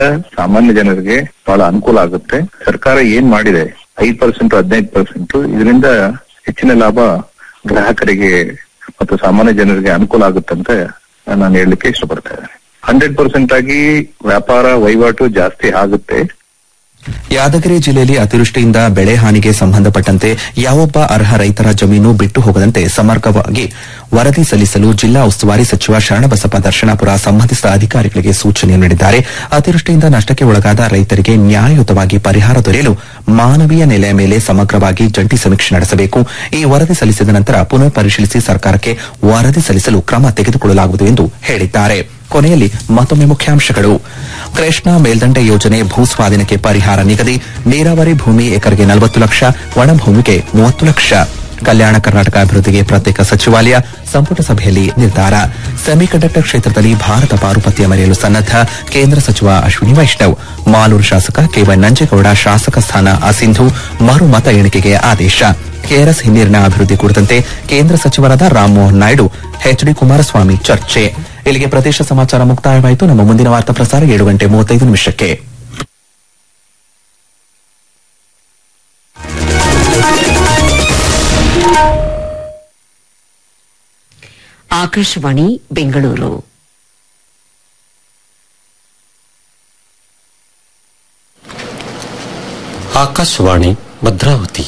ಸಾಮಾನ್ಯ ಜನರಿಗೆ ಬಹಳ ಅನುಕೂಲ ಆಗುತ್ತೆ ಸರ್ಕಾರ ಏನ್ ಮಾಡಿದೆ ಐದ್ ಪರ್ಸೆಂಟ್ ಹದಿನೈದು ಪರ್ಸೆಂಟ್ ಇದರಿಂದ ಹೆಚ್ಚಿನ ಲಾಭ ಗ್ರಾಹಕರಿಗೆ ಮತ್ತು ಸಾಮಾನ್ಯ ಜನರಿಗೆ ಅನುಕೂಲ ಆಗುತ್ತಂತ ನಾನು ಹೇಳಲಿಕ್ಕೆ ಇಷ್ಟಪಡ್ತಾ ಇದ್ದೇನೆ ಹಂಡ್ರೆಡ್ ಪರ್ಸೆಂಟ್ ಆಗಿ ವ್ಯಾಪಾರ ವಹಿವಾಟು ಜಾಸ್ತಿ ಆಗುತ್ತೆ ಯಾದಗಿರಿ ಜಿಲ್ಲೆಯಲ್ಲಿ ಅತಿವೃಷ್ಟಿಯಿಂದ ಬೆಳೆ ಹಾನಿಗೆ ಸಂಬಂಧಪಟ್ಟಂತೆ ಯಾವೊಬ್ಬ ಅರ್ಹ ರೈತರ ಜಮೀನು ಬಿಟ್ಟು ಹೋಗದಂತೆ ಸಮಗ್ರವಾಗಿ ವರದಿ ಸಲ್ಲಿಸಲು ಜಿಲ್ಲಾ ಉಸ್ತುವಾರಿ ಸಚಿವ ಶರಣಬಸಪ್ಪ ದರ್ಶನಾಪುರ ಸಂಬಂಧಿಸಿದ ಅಧಿಕಾರಿಗಳಿಗೆ ಸೂಚನೆ ನೀಡಿದ್ದಾರೆ ಅತಿವೃಷ್ಟಿಯಿಂದ ನಷ್ಟಕ್ಕೆ ಒಳಗಾದ ರೈತರಿಗೆ ನ್ಯಾಯಯುತವಾಗಿ ಪರಿಹಾರ ದೊರೆಯಲು ಮಾನವೀಯ ನೆಲೆಯ ಮೇಲೆ ಸಮಗ್ರವಾಗಿ ಜಂಟಿ ಸಮೀಕ್ಷೆ ನಡೆಸಬೇಕು ಈ ವರದಿ ಸಲ್ಲಿಸಿದ ನಂತರ ಪುನರ್ ಪರಿಶೀಲಿಸಿ ಸರ್ಕಾರಕ್ಕೆ ವರದಿ ಸಲ್ಲಿಸಲು ಕ್ರಮ ತೆಗೆದುಕೊಳ್ಳಲಾಗುವುದು ಎಂದು ಹೇಳಿದ್ದಾರೆ ಕೊನೆಯಲ್ಲಿ ಮತ್ತೊಮ್ಮೆ ಮುಖ್ಯಾಂಶಗಳು ಕೃಷ್ಣಾ ಮೇಲ್ದಂಡೆ ಯೋಜನೆ ಭೂಸ್ವಾಧೀನಕ್ಕೆ ಪರಿಹಾರ ನಿಗದಿ ನೀರಾವರಿ ಭೂಮಿ ಎಕರೆಗೆ ನಲವತ್ತು ಲಕ್ಷ ಒಣಭೂಮಿಗೆ ಮೂವತ್ತು ಲಕ್ಷ ಕಲ್ಯಾಣ ಕರ್ನಾಟಕ ಅಭಿವೃದ್ಧಿಗೆ ಪ್ರತ್ಯೇಕ ಸಚಿವಾಲಯ ಸಂಪುಟ ಸಭೆಯಲ್ಲಿ ನಿರ್ಧಾರ ಸೆಮಿಕಂಡಕ್ಟರ್ ಕ್ಷೇತ್ರದಲ್ಲಿ ಭಾರತ ಪಾರುಪತ್ಯ ಮೆರೆಯಲು ಸನ್ನದ್ದ ಕೇಂದ್ರ ಸಚಿವ ಅಶ್ವಿನಿ ವೈಷ್ಣವ್ ಮಾಲೂರು ಶಾಸಕ ಕೆವೈ ನಂಜೇಗೌಡ ಶಾಸಕ ಸ್ಥಾನ ಅಸಿಂಧು ಮರು ಮತ ಎಣಿಕೆಗೆ ಆದೇಶ ಕೆಆರ್ಎಸ್ ಹಿನ್ನೀರಿನ ಅಭಿವೃದ್ಧಿ ಕುರಿತಂತೆ ಕೇಂದ್ರ ಸಚಿವರಾದ ರಾಮಮೋಹನ್ ನಾಯ್ಡು ಎಚ್ಡಿ ಕುಮಾರಸ್ವಾಮಿ ಚರ್ಚೆ ಇಲ್ಲಿಗೆ ಪ್ರದೇಶ ಸಮಾಚಾರ ಮುಕ್ತಾಯವಾಯಿತು ನಮ್ಮ ಮುಂದಿನ ವಾರ್ತಾ ಪ್ರಸಾರ ಏಳು ಗಂಟೆ ಮೂವತ್ತೈದು ನಿಮಿಷಕ್ಕೆ ಆಕಾಶವಾಣಿ ಬೆಂಗಳೂರು ಆಕಾಶವಾಣಿ ಭದ್ರಾವತಿ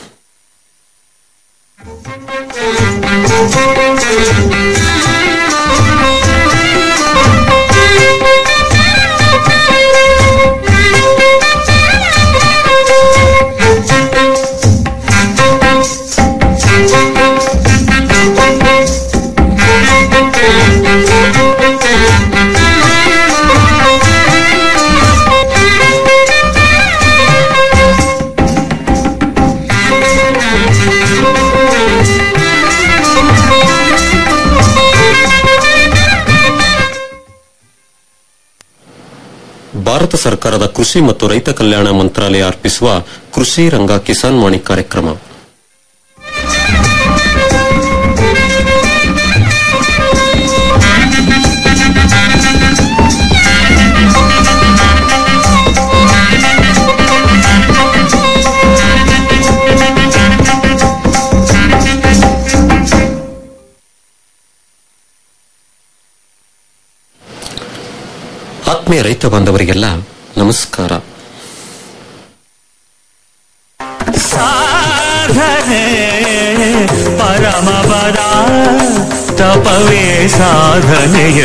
ಭಾರತ ಸರ್ಕಾರದ ಕೃಷಿ ಮತ್ತು ರೈತ ಕಲ್ಯಾಣ ಮಂತ್ರಾಲಯ ಅರ್ಪಿಸುವ ಕೃಷಿ ರಂಗ ಕಿಸಾನ್ ವಾಣಿ ಕಾರ್ಯಕ್ರಮ ಆತ್ಮೀಯ ರೈತ ಬಾಂಧವರಿಗೆಲ್ಲ ನಮಸ್ಕಾರ ಸಾಧನೆ ಪರಮಪದ ತಪವೇ ಸಾಧನೆಯ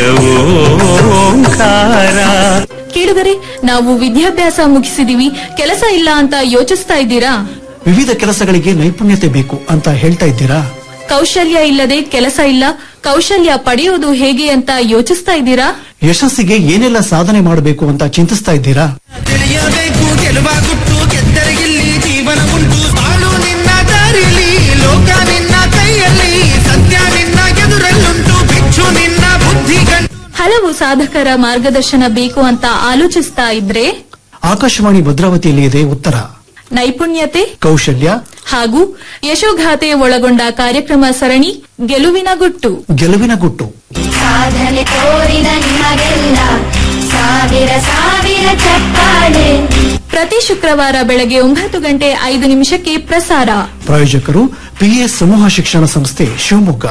ಓಂಕಾರ ಕೇಳಿದರೆ ನಾವು ವಿದ್ಯಾಭ್ಯಾಸ ಮುಗಿಸಿದೀವಿ ಕೆಲಸ ಇಲ್ಲ ಅಂತ ಯೋಚಿಸ್ತಾ ಇದ್ದೀರಾ ವಿವಿಧ ಕೆಲಸಗಳಿಗೆ ನೈಪುಣ್ಯತೆ ಬೇಕು ಅಂತ ಹೇಳ್ತಾ ಇದ್ದೀರಾ ಕೌಶಲ್ಯ ಇಲ್ಲದೆ ಕೆಲಸ ಇಲ್ಲ ಕೌಶಲ್ಯ ಪಡೆಯೋದು ಹೇಗೆ ಅಂತ ಯೋಚಿಸ್ತಾ ಇದ್ದೀರಾ ಯಶಸ್ಸಿಗೆ ಏನೆಲ್ಲ ಸಾಧನೆ ಮಾಡಬೇಕು ಅಂತ ಚಿಂತಿಸ್ತಾ ಇದ್ದೀರಾ ತಿಳಿಯಬೇಕು ಗೆಲುವ ಗುಟ್ಟು ಗೆದ್ದರಿಗಿಲ್ಲಿ ಜೀವನ ಉಂಟು ಬಾಳು ನಿನ್ನ ದಾರಿಲಿ ಲೋಕ ನಿನ್ನ ಕೈಯಲ್ಲಿ ಸತ್ಯ ನಿನ್ನ ಎದುರಲ್ಲುಂಟು ಬಿಚ್ಚು ನಿನ್ನ ಬುದ್ಧಿ ಗಂಟು ಹಲವು ಸಾಧಕರ ಮಾರ್ಗದರ್ಶನ ಬೇಕು ಅಂತ ಆಲೋಚಿಸ್ತಾ ಇದ್ರೆ ಆಕಾಶವಾಣಿ ಭದ್ರಾವತಿಯಲ್ಲಿ ಇದೆ ಉತ್ತರ ನೈಪುಣ್ಯತೆ ಕೌಶಲ್ಯ ಹಾಗೂ ಯಶೋಗಾಥೆ ಒಳಗೊಂಡ ಕಾರ್ಯಕ್ರಮ ಸರಣಿ ಗೆಲುವಿನ ಗುಟ್ಟು ಗೆಲುವಿನ ಗುಟ್ಟು ಸಾಧನೆ ತೋರಿದ ನಿಮಗೆಲ್ಲ ಸಾವಿರ ಸಾವಿರ ಚಪ್ಪಾಳೆ ಪ್ರತಿ ಶುಕ್ರವಾರ ಬೆಳಗ್ಗೆ ಒಂಬತ್ತು ಗಂಟೆ ಐದು ನಿಮಿಷಕ್ಕೆ ಪ್ರಸಾರ ಪ್ರಾಯೋಜಕರು ಪಿಎಸ್ ಸಮೂಹ ಶಿಕ್ಷಣ ಸಂಸ್ಥೆ ಶಿವಮೊಗ್ಗ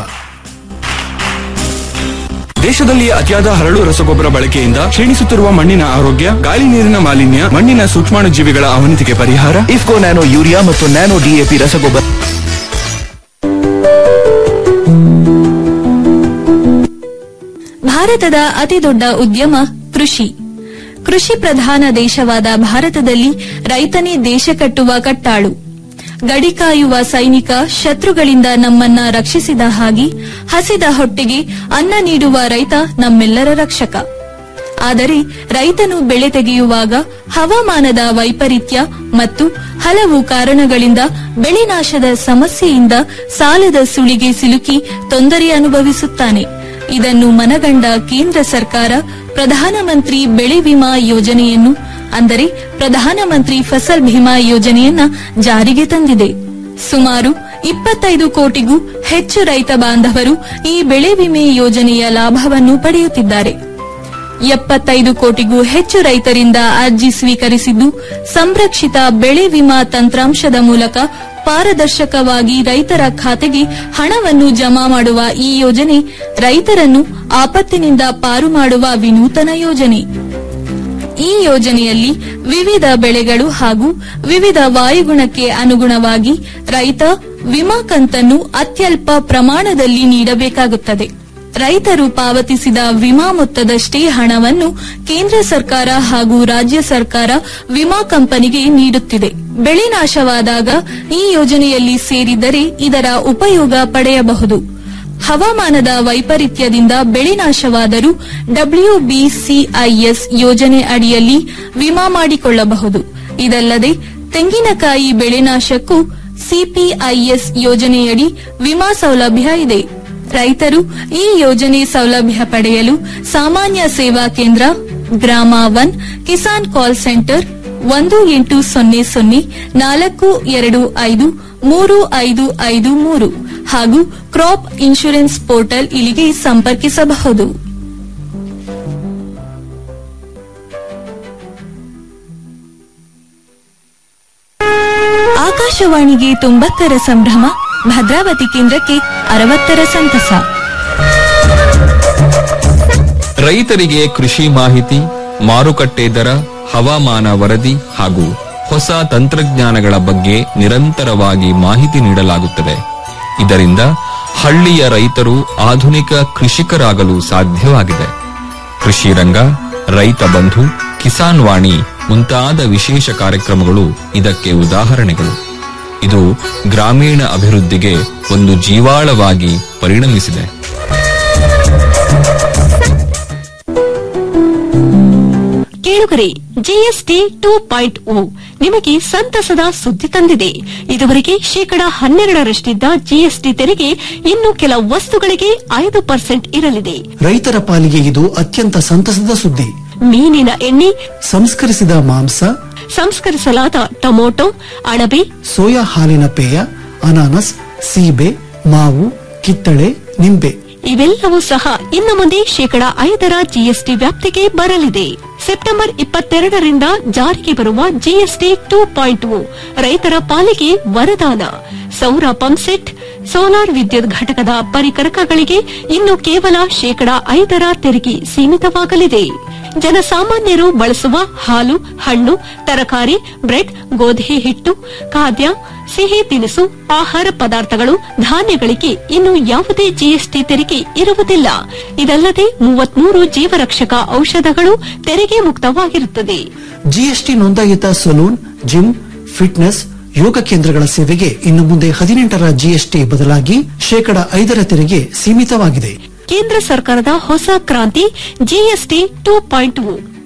ದೇಶದಲ್ಲಿ ಅತಿಯಾದ ಹರಳು ರಸಗೊಬ್ಬರ ಬಳಕೆಯಿಂದ ಕ್ಷೀಣಿಸುತ್ತಿರುವ ಮಣ್ಣಿನ ಆರೋಗ್ಯ ಗಾಳಿ ನೀರಿನ ಮಾಲಿನ್ಯ ಮಣ್ಣಿನ ಸೂಕ್ಷ್ಮಾಣುಜೀವಿಗಳ ಅವನತಿಗೆ ಪರಿಹಾರ ಇಫ್ಕೋ ನ್ಯಾನೋ ಯೂರಿಯಾ ಮತ್ತು ನ್ಯಾನೋ ಡಿಎಪಿ ರಸಗೊಬ್ಬರ ಭಾರತದ ಅತಿದೊಡ್ಡ ಉದ್ಯಮ ಕೃಷಿ ಕೃಷಿ ಪ್ರಧಾನ ದೇಶವಾದ ಭಾರತದಲ್ಲಿ ರೈತನೇ ದೇಶ ಕಟ್ಟುವ ಕಟ್ಟಾಳು ಗಡಿ ಕಾಯುವ ಸೈನಿಕ ಶತ್ರುಗಳಿಂದ ನಮ್ಮನ್ನ ರಕ್ಷಿಸಿದ ಹಾಗೆ ಹಸಿದ ಹೊಟ್ಟೆಗೆ ಅನ್ನ ನೀಡುವ ರೈತ ನಮ್ಮೆಲ್ಲರ ರಕ್ಷಕ ಆದರೆ ರೈತನು ಬೆಳೆ ತೆಗೆಯುವಾಗ ಹವಾಮಾನದ ವೈಪರೀತ್ಯ ಮತ್ತು ಹಲವು ಕಾರಣಗಳಿಂದ ಬೆಳೆ ನಾಶದ ಸಮಸ್ಯೆಯಿಂದ ಸಾಲದ ಸುಳಿಗೆ ಸಿಲುಕಿ ತೊಂದರೆ ಅನುಭವಿಸುತ್ತಾನೆ ಇದನ್ನು ಮನಗಂಡ ಕೇಂದ್ರ ಸರ್ಕಾರ ಪ್ರಧಾನಮಂತ್ರಿ ಬೆಳೆ ವಿಮಾ ಯೋಜನೆಯನ್ನು ಅಂದರೆ ಪ್ರಧಾನಮಂತ್ರಿ ಫಸಲ್ ಭೀಮಾ ಯೋಜನೆಯನ್ನ ಜಾರಿಗೆ ತಂದಿದೆ ಸುಮಾರು ಇಪ್ಪತ್ತೈದು ಕೋಟಿಗೂ ಹೆಚ್ಚು ರೈತ ಬಾಂಧವರು ಈ ಬೆಳೆ ವಿಮೆ ಯೋಜನೆಯ ಲಾಭವನ್ನು ಪಡೆಯುತ್ತಿದ್ದಾರೆ ಎಪ್ಪತ್ತೈದು ಕೋಟಿಗೂ ಹೆಚ್ಚು ರೈತರಿಂದ ಅರ್ಜಿ ಸ್ವೀಕರಿಸಿದ್ದು ಸಂರಕ್ಷಿತ ಬೆಳೆ ವಿಮಾ ತಂತ್ರಾಂಶದ ಮೂಲಕ ಪಾರದರ್ಶಕವಾಗಿ ರೈತರ ಖಾತೆಗೆ ಹಣವನ್ನು ಜಮಾ ಮಾಡುವ ಈ ಯೋಜನೆ ರೈತರನ್ನು ಆಪತ್ತಿನಿಂದ ಪಾರು ಮಾಡುವ ವಿನೂತನ ಯೋಜನೆ ಈ ಯೋಜನೆಯಲ್ಲಿ ವಿವಿಧ ಬೆಳೆಗಳು ಹಾಗೂ ವಿವಿಧ ವಾಯುಗುಣಕ್ಕೆ ಅನುಗುಣವಾಗಿ ರೈತ ವಿಮಾ ಕಂತನ್ನು ಅತ್ಯಲ್ಪ ಪ್ರಮಾಣದಲ್ಲಿ ನೀಡಬೇಕಾಗುತ್ತದೆ ರೈತರು ಪಾವತಿಸಿದ ವಿಮಾ ಮೊತ್ತದಷ್ಟೇ ಹಣವನ್ನು ಕೇಂದ್ರ ಸರ್ಕಾರ ಹಾಗೂ ರಾಜ್ಯ ಸರ್ಕಾರ ವಿಮಾ ಕಂಪನಿಗೆ ನೀಡುತ್ತಿದೆ ಬೆಳೆ ನಾಶವಾದಾಗ ಈ ಯೋಜನೆಯಲ್ಲಿ ಸೇರಿದರೆ ಇದರ ಉಪಯೋಗ ಪಡೆಯಬಹುದು ಹವಾಮಾನದ ವೈಪರೀತ್ಯದಿಂದ ಬೆಳೆ ನಾಶವಾದರೂ ಡಬ್ಲ್ಯೂಬಿಸಿಐಎಸ್ ಯೋಜನೆ ಅಡಿಯಲ್ಲಿ ವಿಮಾ ಮಾಡಿಕೊಳ್ಳಬಹುದು ಇದಲ್ಲದೆ ತೆಂಗಿನಕಾಯಿ ಬೆಳೆ ನಾಶಕ್ಕೂ ಸಿಪಿಐಎಸ್ ಯೋಜನೆಯಡಿ ವಿಮಾ ಸೌಲಭ್ಯ ಇದೆ ರೈತರು ಈ ಯೋಜನೆ ಸೌಲಭ್ಯ ಪಡೆಯಲು ಸಾಮಾನ್ಯ ಸೇವಾ ಕೇಂದ್ರ ಗ್ರಾಮ ಒನ್ ಕಿಸಾನ್ ಕಾಲ್ ಸೆಂಟರ್ ಒಂದು ಎಂಟು ಸೊನ್ನೆ ಸೊನ್ನೆ ನಾಲ್ಕು ಎರಡು ಐದು ಮೂರು ಐದು ಐದು ಮೂರು ಹಾಗೂ ಕ್ರಾಪ್ ಇನ್ಶೂರೆನ್ಸ್ ಪೋರ್ಟಲ್ ಇಲ್ಲಿಗೆ ಸಂಪರ್ಕಿಸಬಹುದು ಆಕಾಶವಾಣಿಗೆ ತೊಂಬತ್ತರ ಸಂಭ್ರಮ ಭದ್ರಾವತಿ ಕೇಂದ್ರಕ್ಕೆ ಅರವತ್ತರ ಸಂತಸ ರೈತರಿಗೆ ಕೃಷಿ ಮಾಹಿತಿ ಮಾರುಕಟ್ಟೆ ದರ ಹವಾಮಾನ ವರದಿ ಹಾಗೂ ಹೊಸ ತಂತ್ರಜ್ಞಾನಗಳ ಬಗ್ಗೆ ನಿರಂತರವಾಗಿ ಮಾಹಿತಿ ನೀಡಲಾಗುತ್ತದೆ ಇದರಿಂದ ಹಳ್ಳಿಯ ರೈತರು ಆಧುನಿಕ ಕೃಷಿಕರಾಗಲು ಸಾಧ್ಯವಾಗಿದೆ ಕೃಷಿ ರಂಗ ರೈತ ಬಂಧು ಕಿಸಾನ್ ವಾಣಿ ಮುಂತಾದ ವಿಶೇಷ ಕಾರ್ಯಕ್ರಮಗಳು ಇದಕ್ಕೆ ಉದಾಹರಣೆಗಳು ಇದು ಗ್ರಾಮೀಣ ಅಭಿವೃದ್ಧಿಗೆ ಒಂದು ಜೀವಾಳವಾಗಿ ಪರಿಣಮಿಸಿದೆ ಕೇಳುಗರೆ ಜಿಎಸ್ಟಿ ಟೂ ಪಾಯಿಂಟ್ ಓ ನಿಮಗೆ ಸಂತಸದ ಸುದ್ದಿ ತಂದಿದೆ ಇದುವರೆಗೆ ಶೇಕಡಾ ಹನ್ನೆರಡರಷ್ಟಿದ್ದ ಜಿಎಸ್ಟಿ ತೆರಿಗೆ ಇನ್ನು ಕೆಲ ವಸ್ತುಗಳಿಗೆ ಐದು ಪರ್ಸೆಂಟ್ ಇರಲಿದೆ ರೈತರ ಪಾಲಿಗೆ ಇದು ಅತ್ಯಂತ ಸಂತಸದ ಸುದ್ದಿ ಮೀನಿನ ಎಣ್ಣೆ ಸಂಸ್ಕರಿಸಿದ ಮಾಂಸ ಸಂಸ್ಕರಿಸಲಾದ ಟೊಮೊಟೊ ಅಣಬೆ ಸೋಯಾ ಹಾಲಿನ ಪೇಯ ಅನಾನಸ್ ಸೀಬೆ ಮಾವು ಕಿತ್ತಳೆ ನಿಂಬೆ ಇವೆಲ್ಲವೂ ಸಹ ಇನ್ನು ಮುಂದೆ ಶೇಕಡಾ ಐದರ ಜಿಎಸ್ಟಿ ವ್ಯಾಪ್ತಿಗೆ ಬರಲಿದೆ ಸೆಪ್ಟೆಂಬರ್ ಇಪ್ಪತ್ತೆರಡರಿಂದ ಜಾರಿಗೆ ಬರುವ ಜಿಎಸ್ಟಿ ಟೂ ಪಾಯಿಂಟ್ ರೈತರ ಪಾಲಿಗೆ ವರದಾನ ಸೌರ ಪಂಪ್ಸೆಟ್ ಸೋಲಾರ್ ವಿದ್ಯುತ್ ಘಟಕದ ಪರಿಕರಕಗಳಿಗೆ ಇನ್ನು ಕೇವಲ ಶೇಕಡಾ ಐದರ ತೆರಿಗೆ ಸೀಮಿತವಾಗಲಿದೆ ಜನಸಾಮಾನ್ಯರು ಬಳಸುವ ಹಾಲು ಹಣ್ಣು ತರಕಾರಿ ಬ್ರೆಡ್ ಗೋಧಿ ಹಿಟ್ಟು ಖಾದ್ಯ ಸಿಹಿ ತಿನಿಸು ಆಹಾರ ಪದಾರ್ಥಗಳು ಧಾನ್ಯಗಳಿಗೆ ಇನ್ನು ಯಾವುದೇ ಜಿಎಸ್ಟಿ ತೆರಿಗೆ ಇರುವುದಿಲ್ಲ ಇದಲ್ಲದೆ ಮೂವತ್ಮೂರು ಜೀವರಕ್ಷಕ ಔಷಧಗಳು ತೆರಿಗೆ ಮುಕ್ತವಾಗಿರುತ್ತದೆ ಜಿಎಸ್ಟಿ ನೋಂದಾಯಿತ ಸಲೂನ್ ಜಿಮ್ ಫಿಟ್ನೆಸ್ ಯೋಗ ಕೇಂದ್ರಗಳ ಸೇವೆಗೆ ಇನ್ನು ಮುಂದೆ ಹದಿನೆಂಟರ ಜಿಎಸ್ಟಿ ಬದಲಾಗಿ ಶೇಕಡ ಐದರ ತೆರಿಗೆ ಸೀಮಿತವಾಗಿದೆ ಕೇಂದ್ರ ಸರ್ಕಾರದ ಹೊಸ ಕ್ರಾಂತಿ ಜಿಎಸ್ಟಿ ಟೂ ಪಾಯಿಂಟ್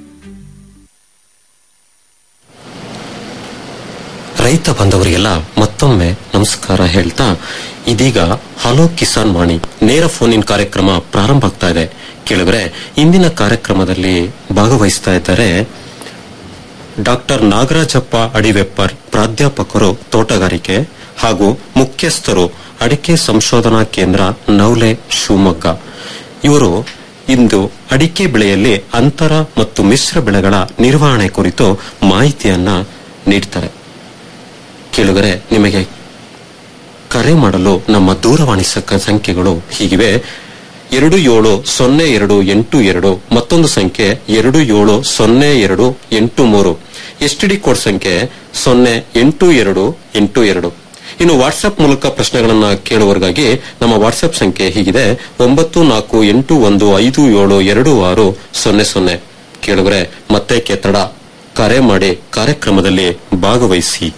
ರೈತ ಬಂದವರಿಗೆಲ್ಲ ಮತ್ತೊಮ್ಮೆ ನಮಸ್ಕಾರ ಹೇಳ್ತಾ ಇದೀಗ ಹಲೋ ಕಿಸಾನ್ ವಾಣಿ ನೇರ ಫೋನ್ ಇನ್ ಕಾರ್ಯಕ್ರಮ ಪ್ರಾರಂಭ ಆಗ್ತಾ ಇದೆ ಕೇಳಿದ್ರೆ ಇಂದಿನ ಕಾರ್ಯಕ್ರಮದಲ್ಲಿ ಭಾಗವಹಿಸ್ತಾ ಇದ್ದಾರೆ ಡಾಕ್ಟರ್ ನಾಗರಾಜಪ್ಪ ಅಡಿವೆಪ್ಪರ್ ಪ್ರಾಧ್ಯಾಪಕರು ತೋಟಗಾರಿಕೆ ಹಾಗೂ ಮುಖ್ಯಸ್ಥರು ಅಡಿಕೆ ಸಂಶೋಧನಾ ಕೇಂದ್ರ ನವಲೆ ಶಿವಮೊಗ್ಗ ಇವರು ಇಂದು ಅಡಿಕೆ ಬೆಳೆಯಲ್ಲಿ ಅಂತರ ಮತ್ತು ಮಿಶ್ರ ಬೆಳೆಗಳ ನಿರ್ವಹಣೆ ಕುರಿತು ಮಾಹಿತಿಯನ್ನ ನೀಡ್ತಾರೆ ಕೇಳುಗರೆ ನಿಮಗೆ ಕರೆ ಮಾಡಲು ನಮ್ಮ ದೂರವಾಣಿ ಸಕ- ಸಂಖ್ಯೆಗಳು ಹೀಗಿವೆ ಎರಡು ಏಳು ಸೊನ್ನೆ ಎರಡು ಎಂಟು ಎರಡು ಮತ್ತೊಂದು ಸಂಖ್ಯೆ ಎರಡು ಏಳು ಸೊನ್ನೆ ಎರಡು ಎಂಟು ಮೂರು ಎಸ್ಟಿಡಿ ಕೋಡ್ ಸಂಖ್ಯೆ ಸೊನ್ನೆ ಎಂಟು ಎರಡು ಎಂಟು ಎರಡು ಇನ್ನು ವಾಟ್ಸ್ಆಪ್ ಮೂಲಕ ಪ್ರಶ್ನೆಗಳನ್ನ ಕೇಳುವವರಿಗಾಗಿ ನಮ್ಮ ವಾಟ್ಸ್ಆಪ್ ಸಂಖ್ಯೆ ಹೀಗಿದೆ ಒಂಬತ್ತು ನಾಲ್ಕು ಎಂಟು ಒಂದು ಐದು ಏಳು ಎರಡು ಆರು ಸೊನ್ನೆ ಸೊನ್ನೆ ಕೇಳುಗರೆ ಮತ್ತೆ ಕೆತ್ತಡ ಕರೆ ಮಾಡಿ ಕಾರ್ಯಕ್ರಮದಲ್ಲಿ ಭಾಗವಹಿಸಿ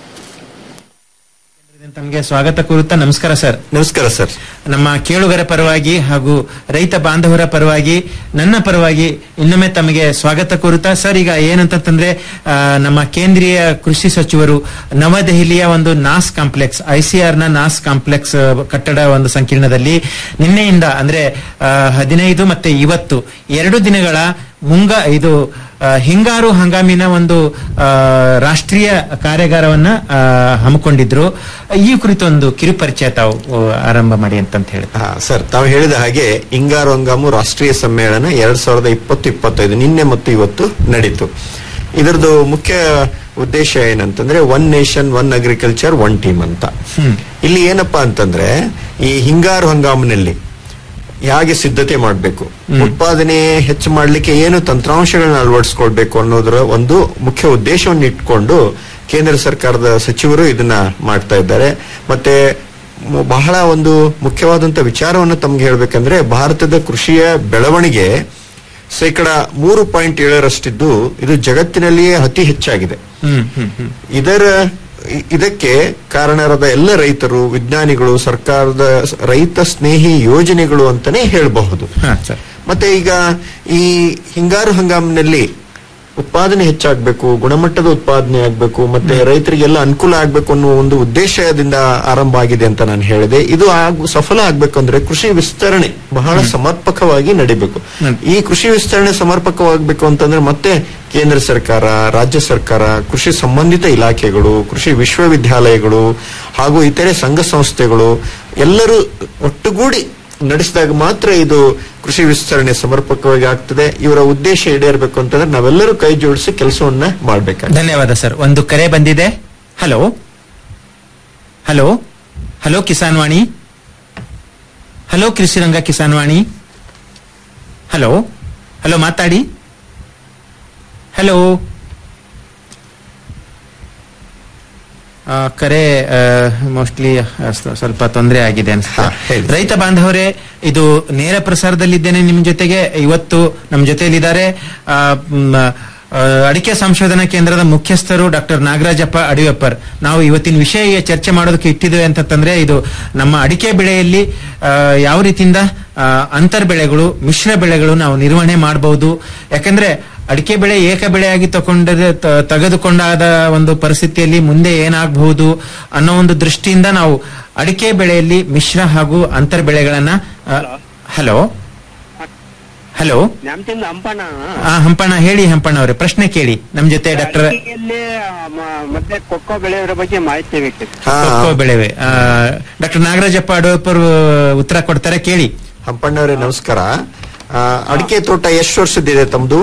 ತಮಗೆ ಸ್ವಾಗತ ಕೋರುತ್ತಾ ನಮಸ್ಕಾರ ಸರ್ ನಮಸ್ಕಾರ ಸರ್ ನಮ್ಮ ಕೇಳುಗರ ಪರವಾಗಿ ಹಾಗೂ ರೈತ ಬಾಂಧವರ ಪರವಾಗಿ ನನ್ನ ಪರವಾಗಿ ಇನ್ನೊಮ್ಮೆ ತಮಗೆ ಸ್ವಾಗತ ಕೋರುತ್ತಾ ಸರ್ ಈಗ ಏನಂತಂದ್ರೆ ಆ, ನಮ್ಮ ಕೇಂದ್ರೀಯ ಕೃಷಿ ಸಚಿವರು ನವದೆಹಲಿಯ ಒಂದು ನಾಸ್ ಕಾಂಪ್ಲೆಕ್ಸ್ ಐಸಿಆರ್ ನ ನಾಸ್ ಕಾಂಪ್ಲೆಕ್ಸ್ ಆ, ಕಟ್ಟಡ ಒಂದು ಸಂಕೀರ್ಣದಲ್ಲಿ ನಿನ್ನೆಯಿಂದ ಅಂದ್ರೆ ಆ, ಹದಿನೈದು ಮತ್ತೆ ಇವತ್ತು ಎರಡು ದಿನಗಳ ಮುಂಗ ಇದು ಆ, ಹಿಂಗಾರು ಹಂಗಾಮಿನ ಒಂದು ಆ, ರಾಷ್ಟ್ರೀಯ ಕಾರ್ಯಾಗಾರವನ್ನ ಆ, ಹಮ್ಮಿಕೊಂಡಿದ್ರು ಈ ಕುರಿತು ಒಂದು ಕಿರುಪರಿಚಯ ತಾವು ಆ, ಆರಂಭ ಮಾಡಿ ಅಂತಂತ ಹೇಳಿ ಹಾ ಸರ್ ತಾವು ಹೇಳಿದ ಹಾಗೆ ಹಿಂಗಾರು ಹಂಗಾಮು ರಾಷ್ಟ್ರೀಯ ಸಮ್ಮೇಳನ ಎರಡ್ ಸಾವಿರದ ಇಪ್ಪತ್ತು ಇಪ್ಪತ್ತೈದು ನಿನ್ನೆ ಮತ್ತು ಇವತ್ತು ನಡೀತು ಇದರದ್ದು ಮುಖ್ಯ ಉದ್ದೇಶ ಏನಂತಂದ್ರೆ one nation one agriculture one team ಅಂತ ಇಲ್ಲಿ ಏನಪ್ಪಾ ಅಂತಂದ್ರೆ ಈ ಹಿಂಗಾರು ಹಂಗಾಮಿನಲ್ಲಿ ಹೇಗೆ ಸಿದ್ಧತೆ ಮಾಡಬೇಕು ಉತ್ಪಾದನೆ ಹೆಚ್ಚು ಮಾಡಲಿಕ್ಕೆ ಏನು ತಂತ್ರಾಂಶಗಳನ್ನ ಅಳವಡಿಸ್ಕೊಳ್ಬೇಕು ಅನ್ನೋದರ ಒಂದು ಮುಖ್ಯ ಉದ್ದೇಶವನ್ನು ಇಟ್ಕೊಂಡು ಕೇಂದ್ರ ಸರ್ಕಾರದ ಸಚಿವರು ಇದನ್ನ ಮಾಡ್ತಾ ಇದ್ದಾರೆ ಮತ್ತೆ ಮ- ಬಹಳ ಒಂದು ಮುಖ್ಯವಾದಂತ ವಿಚಾರವನ್ನು ತಮ್ಗೆ ಹೇಳ್ಬೇಕಂದ್ರೆ ಭಾರತದ ಕೃಷಿಯ ಬೆಳವಣಿಗೆ ಶೇಕಡ ಮೂರು ಪಾಯಿಂಟ್ ಏಳರಷ್ಟಿದ್ದು ಇದು ಜಗತ್ತಿನಲ್ಲಿಯೇ ಅತಿ ಹೆಚ್ಚಾಗಿದೆ ಹ್ಮ್ ಹ್ಮ್ ಹ್ಮ್ ಇದರ ಇ- ಇದಕ್ಕೆ ಕಾರಣರಾದ ಎಲ್ಲ ರೈತರು ವಿಜ್ಞಾನಿಗಳು ಸರ್ಕಾರದ ಸ- ರೈತ ಸ್ನೇಹಿ ಯೋಜನೆಗಳು ಅಂತಾನೆ ಹೇಳಬಹುದು ಹಾ ಸರ್ ಮತ್ತೆ ಈಗ ಈ ಹಿಂಗಾರು ಹಂಗಾಮಿನಲ್ಲಿ ಉತ್ಪಾದನೆ ಹೆಚ್ಚಾಗಬೇಕು ಗುಣಮಟ್ಟದ ಉತ್ಪಾದನೆ ಆಗಬೇಕು ಮತ್ತೆ ರೈತರಿಗೆಲ್ಲ ಅನುಕೂಲ ಆಗ್ಬೇಕು ಅನ್ನೋ ಒಂದು ಉದ್ದೇಶದಿಂದ ಆರಂಭ ಆಗಿದೆ ಅಂತ ನಾನು ಹೇಳಿದೆ ಇದು ಆಗ್ ಸಫಲ ಆಗ್ಬೇಕು ಅಂದ್ರೆ ಕೃಷಿ ವಿಸ್ತರಣೆ ಬಹಳ ಸಮರ್ಪಕವಾಗಿ ನಡಿಬೇಕು ಈ ಕೃಷಿ ವಿಸ್ತರಣೆ ಸಮರ್ಪಕವಾಗಬೇಕು ಅಂತಂದ್ರೆ ಮತ್ತೆ ಕೇಂದ್ರ ಸರ್ಕಾರ ರಾಜ್ಯ ಸರ್ಕಾರ ಕೃಷಿ ಸಂಬಂಧಿತ ಇಲಾಖೆಗಳು ಕೃಷಿ ವಿಶ್ವವಿದ್ಯಾಲಯಗಳು ಹಾಗೂ ಇತರೆ ಸಂಘ ಸಂಸ್ಥೆಗಳು ಎಲ್ಲರೂ ಒಟ್ಟುಗೂಡಿ ನಡೆಸಿದಾಗ ಮಾತ್ರ ಇದು ಕೃಷಿ ವಿಸ್ತರಣೆ ಸಮರ್ಪಕವಾಗಿ ಆಗ್ತದೆ ಇವರ ಉದ್ದೇಶ ಈಡೇರಬೇಕು ಅಂತಂದ್ರೆ ನಾವೆಲ್ಲರೂ ಕೈ ಜೋಡಿಸಿ ಕೆಲಸವನ್ನ ಮಾಡ್ಬೇಕಾಗ್ತದೆ ಧನ್ಯವಾದ ಸರ್ ಒಂದು ಕರೆ ಬಂದಿದೆ hello hello hello Kisan Vani hello Krishiranga Kisan Vani hello hello ಮಾತಾಡಿ ಹಲೋ ಆ, ಕರೆ ಮೋಸ್ಟ್ಲಿ ಸ್ವಲ್ಪ ತೊಂದರೆ ಆಗಿದೆ ಅನ್ಸುತ್ತೆ ರೈತ ಬಾಂಧವರೇ ಇದು ನೇರ ಪ್ರಸಾರದಲ್ಲಿದ್ದೇನೆ ನಿಮ್ ಜೊತೆಗೆ ಇವತ್ತು ನಮ್ಮ ಜೊತೆಯಲ್ಲಿದ್ದಾರೆ ಆ, ಮ್, ಆ, ಅಡಿಕೆ ಸಂಶೋಧನಾ ಕೇಂದ್ರದ ಮುಖ್ಯಸ್ಥರು ಡಾಕ್ಟರ್ ನಾಗರಾಜಪ್ಪ ಅಡಿಯಪ್ಪರ್ ನಾವು ಇವತ್ತಿನ ವಿಷಯ ಚರ್ಚೆ ಮಾಡೋದಕ್ಕೆ ಇಟ್ಟಿದ್ದೇವೆ ಅಂತಂದ್ರೆ ಇದು ನಮ್ಮ ಅಡಿಕೆ ಬೆಳೆಯಲ್ಲಿ ಆ, ಯಾವ ರೀತಿಯಿಂದ ಆ, ಅಂತರ್ ಬೆಳೆಗಳು ಮಿಶ್ರ ಬೆಳೆಗಳು ನಾವು ನಿರ್ವಹಣೆ ಮಾಡಬಹುದು ಯಾಕಂದ್ರೆ ಅಡಿಕೆ ಬೆಳೆ ಏಕ ಬೆಳೆಯಾಗಿ ತಗೊಂಡ ತ- ತೆಗೆದುಕೊಂಡಾದ ಒಂದು ಪರಿಸ್ಥಿತಿಯಲ್ಲಿ ಮುಂದೆ ಏನಾಗಬಹುದು ಅನ್ನೋ ಒಂದು ದೃಷ್ಟಿಯಿಂದ ನಾವು ಅಡಿಕೆ ಬೆಳೆಯಲ್ಲಿ ಮಿಶ್ರ ಹಾಗೂ ಅಂತರ್ ಬೆಳೆಗಳನ್ನ ಹಲೋ ಹಲೋ ನ್ಯಾಮತಿಂದ ಹಂಪಣ್ಣ ಆ ಹಂಪಣ್ಣ ಹೇಳಿ ಹಂಪಣ್ಣ ಅವರೇ ಪ್ರಶ್ನೆ ಕೇಳಿ ನಮ್ ಜೊತೆ ಡಾಕ್ಟರ್ ಅಡಿಕೆಯಲ್ಲಿ ಮ- ಮತ್ತೆ ಕೊಕ್ಕೋ ಬೆಳೆಯೋದ್ರ ಬಗ್ಗೆ ಮಾಹಿತಿ ಬೇಕಿತ್ತು ಕೊಕ್ಕೋ ಬೆಳೆವೆ ಡಾಕ್ಟರ್ ನಾಗರಾಜಪ್ಪ ಅಡೋಪರ್ ಉತ್ತರ ಕೊಡ್ತಾರೆ ಕೇಳಿ ಹಂಪಣ್ಣವರೇ ನಮಸ್ಕಾರ ಆ, ಅಡಿಕೆ ತೋಟ ಎಷ್ಟು ವರ್ಷದಿದೆ ತಮ್ದು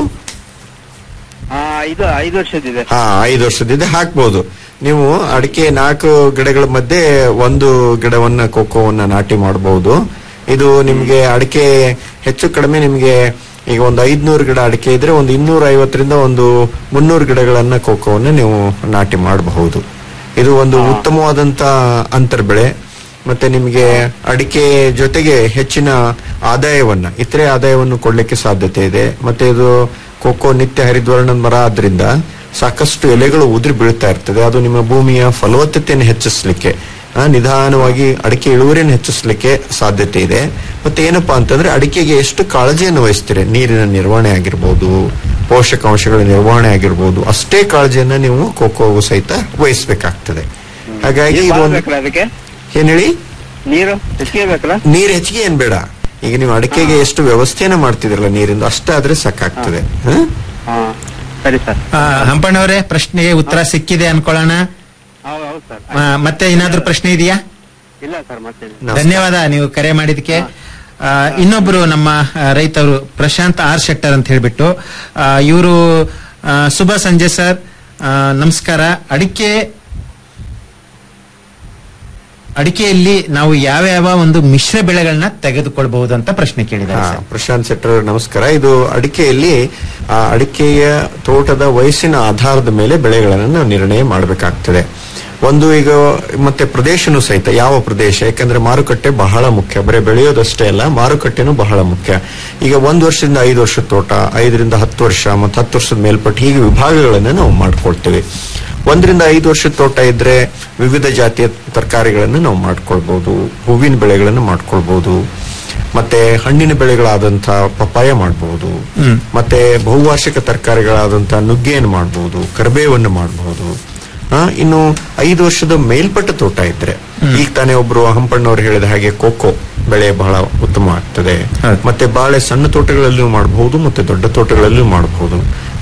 ಆ, ಇದು ಐದು ವರ್ಷದಿದೆ ಹಾ ಐದು ವರ್ಷದಿದೆ ಹಾಕ್ಬೋದು ನೀವು ಅಡಿಕೆ ನಾಲ್ಕು ಗಿಡಗಳ ಮಧ್ಯೆ ಒಂದು ಗಿಡವನ್ನ ಕೋಕೋವನ್ನ ನಾಟಿ ಮಾಡಬಹುದು ಇದು ನಿಮ್ಗೆ ಅಡಿಕೆ ಹೆಚ್ಚು ಕಡಿಮೆ ನಿಮ್ಗೆ ಈಗ ಒಂದು ಐದ್ನೂರು ಗಿಡ ಅಡಿಕೆ ಇದ್ರೆ ಒಂದು ಇನ್ನೂರ ಐವತ್ತರಿಂದ ಒಂದು ಮುನ್ನೂರು ಗಿಡಗಳನ್ನ ಕೋಕೋವನ್ನ ನೀವು ನಾಟಿ ಮಾಡಬಹುದು ಇದು ಒಂದು ಉತ್ತಮವಾದಂತ ಅಂತರ್ ಬೆಳೆ ಮತ್ತೆ ನಿಮಗೆ ಅಡಿಕೆ ಜೊತೆಗೆ ಹೆಚ್ಚಿನ ಆದಾಯವನ್ನ ಇತರೆ ಆದಾಯವನ್ನು ಕೊಡ್ಲಿಕ್ಕೆ ಸಾಧ್ಯತೆ ಇದೆ ಮತ್ತೆ ಇದು ಕೊಕ್ಕೋ ನಿತ್ಯ ಹರಿದ್ವರ್ಣದ ಮರ ಆದ್ರಿಂದ ಸಾಕಷ್ಟು ಎಲೆಗಳು ಉದುರಿ ಬೀಳ್ತಾ ಇರ್ತದೆ ಅದು ನಿಮ್ಮ ಭೂಮಿಯ ಫಲವತ್ತತೆಯನ್ನು ಹೆಚ್ಚಿಸಲಿಕ್ಕೆ ಆ, ನಿಧಾನವಾಗಿ ಅಡಿಕೆ ಇಳುವರಿಯನ್ನು ಹೆಚ್ಚಿಸಲಿಕ್ಕೆ ಸಾಧ್ಯತೆ ಇದೆ ಮತ್ತೆ ಏನಪ್ಪಾ ಅಂತಂದ್ರೆ ಅಡಿಕೆಗೆ ಎಷ್ಟು ಕಾಳಜಿಯನ್ನು ವಹಿಸ್ತೀರಿ ನೀರಿನ ನಿರ್ವಹಣೆ ಆಗಿರ್ಬೋದು ಪೋಷಕಾಂಶಗಳ ನಿರ್ವಹಣೆ ಆಗಿರ್ಬೋದು ಅಷ್ಟೇ ಕಾಳಜಿಯನ್ನ ನೀವು ಕೋಕೋವು ಸಹಿತ ವಹಿಸ್ಬೇಕಾಗ್ತದೆ ಹಾಗಾಗಿ ಇದು ಒಂದು ಬೇಕಲ್ಲ ಅದಕ್ಕೆ ಏನ್ ಹೇಳಿ ನೀರು ಹೆಚ್ಚಿಗೆ ಬೇಕಲ್ಲ ನೀರ್ ಹೆಚ್ಚಿಗೆ ಏನ್ ಬೇಡ ಈಗ ನೀವು ಅಡಿಕೆಗೆ ಎಷ್ಟು ವ್ಯವಸ್ಥೆನ ಮಾಡ್ತಿದ್ರಲ್ಲ ನೀರಿಂದ ಅಷ್ಟಾದ್ರೆ ಸಾಕಾಗ್ತದೆ ಹ? ಹಾ ಸರಿ ಸರ್ ಆ, ಹಂಪಣ್ಣವರೇ ಪ್ರಶ್ನೆಗೆ ಉತ್ತರ ಸಿಕ್ಕಿದೆ ಅನ್ಕೊಳ್ಳೋಣ ಹೌದು ಹೌದು ಸರ್ ಆ, ಮತ್ತೆ ಏನಾದ್ರೂ ಪ್ರಶ್ನೆ ಇದೆಯಾ ಇಲ್ಲ ಸರ್ ಮತ್ತೆ ಧನ್ಯವಾದ ನೀವು ಕರೆ ಮಾಡಿದಕ್ಕೆ ಆ, ಇನ್ನೊಬ್ರು ನಮ್ಮ ಆ, ರೈತರು ಪ್ರಶಾಂತ್ ಆರ್ ಶೆಟ್ಟರ್ ಅಂತ ಹೇಳ್ಬಿಟ್ಟು ಇವರು ಶುಭ ಸಂಜೆ ಸರ್ ಆ, ನಮಸ್ಕಾರ ಅಡಿಕೆ ಅಡಿಕೆಯಲ್ಲಿ ನಾವು ಯಾವ ಯಾವ ಒಂದು ಮಿಶ್ರ ಬೆಳೆಗಳನ್ನ ತೆಗೆದುಕೊಳ್ಬಹುದು ಅಂತ ಪ್ರಶ್ನೆ ಕೇಳಿದ್ದಾರೆ ಹಾ, ಸರ್. ಪ್ರಶಾಂತ್ ಶೆಟ್ಟರ್ ಅವ್ರೆ, ನಮಸ್ಕಾರ ಇದು ಅಡಿಕೆಯಲ್ಲಿ ಆ ಅಡಿಕೆಯ ತೋಟದ ವಯಸ್ಸಿನ ಆಧಾರದ ಮೇಲೆ ಬೆಳೆಗಳನ್ನು ನಾವು ನಿರ್ಣಯ ಮಾಡಬೇಕಾಗ್ತದೆ ಒಂದು ಈಗ ಮತ್ತೆ ಪ್ರದೇಶನೂ ಸಹಿತ ಯಾವ ಪ್ರದೇಶ ಯಾಕಂದ್ರೆ ಮಾರುಕಟ್ಟೆ ಬಹಳ ಮುಖ್ಯ ಬರೀ ಬೆಳೆಯೋದಷ್ಟೇ ಅಲ್ಲ ಮಾರುಕಟ್ಟೆನೂ ಬಹಳ ಮುಖ್ಯ ಈಗ ಒಂದು ವರ್ಷದಿಂದ ಐದು ವರ್ಷದ ತೋಟ ಐದರಿಂದ ಹತ್ತು ವರ್ಷ ಮತ್ತು ಹತ್ತು ವರ್ಷದ ಮೇಲ್ಪಟ್ಟು ಹೀಗೆ ವಿಭಾಗಗಳನ್ನು ನಾವು ಮಾಡ್ಕೊಳ್ತೇವೆ ಒಂದರಿಂದ ಐದು ವರ್ಷದ ತೋಟ ಇದ್ರೆ ವಿವಿಧ ಜಾತಿಯ ತರಕಾರಿಗಳನ್ನು ನಾವು ಮಾಡ್ಕೊಳ್ಬಹುದು ಹೂವಿನ ಬೆಳೆಗಳನ್ನು ಮಾಡ್ಕೊಳ್ಬಹುದು ಮತ್ತೆ ಹಣ್ಣಿನ ಬೆಳೆಗಳಾದಂತ ಪಪ್ಪಾಯ ಮಾಡಬಹುದು ಹ್ಮ್. ಮತ್ತೆ ಬಹುವಾರ್ಷಿಕ ತರಕಾರಿಗಳಾದಂತ ನುಗ್ಗೆಯನ್ನು ಮಾಡಬಹುದು ಕರಿಬೇವನ್ನು ಮಾಡಬಹುದು ಆ, ಇನ್ನು ಐದು ವರ್ಷದ ಮೇಲ್ಪಟ್ಟ ತೋಟ ಇದ್ರೆ ಈಗ ತಾನೇ ಒಬ್ರು ಹಂಪಣ್ಣವ್ರು ಹೇಳಿದ ಹಾಗೆ ಕೋಕೋ ಬೆಳೆ ಬಹಳ ಉತ್ತಮ ಆಗ್ತದೆ ಮತ್ತೆ ಬಾಳೆ ಸಣ್ಣ ತೋಟಗಳಲ್ಲೂ ಮಾಡಬಹುದು ಮತ್ತೆ ದೊಡ್ಡ ತೋಟಗಳಲ್ಲೂ ಮಾಡಬಹುದು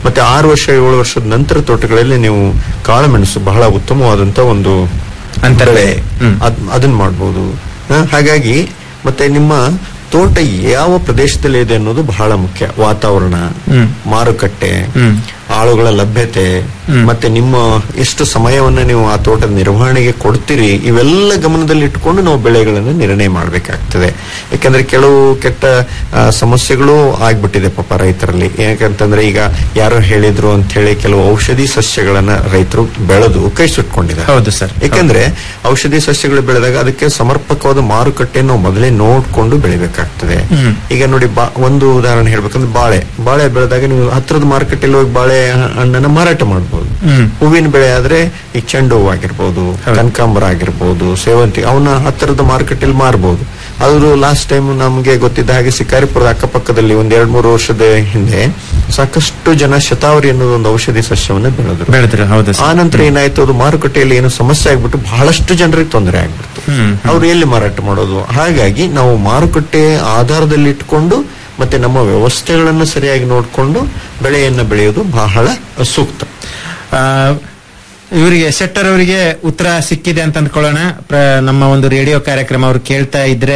ಮತ್ತೆ ಆರು ವರ್ಷ ಏಳು ವರ್ಷದ ನಂತರ ತೋಟಗಳಲ್ಲಿ ನೀವು ಕಾಳುಮೆಣಸು ಬಹಳ ಉತ್ತಮವಾದಂತ ಒಂದು ಬೆಳೆ ಅದ್- ಅದನ್ನ ಮಾಡ್ಬೋದು ಆ, ಹಾಗಾಗಿ ಮತ್ತೆ ನಿಮ್ಮ ತೋಟ ಯಾವ ಪ್ರದೇಶದಲ್ಲಿ ಇದೆ ಅನ್ನೋದು ಬಹಳ ಮುಖ್ಯ ವಾತಾವರಣ ಹ್ಮ್. ಮಾರುಕಟ್ಟೆ ಹ್ಮ್. ಆಳುಗಳ ಲಭ್ಯತೆ ಹ್ಮ್. ಮತ್ತೆ ನಿಮ್ಮ ಎಷ್ಟು ಸಮಯವನ್ನ ನೀವು ಆ ತೋಟದ ನಿರ್ವಹಣೆಗೆ ಕೊಡ್ತೀರಿ ಇವೆಲ್ಲ ಗಮನದಲ್ಲಿ ಇಟ್ಕೊಂಡು ನಾವು ಬೆಳೆಗಳನ್ನು ನಿರ್ಣಯ ಮಾಡಬೇಕಾಗ್ತದೆ ಯಾಕಂದ್ರೆ ಕೆಲವು ಕೆಟ್ಟ ಆ, ಸಮಸ್ಯೆಗಳು ಆಗ್ಬಿಟ್ಟಿದೆ ಪಾಪ ರೈತರಲ್ಲಿ ಯಾಕಂತಂದ್ರೆ ಈಗ ಯಾರೋ ಹೇಳಿದ್ರು ಅಂತ ಹೇಳಿ ಕೆಲವು ಔಷಧಿ ಸಸ್ಯಗಳನ್ನ ರೈತರು ಬೆಳೆದು ಕೈ ಸುಟ್ಕೊಂಡಿದ್ದಾರೆ ಹೌದು ಸರ್ ಯಾಕಂದ್ರೆ ಔಷಧಿ ಸಸ್ಯಗಳು ಬೆಳೆದಾಗ ಅದಕ್ಕೆ ಸಮರ್ಪಕವಾದ ಮಾರುಕಟ್ಟೆಯನ್ನು ನಾವು ಮೊದಲೇ ನೋಡ್ಕೊಂಡು ಬೆಳಿಬೇಕಾಗ್ತದೆ ಹ್ಮ್. ಈಗ ನೋಡಿ ಬಾ ಒಂದು ಉದಾಹರಣೆ ಹೇಳ್ಬೇಕಂದ್ರೆ ಬಾಳೆ ಬಾಳೆ ಬೆಳೆದಾಗ ನೀವು ಹತ್ರದ ಮಾರುಕಟ್ಟೆಯಲ್ಲಿ ಹೋಗಿ ಬಾಳೆ ಹಣ್ಣನ್ನ ಮಾರಾಟ ಮಾಡಬಹುದು ಹ್ಮ್. ಹೂವಿನ ಬೆಳೆ ಆದ್ರೆ ಈ ಚೆಂಡು ಹೂವು ಆಗಿರ್ಬೋದು ಕನಕಾಂಬರ ಆಗಿರ್ಬೋದು ಸೇವಂತಿ ಅವನ್ನ ಹತ್ತಿರದ ಮಾರುಕಟ್ಟೆಯಲ್ಲಿ ಮಾರಬಹುದು ಆದ್ರೂ ಲಾಸ್ಟ್ ಟೈಮ್ ನಮ್ಗೆ ಗೊತ್ತಿದ್ದ ಹಾಗೆ ಶಿಕಾರಿಪುರದ ಅಕ್ಕಪಕ್ಕದಲ್ಲಿ ಒಂದ್ ಎರಡ್ ಮೂರು ವರ್ಷದ ಹಿಂದೆ ಸಾಕಷ್ಟು ಜನ ಶತಾವರಿ ಅನ್ನೋದು ಒಂದು ಔಷಧಿ ಸಸ್ಯವನ್ನ ಬೆಳೆದ್ರು ಬೆಳೆದ್ರು ಹೌದು ಆ ನಂತರ ಏನಾಯ್ತು ಅದು ಮಾರುಕಟ್ಟೆಯಲ್ಲಿ ಏನೋ ಸಮಸ್ಯೆ ಆಗ್ಬಿಟ್ಟು ಬಹಳಷ್ಟು ಜನರಿಗೆ ತೊಂದರೆ ಆಗ್ಬಿಡ್ತು ಹ್ಮ್ ಅವ್ರು ಎಲ್ಲಿ ಮಾರಾಟ ಮಾಡೋದು ಹಾಗಾಗಿ ನಾವು ಮಾರುಕಟ್ಟೆ ಆಧಾರದಲ್ಲಿ ಇಟ್ಕೊಂಡು ಮತ್ತೆ ನಮ್ಮ ವ್ಯವಸ್ಥೆಗಳನ್ನು ಸರಿಯಾಗಿ ನೋಡಿಕೊಂಡು ಬೆಳೆಯನ್ನು ಬೆಳೆಯೋದು ಬಹಳ ಸೂಕ್ತ ಆ, ಇವರಿಗೆ ಶೆಟ್ಟರ್ ಅವರಿಗೆ ಉತ್ತರ ಸಿಕ್ಕಿದೆ ಅಂತ ಅಂದ್ಕೊಳ್ಳೋಣ ಪ್ರ- ನಮ್ಮ ಒಂದು ರೇಡಿಯೋ ಕಾರ್ಯಕ್ರಮ ಅವ್ರು ಕೇಳ್ತಾ ಇದ್ರೆ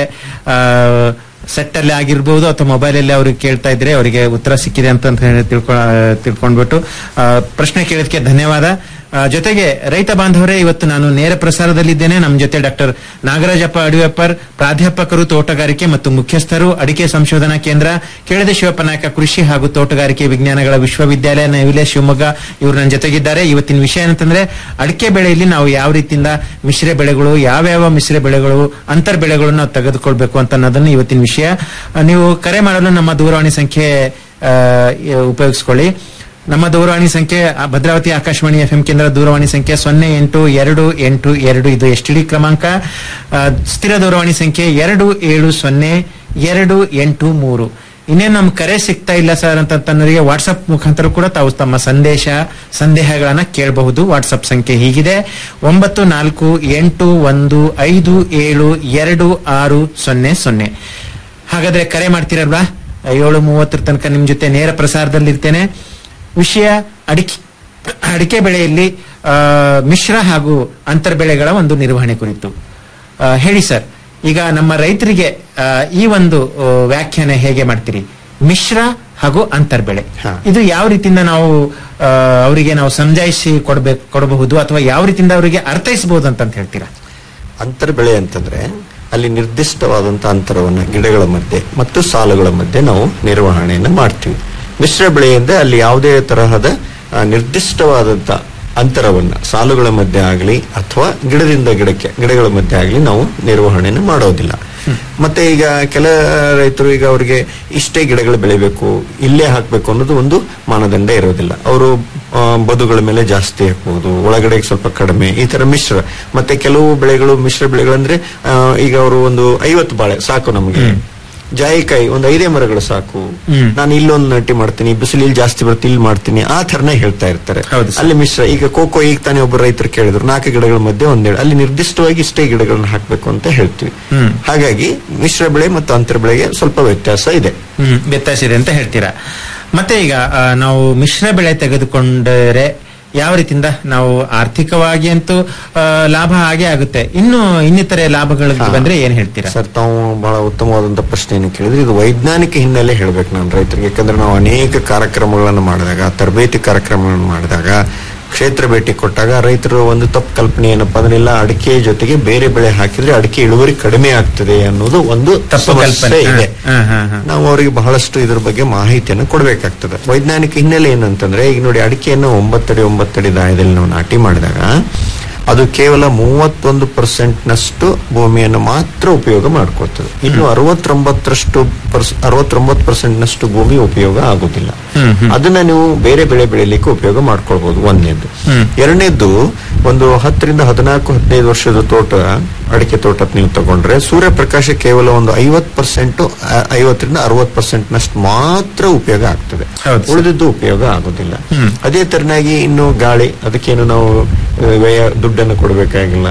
ಸೆಟ್ ಅಲ್ಲಿ ಆಗಿರ್ಬೋದು ಅಥವಾ ಮೊಬೈಲ್ ಅಲ್ಲಿ ಅವ್ರಿಗೆ ಕೇಳ್ತಾ ಇದ್ರೆ ಅವರಿಗೆ ಉತ್ತರ ಸಿಕ್ಕಿದೆ ಅಂತ ಅಂತ ಹೇಳಿ ತಿಳ್ಕೊ ಆ, ತಿಳ್ಕೊಂಡ್ಬಿಟ್ಟು ಆ, ಪ್ರಶ್ನೆ ಕೇಳಿದಕ್ಕೆ ಧನ್ಯವಾದ ಆ, ಜೊತೆಗೆ ರೈತ ಬಾಂಧವರೇ ಇವತ್ತು ನಾನು ನೇರ ಪ್ರಸಾರದಲ್ಲಿದ್ದೇನೆ ನಮ್ಮ ಜೊತೆ ಡಾಕ್ಟರ್ ನಾಗರಾಜಪ್ಪ ಅಡಿವೆಪ್ಪರ್ ಪ್ರಾಧ್ಯಾಪಕರು ತೋಟಗಾರಿಕೆ ಮತ್ತು ಮುಖ್ಯಸ್ಥರು ಅಡಿಕೆ ಸಂಶೋಧನಾ ಕೇಂದ್ರ ಕೆಳದಿ ಶಿವಪ್ಪ ನಾಯಕ ಕೃಷಿ ಹಾಗೂ ತೋಟಗಾರಿಕೆ ವಿಜ್ಞಾನಗಳ ವಿಶ್ವವಿದ್ಯಾಲಯ ನವಿಲೆ ಶಿವಮೊಗ್ಗ ಇವರು ನನ್ನ ಜೊತೆಗಿದ್ದಾರೆ ಇವತ್ತಿನ ವಿಷಯ ಏನಂತಂದ್ರೆ ಅಡಿಕೆ ಬೆಳೆಯಲ್ಲಿ ನಾವು ಯಾವ ರೀತಿಯಿಂದ ಮಿಶ್ರ ಬೆಳೆಗಳು ಯಾವ್ಯಾವ ಮಿಶ್ರ ಬೆಳೆಗಳು ಅಂತರ್ ಬೆಳೆಗಳನ್ನು ನಾವು ತೆಗೆದುಕೊಳ್ಬೇಕು ಅಂತ ಅನ್ನೋದನ್ನ ಇವತ್ತಿನ ವಿಷಯ ಆ, ನೀವು ಕರೆ ಮಾಡಲು ನಮ್ಮ ದೂರವಾಣಿ ಸಂಖ್ಯೆ ಆ, ಉಪಯೋಗಿಸ್ಕೊಳ್ಳಿ ನಮ್ಮ ದೂರವಾಣಿ ಸಂಖ್ಯೆ ಆ, ಭದ್ರಾವತಿ ಆಕಾಶವಾಣಿ ಎಫ್ಎಂ ಕೇಂದ್ರ ದೂರವಾಣಿ ಸಂಖ್ಯೆ ಸೊನ್ನೆ ಎಂಟು ಎರಡು ಎಂಟು ಎರಡು ಇದು ಎಸ್ ಡಿ ಕ್ರಮಾಂಕ ಆ, ಸ್ಥಿರ ದೂರವಾಣಿ ಸಂಖ್ಯೆ ಎರಡು ಏಳು ಸೊನ್ನೆ ಎರಡು ಎಂಟು ಮೂರು ಇನ್ನೇನು ನಮ್ ಕರೆ ಸಿಗ್ತಾ ಇಲ್ಲ ಸರ್ ಅಂತ ತನ್ನರಿಗೆ ವಾಟ್ಸ್ಆಪ್ ಮುಖಾಂತರ ಕೂಡ ತಾವು ತಮ್ಮ ಸಂದೇಶ ಸಂದೇಹಗಳನ್ನ ಕೇಳಬಹುದು ವಾಟ್ಸ್ಆಪ್ ಸಂಖ್ಯೆ ಹೀಗಿದೆ ಒಂಬತ್ತು ನಾಲ್ಕು ಎಂಟು ಒಂದು ಐದು ಏಳು ಎರಡು ಆರು ಸೊನ್ನೆ ಸೊನ್ನೆ ಹಾಗಾದ್ರೆ ಕರೆ ಮಾಡ್ತೀರಲ್ವಾ ಏಳು ಮೂವತ್ತರ ತನಕ ನಿಮ್ ಜೊತೆ ನೇರ ಪ್ರಸಾರದಲ್ಲಿರ್ತೇನೆ ವಿಷಯ ಅಡಿಕೆ ಅಡಿಕೆ ಬೆಳೆಯಲ್ಲಿ ಆ, ಮಿಶ್ರ ಹಾಗೂ ಅಂತರ್ ಬೆಳೆಗಳ ಒಂದು ನಿರ್ವಹಣೆ ಕುರಿತು ಆ, ಹೇಳಿ ಸರ್ ಈಗ ನಮ್ಮ ರೈತರಿಗೆ ಆ, ಈ ಒಂದು ಆ, ವ್ಯಾಖ್ಯಾನ ಹೇಗೆ ಮಾಡ್ತೀರಿ ಮಿಶ್ರ ಹಾಗೂ ಅಂತರ್ ಬೆಳೆ ಇದು ಯಾವ ರೀತಿಯಿಂದ ನಾವು ಆ, ಅವರಿಗೆ ನಾವು ಸಮಜಾಯಿಸಿ ಕೊಡ್ಬೇಕು ಕೊಡಬಹುದು ಅಥವಾ ಯಾವ ರೀತಿಯಿಂದ ಅವರಿಗೆ ಅರ್ಥೈಸಬಹುದು ಅಂತ ಹೇಳ್ತೀರಾ ಅಂತರ ಬೆಳೆ ಅಂತಂದ್ರೆ ಅಲ್ಲಿ ನಿರ್ದಿಷ್ಟವಾದಂತ ಅಂತರವನ್ನ ಗಿಡಗಳ ಮಧ್ಯೆ ಮತ್ತು ಸಾಲುಗಳ ಮಧ್ಯೆ ನಾವು ನಿರ್ವಹಣೆಯನ್ನು ಮಾಡ್ತೀವಿ ಮಿಶ್ರ ಬೆಳೆಯಿಂದ ಅಲ್ಲಿ ಯಾವುದೇ ತರಹದ ಆ, ನಿರ್ದಿಷ್ಟವಾದಂತ ಅಂತರವನ್ನ ಸಾಲುಗಳ ಮಧ್ಯೆ ಆಗಲಿ ಅಥವಾ ಗಿಡದಿಂದ ಗಿಡಕ್ಕೆ ಗಿಡಗಳ ಮಧ್ಯೆ ಆಗಲಿ ನಾವು ನಿರ್ವಹಣೆಯನ್ನು ಮಾಡೋದಿಲ್ಲ ಮತ್ತೆ ಈಗ ಕೆಲ ರೈತರು ಈಗ ಅವರಿಗೆ ಇಷ್ಟೇ ಗಿಡಗಳು ಬೆಳಿಬೇಕು ಇಲ್ಲೇ ಹಾಕ್ಬೇಕು ಅನ್ನೋದು ಒಂದು ಮಾನದಂಡ ಇರೋದಿಲ್ಲ ಅವರು ಬದುಗಳ ಮೇಲೆ ಜಾಸ್ತಿ ಹಾಕ್ಬಹುದು ಒಳಗಡೆ ಸ್ವಲ್ಪ ಕಡಿಮೆ ಈ ತರ ಮಿಶ್ರ ಮತ್ತೆ ಕೆಲವು ಬೆಳೆಗಳು ಮಿಶ್ರ ಬೆಳೆಗಳಂದ್ರೆ ಆ, ಈಗ ಅವರು ಒಂದು ಐವತ್ತು ಬಾಳೆ ಸಾಕು ನಮಗೆ ಜಾಯಿಕಾಯಿ ಒಂದು ಐದೇ ಮರಗಳು ಸಾಕು ಹ್ಮ್. ನಾನು ಇಲ್ಲೊಂದು ನಾಟಿ ಮಾಡ್ತೀನಿ ಬಿಸಿಲು ಇಲ್ಲಿ ಜಾಸ್ತಿ ಬರುತ್ತೆ ಇಲ್ಲಿ ಮಾಡ್ತೀನಿ ಆ ತರನೇ ಹೇಳ್ತಾ ಇರ್ತಾರೆ ಹೌದು ಸರ್. ಅಲ್ಲಿ ಮಿಶ್ರ ಈಗ ಕೋಕೋ ಈಗ ತಾನೇ ಒಬ್ಬರು ರೈತರು ಕೇಳಿದ್ರು ನಾಲ್ಕು ಗಿಡಗಳ ಮಧ್ಯೆ ಒಂದೇಳು ಅಲ್ಲಿ ನಿರ್ದಿಷ್ಟವಾಗಿ ಇಷ್ಟೇ ಗಿಡಗಳನ್ನ ಹಾಕ್ಬೇಕು ಅಂತ ಹೇಳ್ತೀವಿ ಹ್ಮ್ ಹಾಗಾಗಿ ಮಿಶ್ರ ಬೆಳೆ ಮತ್ತು ಅಂತರ ಬೆಳೆಗೆ ಸ್ವಲ್ಪ ವ್ಯತ್ಯಾಸ ಇದೆ ಹ್ಮ್ ವ್ಯತ್ಯಾಸ ಇದೆ ಅಂತ ಹೇಳ್ತೀರಾ ಮತ್ತೆ ಈಗ ಆ, ನಾವು ಮಿಶ್ರ ಬೆಳೆ ತೆಗೆದುಕೊಂಡರೆ ಯಾವ ರೀತಿಯಿಂದ ನಾವು ಆರ್ಥಿಕವಾಗಿ ಅಂತೂ ಆ, ಲಾಭ ಹಾಗೆ ಆಗುತ್ತೆ ಇನ್ನು ಇನ್ನಿತರೆ ಲಾಭಗಳಿಗೆ ಹಾ. ಬಂದ್ರೆ ಏನ್ ಹೇಳ್ತೀರಾ ಸರ್ ತಾವು ಬಹಳ ಉತ್ತಮವಾದಂತ ಪ್ರಶ್ನೆಯನ್ನು ಕೇಳಿದ್ರೆ ಇದು ವೈಜ್ಞಾನಿಕ ಹಿನ್ನೆಲೆ ಹೇಳ್ಬೇಕು ನಾನು ರೈತರಿಗೆ ಯಾಕಂದ್ರೆ ನಾವು ಅನೇಕ ಕಾರ್ಯಕ್ರಮಗಳನ್ನು ಮಾಡಿದಾಗ ತರಬೇತಿ ಕಾರ್ಯಕ್ರಮಗಳನ್ನು ಮಾಡಿದಾಗ ಕ್ಷೇತ್ರ ಭೇಟಿ ಕೊಟ್ಟಾಗ ರೈತರು ಒಂದು ತಪ್ಪು ಕಲ್ಪನೆ ಏನಪ್ಪಾ ಅಂದ್ರೆ ಇಲ್ಲ ಅಡಿಕೆ ಜೊತೆಗೆ ಬೇರೆ ಬೆಳೆ ಹಾಕಿದ್ರೆ ಅಡಿಕೆ ಇಳುವರಿ ಕಡಿಮೆ ಆಗ್ತದೆ ಅನ್ನೋದು ಒಂದು ತಪ್ಪು ಸಮಸ್ಯೆ ಕಲ್ಪನೆ ಇದೆ ಹಾ, ಹಾ, ಹಾ. ನಾವು ಅವರಿಗೆ ಬಹಳಷ್ಟು ಇದ್ರ ಬಗ್ಗೆ ಮಾಹಿತಿಯನ್ನು ಕೊಡಬೇಕಾಗ್ತದೆ ವೈಜ್ಞಾನಿಕ ಹಿನ್ನೆಲೆ ಏನಂತಂದ್ರೆ ಈಗ ನೋಡಿ ಅಡಿಕೆಯನ್ನು ಒಂಬತ್ತಡಿ ಒಂಬತ್ತಡಿ ದಾಯದಲ್ಲಿ ನಾವು ನಾಟಿ ಮಾಡಿದಾಗ ಅದು ಕೇವಲ ಮೂವತ್ತೊಂದು ಪರ್ಸೆಂಟ್ ನಷ್ಟು ಭೂಮಿಯನ್ನು ಮಾತ್ರ ಉಪಯೋಗ ಮಾಡ್ಕೊಳ್ತದೆ ಇನ್ನು ಅರವತ್ತೊಂಬತ್ತರಷ್ಟು ಪರ್ಸ್ ಅರವತ್ತೊಂಬತ್ತು ಪರ್ಸೆಂಟ್ ನಷ್ಟು ಭೂಮಿ ಉಪಯೋಗ ಆಗುದಿಲ್ಲ ಹ್ಮ್, ಹ್ಮ್. ಅದನ್ನ ನೀವು ಬೇರೆ ಬೆಳೆ ಬೆಳಿಲಿಕ್ಕೆ ಉಪಯೋಗ ಮಾಡ್ಕೊಳ್ಬಹುದು ಒಂದನೇದ್ದು ಹ್ಮ್. ಎರಡನೇದ್ದು ಒಂದು ಹತ್ತರಿಂದ ಹದಿನಾಲ್ಕು ಹದಿನೈದು ವರ್ಷದ ತೋಟ ಅಡಿಕೆ ತೋಟ ನೀವು ತಗೊಂಡ್ರೆ ಸೂರ್ಯಪ್ರಕಾಶ ಕೇವಲ ಒಂದು ಐವತ್ ಪರ್ಸೆಂಟ್ ಐವತ್ತರಿಂದ ಅರವತ್ ಪರ್ಸೆಂಟ್ ನಷ್ಟು ಮಾತ್ರ ಉಪಯೋಗ ಆಗ್ತದೆ ಹೌದು ಸರ್. ಉಳಿದಿದ್ದು ಉಪಯೋಗ ಆಗೋದಿಲ್ಲ ಹ್ಮ್. ಅದೇ ತರನಾಗಿ ಇನ್ನು ಗಾಳಿ ಅದಕ್ಕೇನು ನಾವು ಆ, ವ್ಯಯ ದುಡ್ಡನ್ನು ಕೊಡಬೇಕಾಗಿಲ್ಲ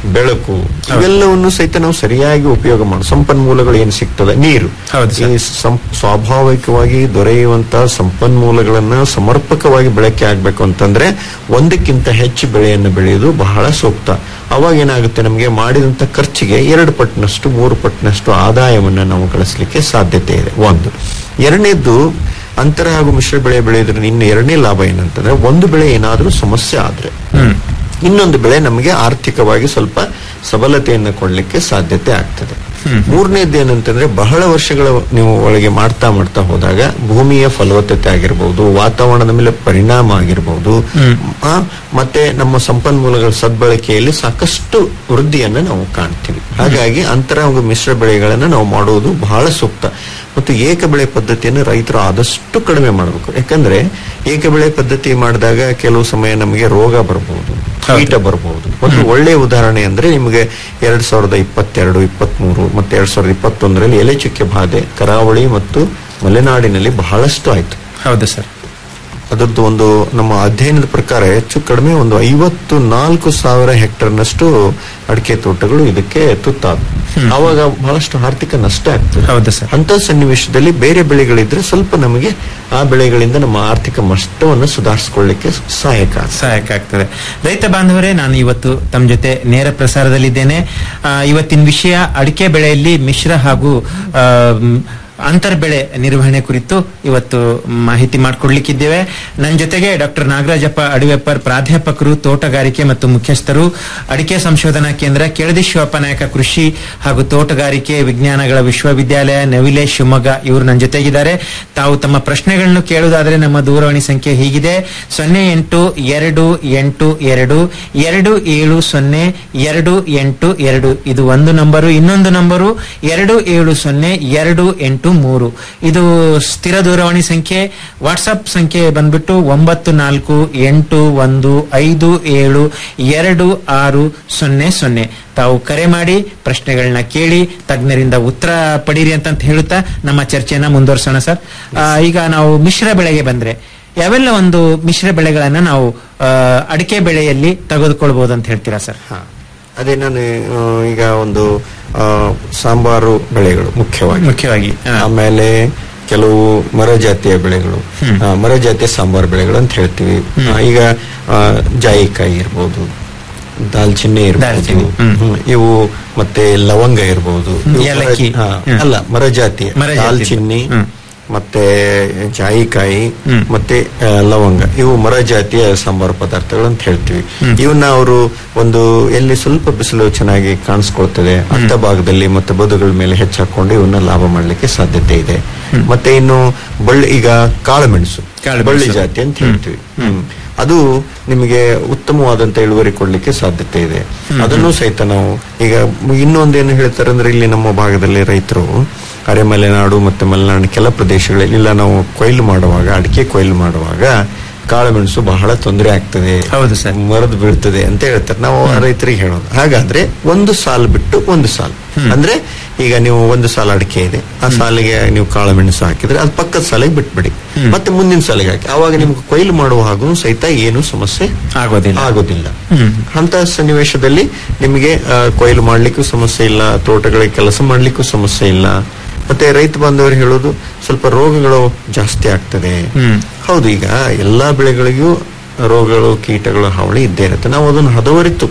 ಬೆಳಕು ಇವೆಲ್ಲವನ್ನು ಸಹಿತ ನಾವು ಸರಿಯಾಗಿ ಉಪಯೋಗ ಮಾಡಿ ಸಂಪನ್ಮೂಲಗಳು ಏನ್ ಸಿಗ್ತದೆ ನೀರು ಈ ಸಂ- ಸ್ವಾಭಾವಿಕವಾಗಿ ದೊರೆಯುವಂತಹ ಸಂಪನ್ಮೂಲಗಳನ್ನ ಸಮರ್ಪಕವಾಗಿ ಬಳಕೆ ಆಗ್ಬೇಕು ಅಂತಂದ್ರೆ ಒಂದಕ್ಕಿಂತ ಹೆಚ್ಚು ಬೆಳೆಯನ್ನು ಬೆಳೆಯುವುದು ಬಹಳ ಸೂಕ್ತ ಅವಾಗ ಏನಾಗುತ್ತೆ ನಮಗೆ ಮಾಡಿದಂತ ಖರ್ಚಿಗೆ ಎರಡು ಪಟ್ಟಿನಷ್ಟು ಮೂರು ಪಟ್ಟಿನಷ್ಟು ಆದಾಯವನ್ನ ನಾವು ಗಳಿಸಲಿಕ್ಕೆ ಸಾಧ್ಯತೆ ಇದೆ ಒಂದು ಎರಡನೇದ್ದು ಅಂತರ ಹಾಗೂ ಮಿಶ್ರ ಬೆಳೆ ಬೆಳೆಯೋದ್ರಿಂದ ಇನ್ನು ಎರಡನೇ ಲಾಭ ಏನಂತಂದ್ರೆ ಒಂದು ಬೆಳೆ ಏನಾದ್ರೂ ಸಮಸ್ಯೆ ಆದ್ರೆ ಇನ್ನೊಂದು ಬೆಳೆ ನಮಗೆ ಆರ್ಥಿಕವಾಗಿ ಸ್ವಲ್ಪ ಸಬಲತೆಯನ್ನು ಕೊಡ್ಲಿಕ್ಕೆ ಸಾಧ್ಯತೆ ಆಗ್ತದೆ ಮೂರನೇದ್ದು ಏನಂತಂದ್ರೆ ಬಹಳ ವರ್ಷಗಳ ನೀವು ಒಳಗೆ ಮಾಡ್ತಾ ಮಾಡ್ತಾ ಹೋದಾಗ ಭೂಮಿಯ ಫಲವತ್ತತೆ ಆಗಿರ್ಬಹುದು ವಾತಾವರಣದ ಮೇಲೆ ಪರಿಣಾಮ ಆಗಿರ್ಬಹುದು ಆ, ಮತ್ತೆ ನಮ್ಮ ಸಂಪನ್ಮೂಲಗಳ ಸದ್ಬಳಕೆಯಲ್ಲಿ ಸಾಕಷ್ಟು ವೃದ್ಧಿಯನ್ನ ನಾವು ಕಾಣ್ತೀವಿ ಹಾಗಾಗಿ ಅಂತರ ಹಾಗೂ ಮಿಶ್ರ ಬೆಳೆಗಳನ್ನ ನಾವು ಮಾಡುವುದು ಬಹಳ ಸೂಕ್ತ ಮತ್ತು ಏಕ ಬೆಳೆ ಪದ್ಧತಿಯನ್ನು ರೈತರು ಆದಷ್ಟು ಕಡಿಮೆ ಮಾಡಬೇಕು ಯಾಕಂದ್ರೆ ಏಕ ಬೆಳೆ ಪದ್ಧತಿ ಮಾಡಿದಾಗ ಕೆಲವು ಸಮಯ ನಮಗೆ ರೋಗ ಬರಬಹುದು ಕೀಟ ಬರಬಹುದು ಒಂದು ಒಳ್ಳೆಯ ಉದಾಹರಣೆ ಅಂದ್ರೆ ನಿಮಗೆ ಎರಡ್ ಸಾವಿರದ ಇಪ್ಪತ್ತೆರಡು ಇಪ್ಪತ್ಮೂರು ಮತ್ತೆ ಎರಡ್ ಸಾವಿರದ ಇಪ್ಪತ್ತೊಂದರಲ್ಲಿ ಎಲೆ ಚುಕ್ಕೆ ಬಾಧೆ ಕರಾವಳಿ ಮತ್ತು ಮಲೆನಾಡಿನಲ್ಲಿ ಬಹಳಷ್ಟು ಆಯ್ತು ಹೌದು ಸರ್ ಅದರದ್ದು ಒಂದು ನಮ್ಮ ಅಧ್ಯಯನದ ಪ್ರಕಾರ ಹೆಚ್ಚು ಕಡಿಮೆ ಒಂದು ಐವತ್ತು ನಾಲ್ಕು ಸಾವಿರ ಹೆಕ್ಟರ್ನಷ್ಟು ಅಡಿಕೆ ತೋಟಗಳು ಇದಕ್ಕೆ ತುತ್ತಾದವು ಆವಾಗ ಬಹಳಷ್ಟು ಆರ್ಥಿಕ ನಷ್ಟ ಆಗ್ತದೆ ಹೌದು ಸರ್ ಅಂತ ಸನ್ನಿವೇಶದಲ್ಲಿ ಬೇರೆ ಬೆಳೆಗಳಿದ್ರೆ ಸ್ವಲ್ಪ ನಮಗೆ ಆ ಬೆಳೆಗಳಿಂದ ನಮ್ಮ ಆರ್ಥಿಕ ನಷ್ಟವನ್ನು ಸುಧಾರಿಸಿಕೊಳ್ಳಿಕ್ಕೆ ಸಹಾಯಕ ಆಗ್ತದೆ. ಸಹಾಯಕ ಆಗ್ತದೆ ರೈತ ಬಾಂಧವರೇ ನಾನು ಇವತ್ತು ತಮ್ಮ ಜೊತೆ ನೇರ ಪ್ರಸಾರದಲ್ಲಿದ್ದೇನೆ ಆ, ಇವತ್ತಿನ ವಿಷಯ ಅಡಿಕೆ ಬೆಳೆಯಲ್ಲಿ ಮಿಶ್ರ ಹಾಗೂ ಆ, ಮ್, ಅಂತರ್ ಬೆಳೆ ನಿರ್ವಹಣೆ ಕುರಿತು ಇವತ್ತು ಮಾಹಿತಿ ಮಾಡಿಕೊಡ್ಲಿಕ್ಕಿದ್ದೇವೆ ನನ್ನ ಜೊತೆಗೆ ಡಾಕ್ಟರ್ ನಾಗರಾಜಪ್ಪ ಅಡಿವೆಪ್ಪರ್ ಪ್ರಾಧ್ಯಾಪಕರು ತೋಟಗಾರಿಕೆ ಮತ್ತು ಮುಖ್ಯಸ್ಥರು ಅಡಿಕೆ ಸಂಶೋಧನಾ ಕೇಂದ್ರ ಕೆಳದಿ ಶಿವಪ್ಪ ನಾಯಕ ಕೃಷಿ ಹಾಗೂ ತೋಟಗಾರಿಕೆ ವಿಜ್ಞಾನಗಳ ವಿಶ್ವವಿದ್ಯಾಲಯ ನವಿಲೆ ಶಿವಮೊಗ್ಗ ಇವರು ನನ್ನ ಜೊತೆಗಿದ್ದಾರೆ ತಾವು ತಮ್ಮ ಪ್ರಶ್ನೆಗಳನ್ನು ಕೇಳುವುದಾದ್ರೆ ನಮ್ಮ ದೂರವಾಣಿ ಸಂಖ್ಯೆ ಹೀಗಿದೆ ಸೊನ್ನೆ ಎಂಟು ಎರಡು ಎಂಟು ಎರಡು ಎರಡು ಏಳು ಸೊನ್ನೆ ಎರಡು ಎಂಟು ಎರಡು ಇದು ಒಂದು ನಂಬರು ಇನ್ನೊಂದು ನಂಬರು ಎರಡು ಏಳು ಸೊನ್ನೆ ಎರಡು ಎಂಟು ಮೂರು ಇದು ಸ್ಥಿರ ದೂರವಾಣಿ ಸಂಖ್ಯೆ ವಾಟ್ಸಪ್ ಸಂಖ್ಯೆ ಬಂದ್ಬಿಟ್ಟು ಒಂಬತ್ತು ನಾಲ್ಕು ಎಂಟು ಒಂದು ಐದು ಏಳು ಎರಡು ಆರು ಸೊನ್ನೆ ಸೊನ್ನೆ ತಾವು ಕರೆ ಮಾಡಿ ಪ್ರಶ್ನೆಗಳನ್ನ ಕೇಳಿ ತಜ್ಞರಿಂದ ಉತ್ತರ ಪಡೀರಿ ಅಂತ ಹೇಳುತ್ತಾ ನಮ್ಮ ಚರ್ಚೆಯನ್ನ ಮುಂದುವರ್ಸೋಣ ಸರ್ ಆ, ಈಗ ನಾವು ಮಿಶ್ರ ಬೆಳೆಗೆ ಬಂದ್ರೆ ಯಾವೆಲ್ಲ ಒಂದು ಮಿಶ್ರ ಬೆಳೆಗಳನ್ನ ನಾವು ಆ, ಅಡಿಕೆ ಬೆಳೆಯಲ್ಲಿ ತೆಗೆದುಕೊಳ್ಬಹುದು ಅಂತ ಹೇಳ್ತೀರಾ ಸರ್ ಅದೇ ನಾನು ಆ, ಈಗ ಒಂದು ಆ, ಸಾಂಬಾರು ಬೆಳೆಗಳು ಮುಖ್ಯವಾಗಿ ಮುಖ್ಯವಾಗಿ ಆಮೇಲೆ ಕೆಲವು ಮರ ಜಾತಿಯ ಬೆಳೆಗಳು ಆ, ಮರ ಜಾತಿಯ ಸಾಂಬಾರು ಬೆಳೆಗಳು ಅಂತ ಹೇಳ್ತೀವಿ ಆ, ಈಗ ಆ, ಜಾಯಿಕಾಯಿ ಇರ್ಬೋದು ದಾಲ್ಚಿನ್ನಿ ಇರ್ಬೋದು ಹ್ಮ್. ಇವು ಮತ್ತೆ ಲವಂಗ ಇರ್ಬೋದು ಇವು ಮರ- ಏಲಕ್ಕಿ. ಹಾ, ಹ್ಮ್. ಅಲ್ಲ ಮರ ಜಾತಿಯ ಮರ ಜಾತಿ. ದಾಲ್ಚಿನ್ನಿ ಮತ್ತೆ ಜಾಯಿಕಾಯಿ ಮತ್ತೆ ಆ, ಲವಂಗ ಇವು ಮರ ಜಾತಿಯ ಸಾಂಬಾರು ಪದಾರ್ಥಗಳು ಅಂತ ಹೇಳ್ತೀವಿ ಇವನ್ನ ಅವರು ಒಂದು ಎಲ್ಲಿ ಸ್ವಲ್ಪ ಬಿಸಿಲು ಚೆನ್ನಾಗಿ ಕಾಣಿಸ್ಕೊಳ್ತದೆ ಅಂತ ಭಾಗದಲ್ಲಿ ಮತ್ತೆ ಬದುಗಳ ಮೇಲೆ ಹೆಚ್ಚಾಕೊಂಡು ಇವನ್ನ ಲಾಭ ಮಾಡ್ಲಿಕ್ಕೆ ಸಾಧ್ಯತೆ ಇದೆ ಮತ್ತೆ ಇನ್ನು ಬಳ್ಳಿ ಈಗ ಕಾಳುಮೆಣಸು ಬಳ್ಳಿ ಜಾತಿ ಅಂತ ಹೇಳ್ತೀವಿ ಹ್ಮ್. ಅದು ನಿಮಗೆ ಉತ್ತಮವಾದಂತ ಇಳುವರಿ ಕೊಡ್ಲಿಕ್ಕೆ ಸಾಧ್ಯತೆ ಇದೆ ಅದನ್ನು ಸಹಿತ ನಾವು ಈಗ ಇನ್ನೊಂದೇನು ಹೇಳ್ತಾರೆ ಅಂದ್ರೆ ಇಲ್ಲಿ ನಮ್ಮ ಭಾಗದಲ್ಲಿ ರೈತರು ಅರೆ ಮಲೆನಾಡು ಮತ್ತೆ ಮಲೆನಾಡು ಕೆಲ ಪ್ರದೇಶಗಳಲ್ಲಿ ಇಲ್ಲ ನಾವು ಕೊಯ್ಲು ಮಾಡುವಾಗ ಅಡಿಕೆ ಕೊಯ್ಲು ಮಾಡುವಾಗ ಕಾಳುಮೆಣಸು ಬಹಳ ತೊಂದರೆ ಆಗ್ತದೆ ಹೌದು ಸರ್ ಮರದು ಬೀಳ್ತದೆ ಅಂತ ಹೇಳ್ತಾರೆ ನಾವು ರೈತರಿಗೆ ಹೇಳೋದು ಹಾಗಾದ್ರೆ ಒಂದು ಸಾಲು ಬಿಟ್ಟು ಒಂದು ಸಾಲು ಅಂದ್ರೆ ಈಗ ನೀವು ಒಂದು ಸಾಲ ಅಡಿಕೆ ಇದೆ ಆ ಸಾಲಿಗೆ ನೀವು ಕಾಳುಮೆಣಸು ಹಾಕಿದ್ರೆ ಅದು ಪಕ್ಕದ ಸಾಲಿಗೆ ಬಿಟ್ಬಿಡಿ ಮತ್ತೆ ಮುಂದಿನ ಸಾಲಿಗೆ ಹಾಕಿ ಅವಾಗ ನಿಮ್ಗೆ ಕೊಯ್ಲು ಮಾಡುವಾಗೂ ಸಹಿತ ಏನು ಸಮಸ್ಯೆ ಆಗೋದಿಲ್ಲ ಆಗೋದಿಲ್ಲ ಅಂತ ಸನ್ನಿವೇಶದಲ್ಲಿ ನಿಮಗೆ ಆ, ಕೊಯ್ಲು ಮಾಡ್ಲಿಕ್ಕೂ ಸಮಸ್ಯೆ ಇಲ್ಲ ತೋಟಗಳಿಗೆ ಕೆಲಸ ಮಾಡ್ಲಿಕ್ಕೂ ಸಮಸ್ಯೆ ಇಲ್ಲ ಮತ್ತೆ ರೈತ ಬಾಂಧವರು ಹೇಳೋದು ಸ್ವಲ್ಪ ರೋಗಗಳು ಜಾಸ್ತಿ ಆಗ್ತದೆ ಹೌದು ಈಗ ಎಲ್ಲಾ ಬೆಳೆಗಳಿಗೂ ರೋಗಗಳು ಕೀಟಗಳು ಹಾವಳಿ ಇದ್ದೇ ಇರುತ್ತೆ ನಾವು ಅದನ್ನು ಹದವರಿತು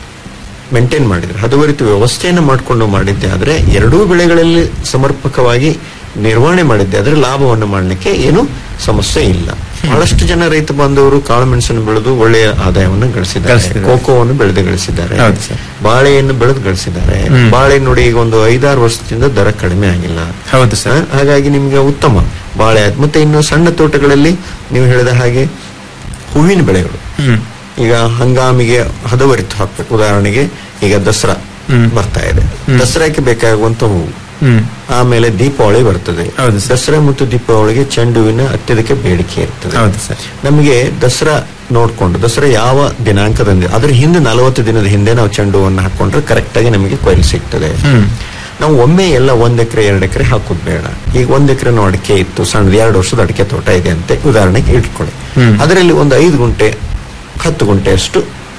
ಮೇಂಟೈನ್ ಮಾಡಿದ್ರೆ ಹದವರಿತು ವ್ಯವಸ್ಥೆಯನ್ನು ಮಾಡಿಕೊಂಡು ಮಾಡಿದ್ದೆ ಆದ್ರೆ ಎರಡೂ ಬೆಳೆಗಳಲ್ಲಿ ಸಮರ್ಪಕವಾಗಿ ನಿರ್ವಹಣೆ ಮಾಡಿದ್ದೆ ಆದ್ರೆ ಲಾಭವನ್ನು ಮಾಡಲಿಕ್ಕೆ ಏನು ಸಮಸ್ಯೆ ಇಲ್ಲ ಬಹಳಷ್ಟು ಜನ ರೈತ ಬಾಂಧವರು ಕಾಳು ಮೆಣಸನ್ನು ಬೆಳೆದು ಒಳ್ಳೆಯ ಆದಾಯವನ್ನು ಗಳಿಸಿದ್ದಾರೆ ಗಳಿಸಿದ್ದಾರೆ. ಕೋಕೋವನ್ನು ಬೆಳೆದು ಗಳಿಸಿದ್ದಾರೆ ಹೌದು ಸರ್. ಬಾಳೆಯನ್ನು ಬೆಳೆದು ಗಳಿಸಿದ್ದಾರೆ ಹ್ಮ್. ಬಾಳೆ ನೋಡಿ ಈಗ ಒಂದು ಐದಾರು ವರ್ಷದಿಂದ ದರ ಕಡಿಮೆ ಆಗಿಲ್ಲ ಹೌದು ಸರ್ ಹ? ಹಾಗಾಗಿ ನಿಮ್ಗೆ ಉತ್ತಮ ಬಾಳೆ ಆಯ್ತು ಮತ್ತೆ ಇನ್ನು ಸಣ್ಣ ತೋಟಗಳಲ್ಲಿ ನೀವು ಹೇಳಿದ ಹಾಗೆ ಹೂವಿನ ಬೆಳೆಗಳು ಹ್ಮ್ ಈಗ ಹಂಗಾಮಿಗೆ ಹದವರಿತು ಹಾಕ್ಬೇಕು ಉದಾಹರಣೆಗೆ ಈಗ ದಸರಾ ಹ್ಮ್. ಬರ್ತಾ ಇದೆ ದಸರಾಕ್ಕೆ ಬೇಕಾಗುವಂತ ಹೂವು ಹ್ಮ್ ಆಮೇಲೆ ದೀಪಾವಳಿ ಬರ್ತದೆ ಹೌದು ದಸರಾ ಮತ್ತು ದೀಪಾವಳಿಗೆ ಚೆಂಡು ಹೂವಿನ ಅತ್ಯಧಿಕ ಬೇಡಿಕೆ ಇರ್ತದೆ ಹೌದು ಸರ್ ನಮಗೆ ದಸರಾ ನೋಡ್ಕೊಂಡು ದಸರಾ ಯಾವ ದಿನಾಂಕದಂದೆ ಅದ್ರ ಹಿಂದೆ ನಲವತ್ತು ದಿನದ ಹಿಂದೆ ನಾವು ಚೆಂಡು ಹೂವನ್ನು ಹಾಕೊಂಡ್ರೆ ಕರೆಕ್ಟ್ ಆಗಿ ನಮಗೆ ಕೊಯ್ಲು ಸಿಗ್ತದೆ ಹ್ಮ್ ನಾವು ಒಮ್ಮೆ ಎಲ್ಲ ಒಂದ್ ಎಕರೆ ಎರಡು ಎಕರೆ ಹಾಕೋದು ಬೇಡ ಈಗ ಒಂದ್ ಎಕರೆ ಅಡಿಕೆ ಇತ್ತು ಸಣ್ಣದು ಎರಡು ವರ್ಷದ ಅಡಿಕೆ ತೋಟ ಇದೆ ಅಂತೆ ಉದಾಹರಣೆಗೆ ಇಟ್ಕೊಳ್ಳಿ ಹ್ಮ್. ಅದರಲ್ಲಿ ಒಂದು ಐದು ಗುಂಟೆ ಹತ್ತು ಗುಂಟೆ ಅಷ್ಟು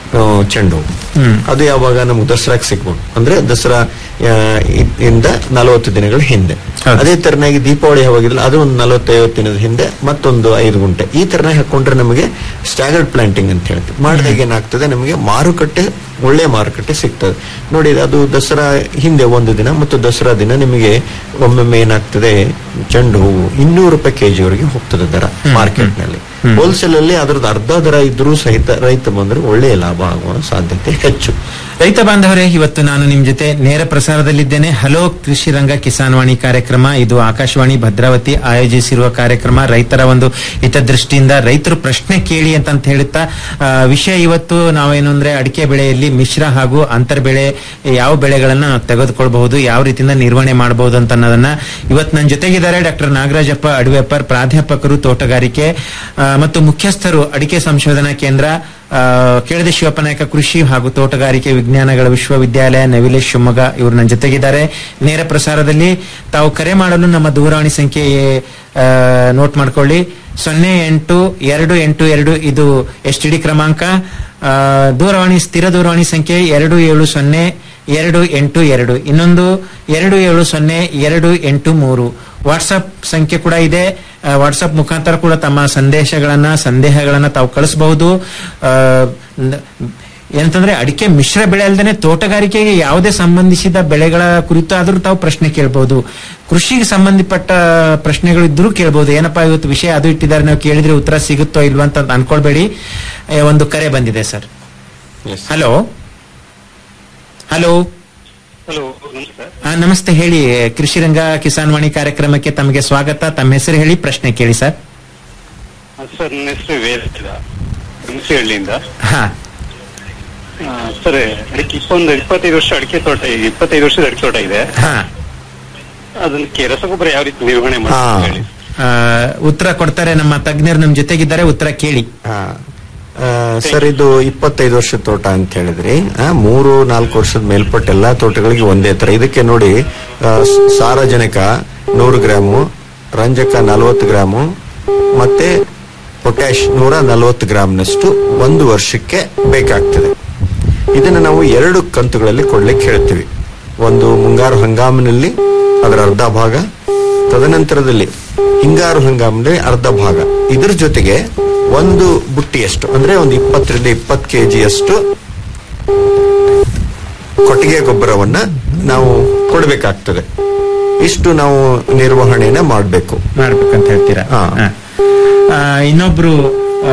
ಆ, ಚೆಂಡು ಹೂವು. ಹ್ಮ್. ಅದು ಯಾವಾಗ ನಮ್ಗೆ ದಸರಾಕ್ ಸಿಗ್ಬೋದು ಅಂದ್ರೆ ದಸರಾ ಆ, ಇ- ಇಂದ ನಲವತ್ತು ದಿನಗಳ ಹಿಂದೆ ಅದೇ ತರನಾಗಿ ದೀಪಾವಳಿ ಯಾವಾಗಿಲ್ಲ ಅದು ಒಂದು ನಲವತ್ತೈವತ್ತು ದಿನದ ಹಿಂದೆ ಮತ್ತೊಂದು ಐದು ಗುಂಟೆ ಈ ತರನಾಗಿ ಹಾಕೊಂಡ್ರೆ ನಮಗೆ ಸ್ಟ್ಯಾಗರ್ಡ್ ಪ್ಲಾಂಟಿಂಗ್ ಅಂತ ಹೇಳ್ತೀವಿ ಮಾಡಿದಾಗ ಏನಾಗ್ತದೆ ನಮಗೆ ಮಾರುಕಟ್ಟೆ ಒಳ್ಳೆ ಮಾರುಕಟ್ಟೆ ಸಿಗ್ತದೆ ನೋಡಿ ಅದು ದಸರಾ ಹಿಂದೆ ಒಂದು ದಿನ ಮತ್ತು ದಸರಾ ದಿನ ನಿಮಗೆ ಒಮ್ಮೊಮ್ಮೆ ಏನಾಗ್ತದೆ ಚೆಂಡು ಹೂವು ಇನ್ನೂರು ರೂಪಾಯಿ ಕೆಜಿವರೆಗೆ ಹೋಗ್ತದೆ ದರ ಮಾರ್ಕೆಟ್ ನಲ್ಲಿ ಹೋಲ್ಸೇಲ್ ಅಲ್ಲಿ ಅದ್ರದ್ದು ಅರ್ಧ ದರ ಇದ್ರೂ ಸಹಿತ ರೈತ ಬಂದ್ರೆ ಒಳ್ಳೆಯ ಲಾಭ ಆಗುವ ಸಾಧ್ಯತೆ ಹೆಚ್ಚು ರೈತ ಬಾಂಧವರೇ ಇವತ್ತು ನಾನು ನಿಮ್ ಜೊತೆ ನೇರ ಪ್ರಸಾರದಲ್ಲಿದ್ದೇನೆ ಹಲೋ ಕೃಷಿ ರಂಗ ಕಿಸಾನ್ ವಾಣಿ ಕಾರ್ಯಕ್ರಮ ಇದು ಆಕಾಶವಾಣಿ ಭದ್ರಾವತಿ ಆಯೋಜಿಸಿರುವ ಕಾರ್ಯಕ್ರಮ ರೈತರ ಒಂದು ಹಿತದೃಷ್ಟಿಯಿಂದ ರೈತರು ಪ್ರಶ್ನೆ ಕೇಳಿ ಅಂತ ಅಂತ ಹೇಳುತ್ತಾ ಆ, ವಿಷಯ ಇವತ್ತು ನಾವೇನು ಅಂದ್ರೆ ಅಡಿಕೆ ಬೆಳೆಯಲ್ಲಿ ಮಿಶ್ರ ಹಾಗೂ ಅಂತರ್ ಬೆಳೆ ಯಾವ ಬೆಳೆಗಳನ್ನ ನಾವು ತೆಗೆದುಕೊಳ್ಬಹುದು ಯಾವ ರೀತಿಯಿಂದ ನಿರ್ವಹಣೆ ಮಾಡಬಹುದು ಅಂತ ಅನ್ನೋದನ್ನ ಇವತ್ತು ನನ್ನ ಜೊತೆಗಿದ್ದಾರೆ ಡಾಕ್ಟರ್ ನಾಗರಾಜಪ್ಪ ಅಡವೆಪ್ಪರ್ ಪ್ರಾಧ್ಯಾಪಕರು ತೋಟಗಾರಿಕೆ ಆ, ಮತ್ತು ಮುಖ್ಯಸ್ಥರು ಅಡಿಕೆ ಸಂಶೋಧನಾ ಕೇಂದ್ರ ಆ, ಕೆಳದಿ ಶಿವಪ್ಪನಾಯಕ ಕೃಷಿ ಹಾಗೂ ತೋಟಗಾರಿಕೆ ವಿಜ್ಞಾನಗಳ ವಿಶ್ವವಿದ್ಯಾಲಯ ನವಿಲೆ ಶಿವಮೊಗ್ಗ ಇವರು ನನ್ನ ಜೊತೆಗಿದ್ದಾರೆ ನೇರ ಪ್ರಸಾರದಲ್ಲಿ ತಾವು ಕರೆ ಮಾಡಲು ನಮ್ಮ ದೂರವಾಣಿ ಸಂಖ್ಯೆ ಆ, ನೋಟ್ ಮಾಡ್ಕೊಳ್ಳಿ ಸೊನ್ನೆ ಎಂಟು ಎರಡು ಎಂಟು ಎರಡು ಇದು ಎಸ್ ಟಿ ಡಿ ಕ್ರಮಾಂಕ ಆ, ದೂರವಾಣಿ ಸ್ಥಿರ ದೂರವಾಣಿ ಸಂಖ್ಯೆ ಎರಡು ಏಳು ಸೊನ್ನೆ ಎರಡು ಎಂಟು ಎರಡು ಇನ್ನೊಂದು ಎರಡು ಏಳು ಸೊನ್ನೆ ಎರಡು ಎಂಟು ಮೂರು ವಾಟ್ಸಪ್ ಸಂಖ್ಯೆ ಕೂಡ ಇದೆ ಆ, ವಾಟ್ಸಪ್ ಮುಖಾಂತರ ಕೂಡ ತಮ್ಮ ಸಂದೇಶಗಳನ್ನ ಸಂದೇಹಗಳನ್ನ ತಾವು ಕಳಿಸಬಹುದು ಆ, ನ- ಏನಂತಂದ್ರೆ ಅಡಿಕೆ ಮಿಶ್ರ ಬೆಳೆ ಅಲ್ಲದೆ ತೋಟಗಾರಿಕೆಗೆ ಯಾವುದೇ ಸಂಬಂಧಿಸಿದ ಬೆಳೆಗಳ ಕುರಿತು ಆದ್ರೂ ತಾವು ಪ್ರಶ್ನೆ ಕೇಳಬಹುದು ಕೃಷಿಗೆ ಸಂಬಂಧಪಟ್ಟ ಪ್ರಶ್ನೆಗಳು ಇದ್ರೂ ಕೇಳಬಹುದು ಏನಪ್ಪಾ ಇವತ್ತು ವಿಷಯ ಅದು ಇಟ್ಟಿದ್ದಾರೆ ನಾವು ಕೇಳಿದ್ರೆ ಉತ್ತರ ಸಿಗುತ್ತೋ ಇಲ್ವಾ ಅಂತ ಅನ್ಕೊಳ್ಬೇಡಿ ಏ, ಒಂದು ಕರೆ ಬಂದಿದೆ ಸರ್ ಹಲೋ ಹಲೋ ಹಲೋ ನಮಸ್ಕಾರ ಆ, ನಮಸ್ತೆ ಹೇಳಿ ಕೃಷಿ ರಂಗ ಕಿಸಾನ್ ವಾಣಿ ಕಾರ್ಯಕ್ರಮಕ್ಕೆ ತಮಗೆ ಸ್ವಾಗತ ತಮ್ಮ ಹೆಸರು ಹೇಳಿ ಪ್ರಶ್ನೆ ಕೇಳಿ ಸರ್ ಸರ್ ನನ್ನ ಹೆಸರು ವೇದ ಹುಣಸೆಹಳ್ಳಿಯಿಂದ ಹಾ ಆ, ಸರ್ ಅಡಿಕೆ ಇಪ್ಪೊಂದು ಇಪ್ಪತ್ತೈದು ವರ್ಷ ಅಡಿಕೆ ತೋಟ ಇದೆ ಇಪ್ಪತ್ತೈದು ವರ್ಷದ ಅಡಿಕೆ ತೋಟ ಇದೆ ಹಾ ಅದಕ್ಕೆ ರಸಗೊಬ್ಬರ ಯಾವ ರೀತಿ ನಿರ್ವಹಣೆ ಮಾಡ್ತಾರೆ ಹೇಳಿ ಆ, ಉತ್ತರ ಕೊಡ್ತಾರೆ ನಮ್ಮ ತಜ್ಞರು ನಮ್ ಜೊತೆಗಿದ್ದಾರೆ ಉತ್ತರ ಕೇಳಿ ಆ, ಸರ್ ಇದು ಇಪ್ಪತ್ತೈದು ವರ್ಷದ ತೋಟ ಅಂತ ಹೇಳಿದ್ರಿ ಆ, ಮೂರು ನಾಲ್ಕು ವರ್ಷದ ಮೇಲ್ಪಟ್ಟ ಎಲ್ಲಾ ತೋಟಗಳಿಗೆ ಒಂದೇ ತರ ಇದಕ್ಕೆ ನೋಡಿ ಆ, ಸ- ಸಾರಜನಕ ನೂರು ಗ್ರಾಮು ರಂಜಕ ನಲವತ್ತು ಗ್ರಾಮು ಮತ್ತೆ ಪೊಟ್ಯಾಶ್ ನೂರ ನಲವತ್ತು ಗ್ರಾಮ್ನಷ್ಟು ಒಂದು ವರ್ಷಕ್ಕೆ ಬೇಕಾಗ್ತದೆ ಇದನ್ನು ನಾವು ಎರಡು ಕಂತುಗಳಲ್ಲಿ ಕೊಡ್ಲಿಕ್ಕೆ ಹೇಳ್ತೀವಿ ಒಂದು ಮುಂಗಾರು ಹಂಗಾಮಿನಲ್ಲಿ ಅದರ ಅರ್ಧ ಭಾಗ ತದನಂತರದಲ್ಲಿ ಹಿಂಗಾರು ಹಂಗಾಮಿನಲ್ಲಿ ಅರ್ಧ ಭಾಗ ಇದ್ರ ಜೊತೆಗೆ ಒಂದು ಬುಟ್ಟಿಯಷ್ಟು ಅಂದ್ರೆ ಒಂದು ಇಪ್ಪತ್ತರಿಂದ ಇಪ್ಪತ್ತು ಕೆಜಿಯಷ್ಟು ಕೊಟ್ಟಿಗೆ ಗೊಬ್ಬರವನ್ನ ನಾವು ಕೊಡಬೇಕಾಗ್ತದೆ ಇಷ್ಟು ನಾವು ನಿರ್ವಹಣೆನ ಮಾಡಬೇಕು ಮಾಡ್ಬೇಕಂತ ಹೇಳ್ತೀರಾ ಹಾ. ಆ, ಇನ್ನೊಬ್ರು ಆ,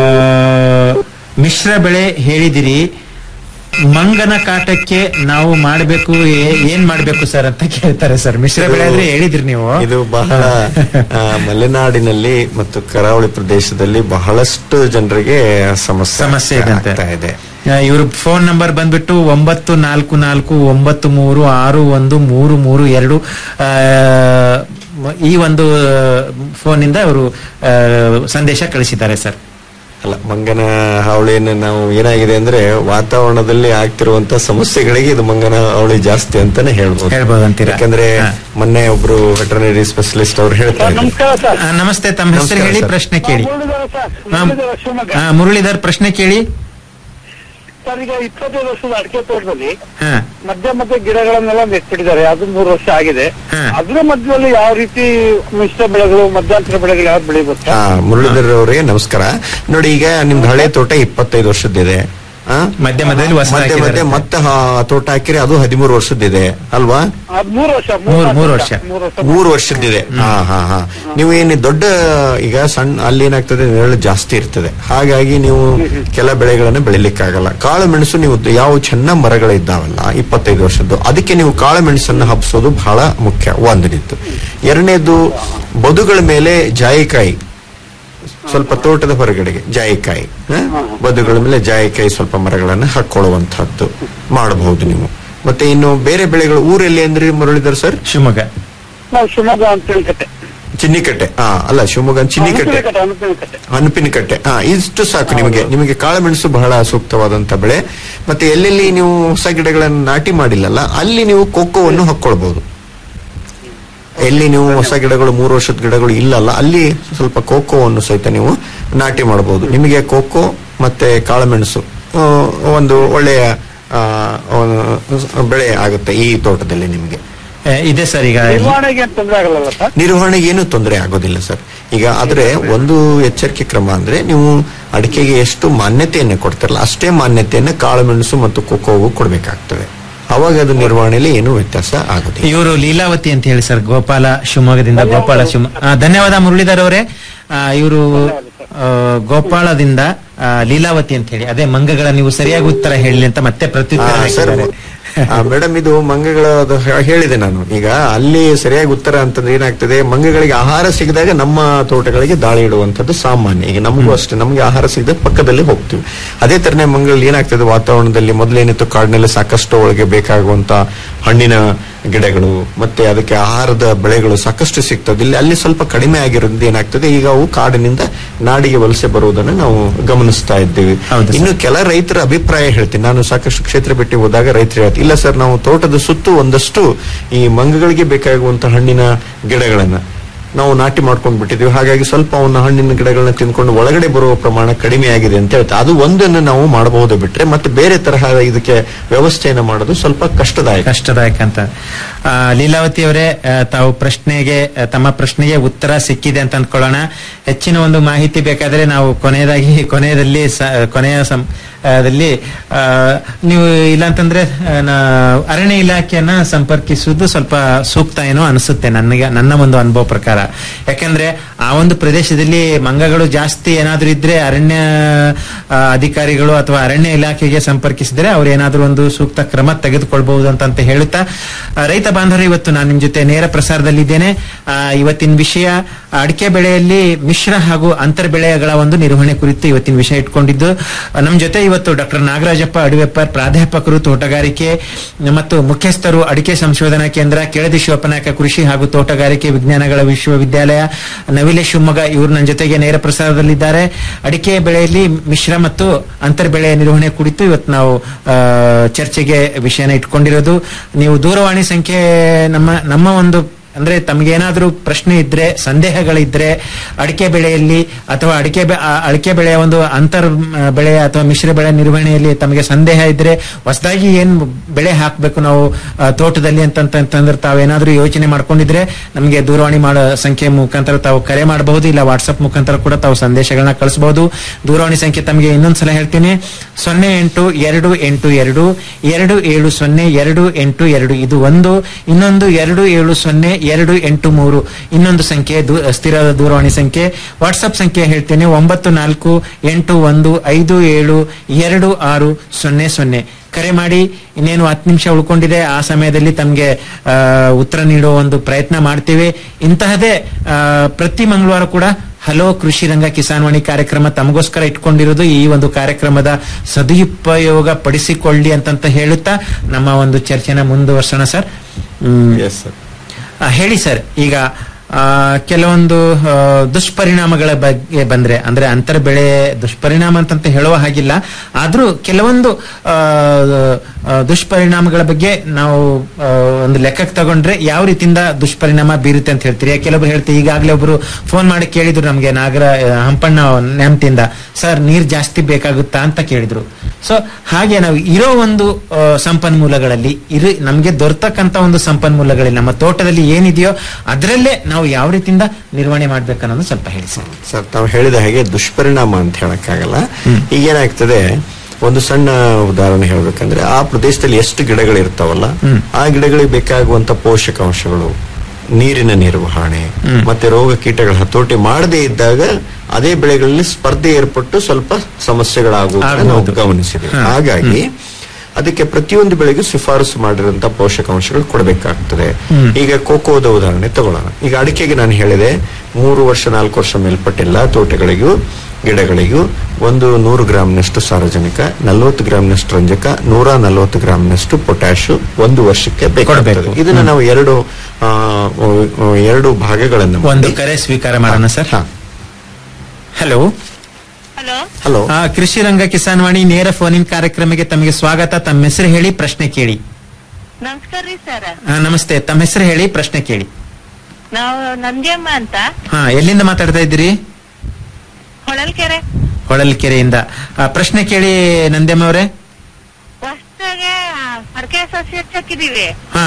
ಮಿಶ್ರ ಬೆಳೆ ಹೇಳಿದಿರಿ ಮಂಗನ ಕಾಟಕ್ಕೆ ನಾವು ಮಾಡಬೇಕು ಏನ್ ಮಾಡ್ಬೇಕು ಸರ್ ಅಂತ ಕೇಳ್ತಾರೆ ಸರ್ ಮಿಶ್ರ ಬೆಳೆ ಆದ್ರೆ ಹೇಳಿದ್ರಿ ನೀವು ಇದು ಬಹಳ ಆ, ಮಲೆನಾಡಿನಲ್ಲಿ ಮತ್ತು ಕರಾವಳಿ ಪ್ರದೇಶದಲ್ಲಿ ಬಹಳಷ್ಟು ಜನರಿಗೆ ಸಮಸ್ಯೆ ಸಮಸ್ಯೆ ಇದಂತೆ. ಆಗ್ತಾ ಇದೆ ಇವ್ರ ಫೋನ್ ನಂಬರ್ ಬಂದ್ಬಿಟ್ಟು ಒಂಬತ್ತು ನಾಲ್ಕು ನಾಲ್ಕು ಒಂಬತ್ತು ಮೂರು ಆರು ಒಂದು ಮೂರು ಮೂರು ಎರಡು ಆ, ಮ- ಈ ಒಂದು ಫೋನ್ ಇಂದ ಅವರು ಸಂದೇಶ ಕಳಿಸಿದ್ದಾರೆ ಸರ್ ಅಲ್ಲ ಮಂಗನ ಹಾವಳಿಯನ್ನು ನಾವು ಏನಾಗಿದೆ ಅಂದ್ರೆ ವಾತಾವರಣದಲ್ಲಿ ಆಗ್ತಿರುವಂತ ಸಮಸ್ಯೆಗಳಿಗೆ ಇದು ಮಂಗನ ಹಾವಳಿ ಜಾಸ್ತಿ ಅಂತಾನೆ ಹೇಳ್ಬೋದು ಹೇಳ್ಬೋದು ಅಂತೀರಾ? ಯಾಕಂದ್ರೆ ಮೊನ್ನೆ ಒಬ್ರು ವೆಟರ್ನರಿ ಸ್ಪೆಷಲಿಸ್ಟ್ ಅವ್ರು ಹೇಳ್ತಾ ಇದ್ರು ಆ, ನಮಸ್ತೆ ತಮ್ಮ ಹೆಸರು ನಮಸ್ಕಾರ ಹೇಳಿ ಸರ್. ಪ್ರಶ್ನೆ ಕೇಳಿ ಸರ್ ಆ, ಆ, ಮುರಳೀಧರ್ ಪ್ರಶ್ನೆ ಕೇಳಿ ಸರ್ ಈಗ ಇಪ್ಪತ್ತೈದು ವರ್ಷದ ಅಡಿಕೆ ತೋಟದಲ್ಲಿ ಹಾ ಮಧ್ಯ ಮಧ್ಯ ಗಿಡಗಳನ್ನೆಲ್ಲ ನೆಟ್ಬಿಟ್ಟಿದ್ದಾರೆ ಅದು ಮೂರು ವರ್ಷ ಆಗಿದೆ ಹಾ. ಅದ್ರ ಮಧ್ಯದಲ್ಲಿ ಯಾವ ರೀತಿ ಮಿಶ್ರ ಬೆಳೆಗಳು ಮಧ್ಯಂತರ ಬೆಳೆಗಳು ಯಾವ್ದು ಬೆಳಿಬೇಕು ಹಾ ಮುರಳೀಧರ್ ಅವರಿಗೆ ನಮಸ್ಕಾರ ನೋಡಿ ಈಗ ನಿಮ್ದು ಹಳೆ ತೋಟ ಇಪ್ಪತ್ತೈದು ವರ್ಷದ್ದಿದೆ ಆ? ಮಧ್ಯ ಮಧ್ಯದಲ್ಲಿ ಹೊಸ ಮಧ್ಯೆ ಮಧ್ಯೆ ಹಾಕಿದ್ದಾರೆ. ಮತ್ತೆ ಹಾ- ತೋಟ ಹಾಕಿರಿ ಅದು ಹದಿಮೂರು ವರ್ಷದ್ದಿದೆ ಅಲ್ವಾ ಅದ್ ಮೂರು ವರ್ಷ ಮೂರು ಮೂರು ವರ್ಷ ಮೂರು ವರ್ಷ ಮೂರು ವರ್ಷದ್ದಿದೆ ಹಾ ಹಾ ಹಾ ನೀವು ಏನು ದೊಡ್ಡ ಈಗ ಸಣ್ಣ ಅಲ್ಲಿ ಏನಾಗ್ತದೆ ನೆರಳು ಜಾಸ್ತಿ ಇರ್ತದೆ ಹಾಗಾಗಿ ನೀವು ಕೆಲ ಬೆಳೆಗಳನ್ನ ಬೆಳಿಲಿಕ್ಕಾಗಲ್ಲ ಕಾಳು ಮೆಣಸು ನೀವು ಯಾವ ಚೆನ್ನ ಮರಗಳಿದ್ದಾವಲ್ಲ ಇಪ್ಪತ್ತೈದು ವರ್ಷದ್ದು ಅದಕ್ಕೆ ನೀವು ಕಾಳು ಮೆಣಸನ್ನ ಹಬ್ಸೋದು ಬಹಳ ಮುಖ್ಯ ಒಂದನೇದ್ದು ಎರಡನೇದು ಬದುಗಳ ಮೇಲೆ ಜಾಯಿಕಾಯಿ ಸ್ವಲ್ಪ ತೋಟದ ಹೊರಗಡೆಗೆ ಜಾಯಿಕಾಯಿ ಹ? ಬದುಗಳ ಮೇಲೆ ಜಾಯಿಕಾಯಿ ಸ್ವಲ್ಪ ಮರಗಳನ್ನ ಹಾಕೊಳ್ಳುವಂತಹದ್ದು ಮಾಡಬಹುದು ನೀವು ಮತ್ತೆ ಇನ್ನು ಬೇರೆ ಬೆಳೆಗಳು ಊರಲ್ಲಿ ಅಂದ್ರೆ ಮುರಳೀಧರ್ ಸರ್ ಶಿವಮೊಗ್ಗ ನಾವು ಶಿವಮೊಗ್ಗ ಅಂತ ಕಟ್ಟೆ ಚಿನ್ನಿಕಟ್ಟೆ ಹಾ ಅಲ್ಲ ಶಿವಮೊಗ್ಗ ಚಿನ್ನಿಕಟ್ಟೆ ಕಟ್ಟೆ ಅನುಪಿನ ಕಟ್ಟೆ ಅನುಪಿನಕಟ್ಟೆ ಹಾ ಇಷ್ಟು ಸಾಕು ನಿಮಗೆ ನಿಮಗೆ ಕಾಳುಮೆಣಸು ಬಹಳ ಸೂಕ್ತವಾದಂತ ಬೆಳೆ ಮತ್ತೆ ಎಲ್ಲೆಲ್ಲಿ ನೀವು ಹೊಸ ಗಿಡಗಳನ್ನು ನಾಟಿ ಮಾಡಿಲ್ಲಲ್ಲ ಅಲ್ಲಿ ನೀವು ಕೊಕ್ಕೋವನ್ನು ಹಾಕೊಳ್ಬಹುದು ಎಲ್ಲಿ ನೀವು ಹೊಸ ಗಿಡಗಳು ಮೂರು ವರ್ಷದ ಗಿಡಗಳು ಇಲ್ಲಲ್ಲ ಅಲ್ಲಿ ಸ್ವಲ್ಪ ಕೋಕೋವನ್ನು ಸಹಿತ ನೀವು ನಾಟಿ ಮಾಡಬಹುದು ನಿಮಗೆ ಕೋಕೋ ಮತ್ತೆ ಕಾಳುಮೆಣಸು ಆ, ಒಂದು ಒಳ್ಳೆಯ ಆ, ಒಂದು ಬೆಳೆ ಆಗುತ್ತೆ ಈ ತೋಟದಲ್ಲಿ ನಿಮಗೆ ಇದೆ ಸರ್ ಈಗ ನಿರ್ವಹಣೆಗೆ ಏನ್ ತೊಂದರೆ ಆಗಲ್ಲ ಸರ್ ನಿರ್ವಹಣೆಗೆ ಏನು ತೊಂದರೆ ಆಗೋದಿಲ್ಲ ಸರ್ ಈಗ ಆದ್ರೆ ಒಂದು ಎಚ್ಚರಿಕೆ ಕ್ರಮ ಅಂದ್ರೆ ನೀವು ಅಡಿಕೆಗೆ ಎಷ್ಟು ಮಾನ್ಯತೆಯನ್ನು ಕೊಡ್ತಾರಲ್ಲ ಅಷ್ಟೇ ಮಾನ್ಯತೆಯನ್ನು ಕಾಳುಮೆಣಸು ಮತ್ತು ಕೊಕ್ಕೋಗೂ ಕೊಡಬೇಕಾಗ್ತದೆ ಅವಾಗ ಅದು ನಿರ್ವಹಣೆಯಲ್ಲಿ ಏನು ವ್ಯತ್ಯಾಸ ಆಗುದಿಲ್ಲ ಇವರು ಲೀಲಾವತಿ ಅಂತ ಹೇಳಿ ಸರ್ ಗೋಪಾಲ ಶಿವಮೊಗ್ಗದಿಂದ ಗೋಪಾಲ ಶಿವಮೊಗ್ಗ ಆ, ಧನ್ಯವಾದ ಮುರಳೀಧರ್ ಅವರೇ ಇವರು ಗೋಪಾಳದಿಂದ ಆ, ಲೀಲಾವತಿ ಅಂತ ಹೇಳಿ ಅದೇ ಮಂಗಗಳ ನೀವು ಸರಿಯಾಗಿ ಉತ್ತರ ಹೇಳಿ ಅಂತ ಮತ್ತೆ ಪ್ರತ್ಯುತ್ತರ ಆ, ಸರ್ ಹಾಕಿದ್ದಾರೆ. ಮೇಡಮ್ ಇದು ಮಂಗಗಳ ಅದು ಹೇ- ಹೇಳಿದೆ ನಾನು ಈಗ ಅಲ್ಲಿ ಸರಿಯಾಗಿ ಉತ್ತರ ಅಂತಂದ್ರೆ ಏನಾಗ್ತದೆ ಮಂಗಗಳಿಗೆ ಆಹಾರ ಸಿಗದಾಗ ನಮ್ಮ ತೋಟಗಳಿಗೆ ದಾಳಿ ಇಡುವಂತದ್ದು ಸಾಮಾನ್ಯ ಈಗ ನಮಗೂ ಅಷ್ಟೇ ನಮಗೆ ಆಹಾರ ಸಿಗದ ಪಕ್ಕದಲ್ಲಿ ಹೋಗ್ತೀವಿ ಅದೇ ತರನೇ ಮಂಗಗಳಲ್ಲಿ ಏನಾಗ್ತದೆ ವಾತಾವರಣದಲ್ಲಿ ಮೊದಲೇನಿತ್ತು ಕಾಡಿನಲ್ಲಿ ಸಾಕಷ್ಟು ಒಳಗೆ ಬೇಕಾಗುವಂತ ಹಣ್ಣಿನ ಗಿಡಗಳು ಮತ್ತೆ ಅದಕ್ಕೆ ಆಹಾರದ ಬೆಳೆಗಳು ಸಾಕಷ್ಟು ಸಿಗ್ತದೆ ಇಲ್ಲಿ ಅಲ್ಲಿ ಸ್ವಲ್ಪ ಕಡಿಮೆ ಆಗಿರೋದ್ರಿಂದ ಏನಾಗ್ತದೆ ಈಗ ಅವು ಕಾಡಿನಿಂದ ನಾಡಿಗೆ ವಲಸೆ ಬರುವುದನ್ನು ನಾವು ಗಮನಿಸ್ತಾ ಇದ್ದೇವೆ ಇನ್ನು ಕೆಲ ರೈತರ ಅಭಿಪ್ರಾಯ ಹೇಳ್ತೀನಿ ನಾನು ಸಾಕಷ್ಟು ಕ್ಷೇತ್ರ ಭೇಟಿ ಹೋದಾಗ ರೈತರು ಹೇಳ್ತಾರೆ ಇಲ್ಲ ಸರ್ ನಾವು ತೋಟದ ಸುತ್ತು ಒಂದಷ್ಟು ಈ ಮಂಗಗಳಿಗೆ ಬೇಕಾಗುವಂತ ಹಣ್ಣಿನ ಗಿಡಗಳನ್ನ ನಾವು ನಾಟಿ ಮಾಡ್ಕೊಂಡು ಬಿಟ್ಟಿದ್ದೀವಿ ಹಾಗಾಗಿ ಸ್ವಲ್ಪ ಅವನ್ನ ಹಣ್ಣಿನ ಗಿಡಗಳನ್ನ ತಿಂದ್ಕೊಂಡು ಒಳಗಡೆ ಬರುವ ಪ್ರಮಾಣ ಕಡಿಮೆ ಆಗಿದೆ ಅಂತ ಹೇಳ್ತಾರೆ ಅದು ಒಂದನ್ನು ನಾವು ಮಾಡಬಹುದು ಬಿಟ್ರೆ ಮತ್ತೆ ಬೇರೆ ತರಹ ಇದಕ್ಕೆ ವ್ಯವಸ್ಥೆಯನ್ನು ಮಾಡೋದು ಸ್ವಲ್ಪ ಕಷ್ಟದಾಯಕ ಕಷ್ಟದಾಯಕ ಅಂತ ಆ, ಲೀಲಾವತಿ ಅವರೇ ಆ, ತಾವು ಪ್ರಶ್ನೆಗೆ ಆ, ತಮ್ಮ ಪ್ರಶ್ನೆಗೆ ಉತ್ತರ ಸಿಕ್ಕಿದೆ ಅಂತ ಅಂದ್ಕೊಳ್ಳೋಣ ಹೆಚ್ಚಿನ ಒಂದು ಮಾಹಿತಿ ಬೇಕಾದ್ರೆ ನಾವು ಕೊನೆಯದಾಗಿ ಕೊನೆಯದಲ್ಲಿ ಸ- ಕೊನೆಯ ಸಂ- ಆ, ದಲ್ಲಿ ಆ, ನೀವು ಇಲ್ಲಾಂತಂದ್ರೆ ಆ, ನಾ- ಅರಣ್ಯ ಇಲಾಖೆಯನ್ನ ಸಂಪರ್ಕಿಸುವುದು ಸ್ವಲ್ಪ ಸೂಕ್ತ ಏನೋ ಅನಿಸುತ್ತೆ ನನಗೆ ನನ್ನ ಒಂದು ಅನುಭವ ಪ್ರಕಾರ ಯಾಕಂದ್ರೆ ಆ ಒಂದು ಪ್ರದೇಶದಲ್ಲಿ ಮಂಗಗಳು ಜಾಸ್ತಿ ಏನಾದ್ರೂ ಇದ್ರೆ ಅರಣ್ಯ ಆ, ಅಧಿಕಾರಿಗಳು ಅಥವಾ ಅರಣ್ಯ ಇಲಾಖೆಗೆ ಸಂಪರ್ಕಿಸಿದ್ರೆ ಅವ್ರು ಏನಾದ್ರೂ ಒಂದು ಸೂಕ್ತ ಕ್ರಮ ತೆಗೆದುಕೊಳ್ಬಹುದು ಅಂತ ಅಂತ ಹೇಳುತ್ತಾ ಆ, ರೈತ ಬಾಂಧವರು ಇವತ್ತು ನಾನು ನಿಮ್ ಜೊತೆ ನೇರ ಪ್ರಸಾರದಲ್ಲಿದ್ದೇನೆ ಆ, ಇವತ್ತಿನ ವಿಷಯ ಅಡಿಕೆ ಬೆಳೆಯಲ್ಲಿ ಮಿಶ್ರ ಹಾಗೂ ಅಂತರ್ ಬೆಳೆಗಳ ಒಂದು ನಿರ್ವಹಣೆ ಕುರಿತು ಇವತ್ತಿನ ವಿಷಯ ಇಟ್ಕೊಂಡಿದ್ದು ಆ, ನಮ್ ಜೊತೆ ಇವತ್ತು ಡಾಕ್ಟರ್ ನಾಗರಾಜಪ್ಪ ಅಡಿವೆಪ್ಪರ್ ಪ್ರಾಧ್ಯಾಪಕರು ತೋಟಗಾರಿಕೆ ಮತ್ತು ಮುಖ್ಯಸ್ಥರು ಅಡಿಕೆ ಸಂಶೋಧನಾ ಕೇಂದ್ರ ಕೆಳದಿ ಶಿವಪ್ಪನಾಯಕ ಕೃಷಿ ಹಾಗೂ ತೋಟಗಾರಿಕೆ ವಿಜ್ಞಾನಗಳ ವಿಶ್ವವಿದ್ಯಾಲಯ ನವಿಲೆ ಶಿವಮೊಗ್ಗ ಇವರು ನನ್ನ ಜೊತೆಗೆ ನೇರ ಪ್ರಸಾರದಲ್ಲಿದ್ದಾರೆ ಅಡಿಕೆ ಬೆಳೆಯಲ್ಲಿ ಮಿಶ್ರ ಮತ್ತು ಅಂತರ್ ಬೆಳೆ ನಿರ್ವಹಣೆ ಕುರಿತು ಇವತ್ತು ನಾವು ಆ, ಚರ್ಚೆಗೆ ವಿಷಯನ ಇಟ್ಕೊಂಡಿರೋದು ನೀವು ದೂರವಾಣಿ ಸಂಖ್ಯೆ ನಮ್ಮ ನಮ್ಮ ಒಂದು ಅಂದ್ರೆ ತಮಗೇನಾದ್ರೂ ಪ್ರಶ್ನೆ ಇದ್ರೆ ಸಂದೇಹಗಳಿದ್ರೆ ಅಡಿಕೆ ಬೆಳೆಯಲ್ಲಿ ಅಥವಾ ಅಡಿಕೆ ಬೆ- ಆ, ಅಡಿಕೆ ಬೆಳೆಯ ಒಂದು ಅಂತರ್ ಮ್, ಬೆಳೆ ಅಥವಾ ಮಿಶ್ರ ಬೆಳೆ ನಿರ್ವಹಣೆಯಲ್ಲಿ ತಮಗೆ ಸಂದೇಹ ಇದ್ರೆ ಹೊಸದಾಗಿ ಏನ್ ಬೆಳೆ ಹಾಕಬೇಕು ನಾವು ಆ, ತೋಟದಲ್ಲಿ ಅಂತಂತಂದ್ರೆ ತಾವೇನಾದ್ರೂ ಯೋಚನೆ ಮಾಡ್ಕೊಂಡಿದ್ರೆ ನಮಗೆ ದೂರವಾಣಿ ಮಾಡೋ ಸಂಖ್ಯೆ ಮುಖಾಂತರ ತಾವು ಕರೆ ಮಾಡಬಹುದು ಇಲ್ಲ ವಾಟ್ಸ್ಆಪ್ ಮುಖಾಂತರ ಕೂಡ ತಾವು ಸಂದೇಶಗಳನ್ನ ಕಳಿಸಬಹುದು ದೂರವಾಣಿ ಸಂಖ್ಯೆ ತಮಗೆ ಇನ್ನೊಂದ್ಸಲ ಹೇಳ್ತೀನಿ ಸೊನ್ನೆ ಎಂಟು ಎರಡು ಎಂಟು ಎರಡು ಎರಡು ಏಳು ಸೊನ್ನೆ ಎರಡು ಎಂಟು ಎರಡು ಇದು ಒಂದು ಇನ್ನೊಂದು ಎರಡು ಏಳು ಸೊನ್ನೆ ಎರಡು ಎಂಟು ಮೂರು ಇನ್ನೊಂದು ಸಂಖ್ಯೆ ದೂ- ಸ್ಥಿರ ದೂರವಾಣಿ ಸಂಖ್ಯೆ ವಾಟ್ಸ್ಆಪ್ ಸಂಖ್ಯೆ ಹೇಳ್ತೇನೆ ಒಂಬತ್ತು ನಾಲ್ಕು ಎಂಟು ಒಂದು ಐದು ಏಳು ಎರಡು ಆರು ಸೊನ್ನೆ ಸೊನ್ನೆ ಕರೆ ಮಾಡಿ ಇನ್ನೇನು ಹತ್ತು ನಿಮಿಷ ಉಳ್ಕೊಂಡಿದೆ ಆ ಸಮಯದಲ್ಲಿ ತಮಗೆ ಉತ್ತರ ನೀಡುವ ಒಂದು ಪ್ರಯತ್ನ ಮಾಡ್ತೀವಿ ಇಂತಹದೇ ಆ, ಪ್ರತಿ ಮಂಗಳವಾರ ಕೂಡ ಹಲೋ ಕೃಷಿ ರಂಗ ಕಿಸಾನ್ವಾಣಿ ಕಾರ್ಯಕ್ರಮ ತಮಗೋಸ್ಕರ ಇಟ್ಕೊಂಡಿರೋದು ಈ ಒಂದು ಕಾರ್ಯಕ್ರಮದ ಸದುಪಯೋಗ ಪಡಿಸಿಕೊಳ್ಳಿ ಅಂತಂತ ಹೇಳುತ್ತಾ ನಮ್ಮ ಒಂದು ಚರ್ಚೆನ ಮುಂದುವರ್ಸೋಣ ಸರ್ ಹ್ಮ್. ಆ, ಹೇಳಿ ಸರ್ ಈಗ ಆ, ಕೆಲವೊಂದು ಆ, ದುಷ್ಪರಿಣಾಮಗಳ ಬಗ್ಗೆ ಬಂದ್ರೆ ಅಂದ್ರೆ ಅಂತರ ಬೆಳೆ ದುಷ್ಪರಿಣಾಮ ಅಂತಂತ ಹೇಳುವ ಹಾಗಿಲ್ಲ ಆದ್ರೂ ಕೆಲವೊಂದು ಆ, ಆ, ದುಷ್ಪರಿಣಾಮಗಳ ಬಗ್ಗೆ ನಾವು ಆ, ಒಂದು ಲೆಕ್ಕಕ್ಕೆ ತಗೊಂಡ್ರೆ ಯಾವ ರೀತಿಯಿಂದ ದುಷ್ಪರಿಣಾಮ ಬೀರುತ್ತೆ ಅಂತ ಹೇಳ್ತೀರಿ ಕೆಲವೊಬ್ರು ಹೇಳ್ತೀವಿ ಈಗಾಗಲೇ ಒಬ್ರು ಫೋನ್ ಮಾಡಿ ಕೇಳಿದ್ರು ನಮ್ಗೆ ನಾಗರ ಹಂಪಣ್ಣ ನ್ಯಾಮ್ತಿಂದ ಸರ್ ನೀರ್ ಜಾಸ್ತಿ ಬೇಕಾಗುತ್ತಾ ಅಂತ ಕೇಳಿದ್ರು ಸೊ ಹಾಗೆ ನಾವು ಇರೋ ಒಂದು ಆ, ಸಂಪನ್ಮೂಲಗಳಲ್ಲಿ ಇರು ನಮ್ಗೆ ದೊರೆತಕ್ಕಂತ ಒಂದು ಸಂಪನ್ಮೂಲಗಳಲ್ಲಿ ನಮ್ಮ ತೋಟದಲ್ಲಿ ಏನಿದೆಯೋ ಅದರಲ್ಲೇ ನಾವು ಯಾವ ರೀತಿಯಿಂದ ನಿರ್ವಹಣೆ ಮಾಡ್ಬೇಕನ್ನೋದು ಸ್ವಲ್ಪ ಹೇಳಿ ಸರ್ ಸರ್ ತಾವು ಹೇಳಿದ ಹಾಗೆ ದುಷ್ಪರಿಣಾಮ ಅಂತ ಹೇಳಕ್ಕಾಗಲ್ಲ ಈಗ ಏನಾಗ್ತದೆ ಒಂದು ಸಣ್ಣ ಉದಾಹರಣೆ ಹೇಳ್ಬೇಕಂದ್ರೆ ಆ ಪ್ರದೇಶದಲ್ಲಿ ಎಷ್ಟು ಗಿಡಗಳು ಇರ್ತಾವಲ್ಲ ಆ ಗಿಡಗಳಿಗೆ ಬೇಕಾಗುವಂತ ಪೋಷಕಾಂಶಗಳು ನೀರಿನ ನಿರ್ವಹಣೆ ಮತ್ತೆ ರೋಗ ಕೀಟಗಳ ಹತೋಟಿ ಮಾಡದೇ ಇದ್ದಾಗ ಅದೇ ಬೆಳೆಗಳಲ್ಲಿ ಸ್ಪರ್ಧೆ ಏರ್ಪಟ್ಟು ಸ್ವಲ್ಪ ಸಮಸ್ಯೆಗಳಾಗುವುದನ್ನು ನಾವು ಆಗ್ಬೋದು. ಗಮನಿಸಿದ್ದೇವೆ ಹಾ. ಹಾಗಾಗಿ ಅದಕ್ಕೆ ಪ್ರತಿಯೊಂದು ಬೆಳೆಗೂ ಶಿಫಾರಸು ಮಾಡಿರುವಂತಹ ಪೋಷಕಾಂಶಗಳು ಕೊಡಬೇಕಾಗ್ತದೆ ಹ್ಮ್. ಈಗ ಕೋಕೋದ ಉದಾಹರಣೆ ತಗೊಳ್ಳೋಣ ಈಗ ಅಡಿಕೆಗೆ ನಾನು ಹೇಳಿದೆ ಮೂರು ವರ್ಷ ನಾಲ್ಕು ವರ್ಷ ಮೇಲ್ಪಟ್ಟಿಲ್ಲ ತೋಟಗಳಿಗೂ ಗಿಡಗಳಿಗೂ ಒಂದು ನೂರು ಗ್ರಾಂನಷ್ಟು ಸಾರಜನಕ ನಲವತ್ತು ಗ್ರಾಂನಷ್ಟು ರಂಜಕ ನೂರ ನಲವತ್ತು ಗ್ರಾಂನಷ್ಟು ಪೊಟ್ಯಾಶ್ ಒಂದು ವರ್ಷಕ್ಕೆ ಬೇಕಾಗ್ತದೆ ಇದನ್ನ ನಾವು ಎರಡು ಆ, ಆ, ಎರಡು ಭಾಗಗಳನ್ನು ಒಂದು ಮಾಡಿ- ಕರೆ ಸ್ವೀಕಾರ ಮಾಡೋಣ ಸರ್ ಹಲೋ ಹಲೋ ಆ, ಕೃಷಿ ರಂಗ ಕಿಸಾನ್ ವಾಣಿ ನೇರ ಫೋನಿನ್ ಕಾರ್ಯಕ್ರಮಕ್ಕೆ ತಮಗೆ ಸ್ವಾಗತ ತಮ್ಮ ಹೆಸರು ಹೇಳಿ ಪ್ರಶ್ನೆ ಕೇಳಿ ನಮಸ್ಕಾರ ರೀ ಸರ್ ಆ, ನಮಸ್ತೆ ತಮ್ಮ ಹೆಸರು ಹೇಳಿ ಪ್ರಶ್ನೆ ಕೇಳಿ ನಾವು ನಂದ್ಯಮ್ಮ ಅಂತ ಹಾ ಎಲ್ಲಿಂದ ಮಾತಾಡ್ತಾ ಇದ್ದೀರಿ ಹೊಳಲ್ಕೆರೆ ಹೊಳಲ್ಕೆರೆಯಿಂದ ಆ, ಪ್ರಶ್ನೆ ಕೇಳಿ ನಂದ್ಯಮ್ಮ ಅವರೇ ಹೊಸ್ದಾಗೆ ಅಡಕೆ ಸಸಿ ಹಚ್ಚಾಕಿದೀವಿ ಹಾ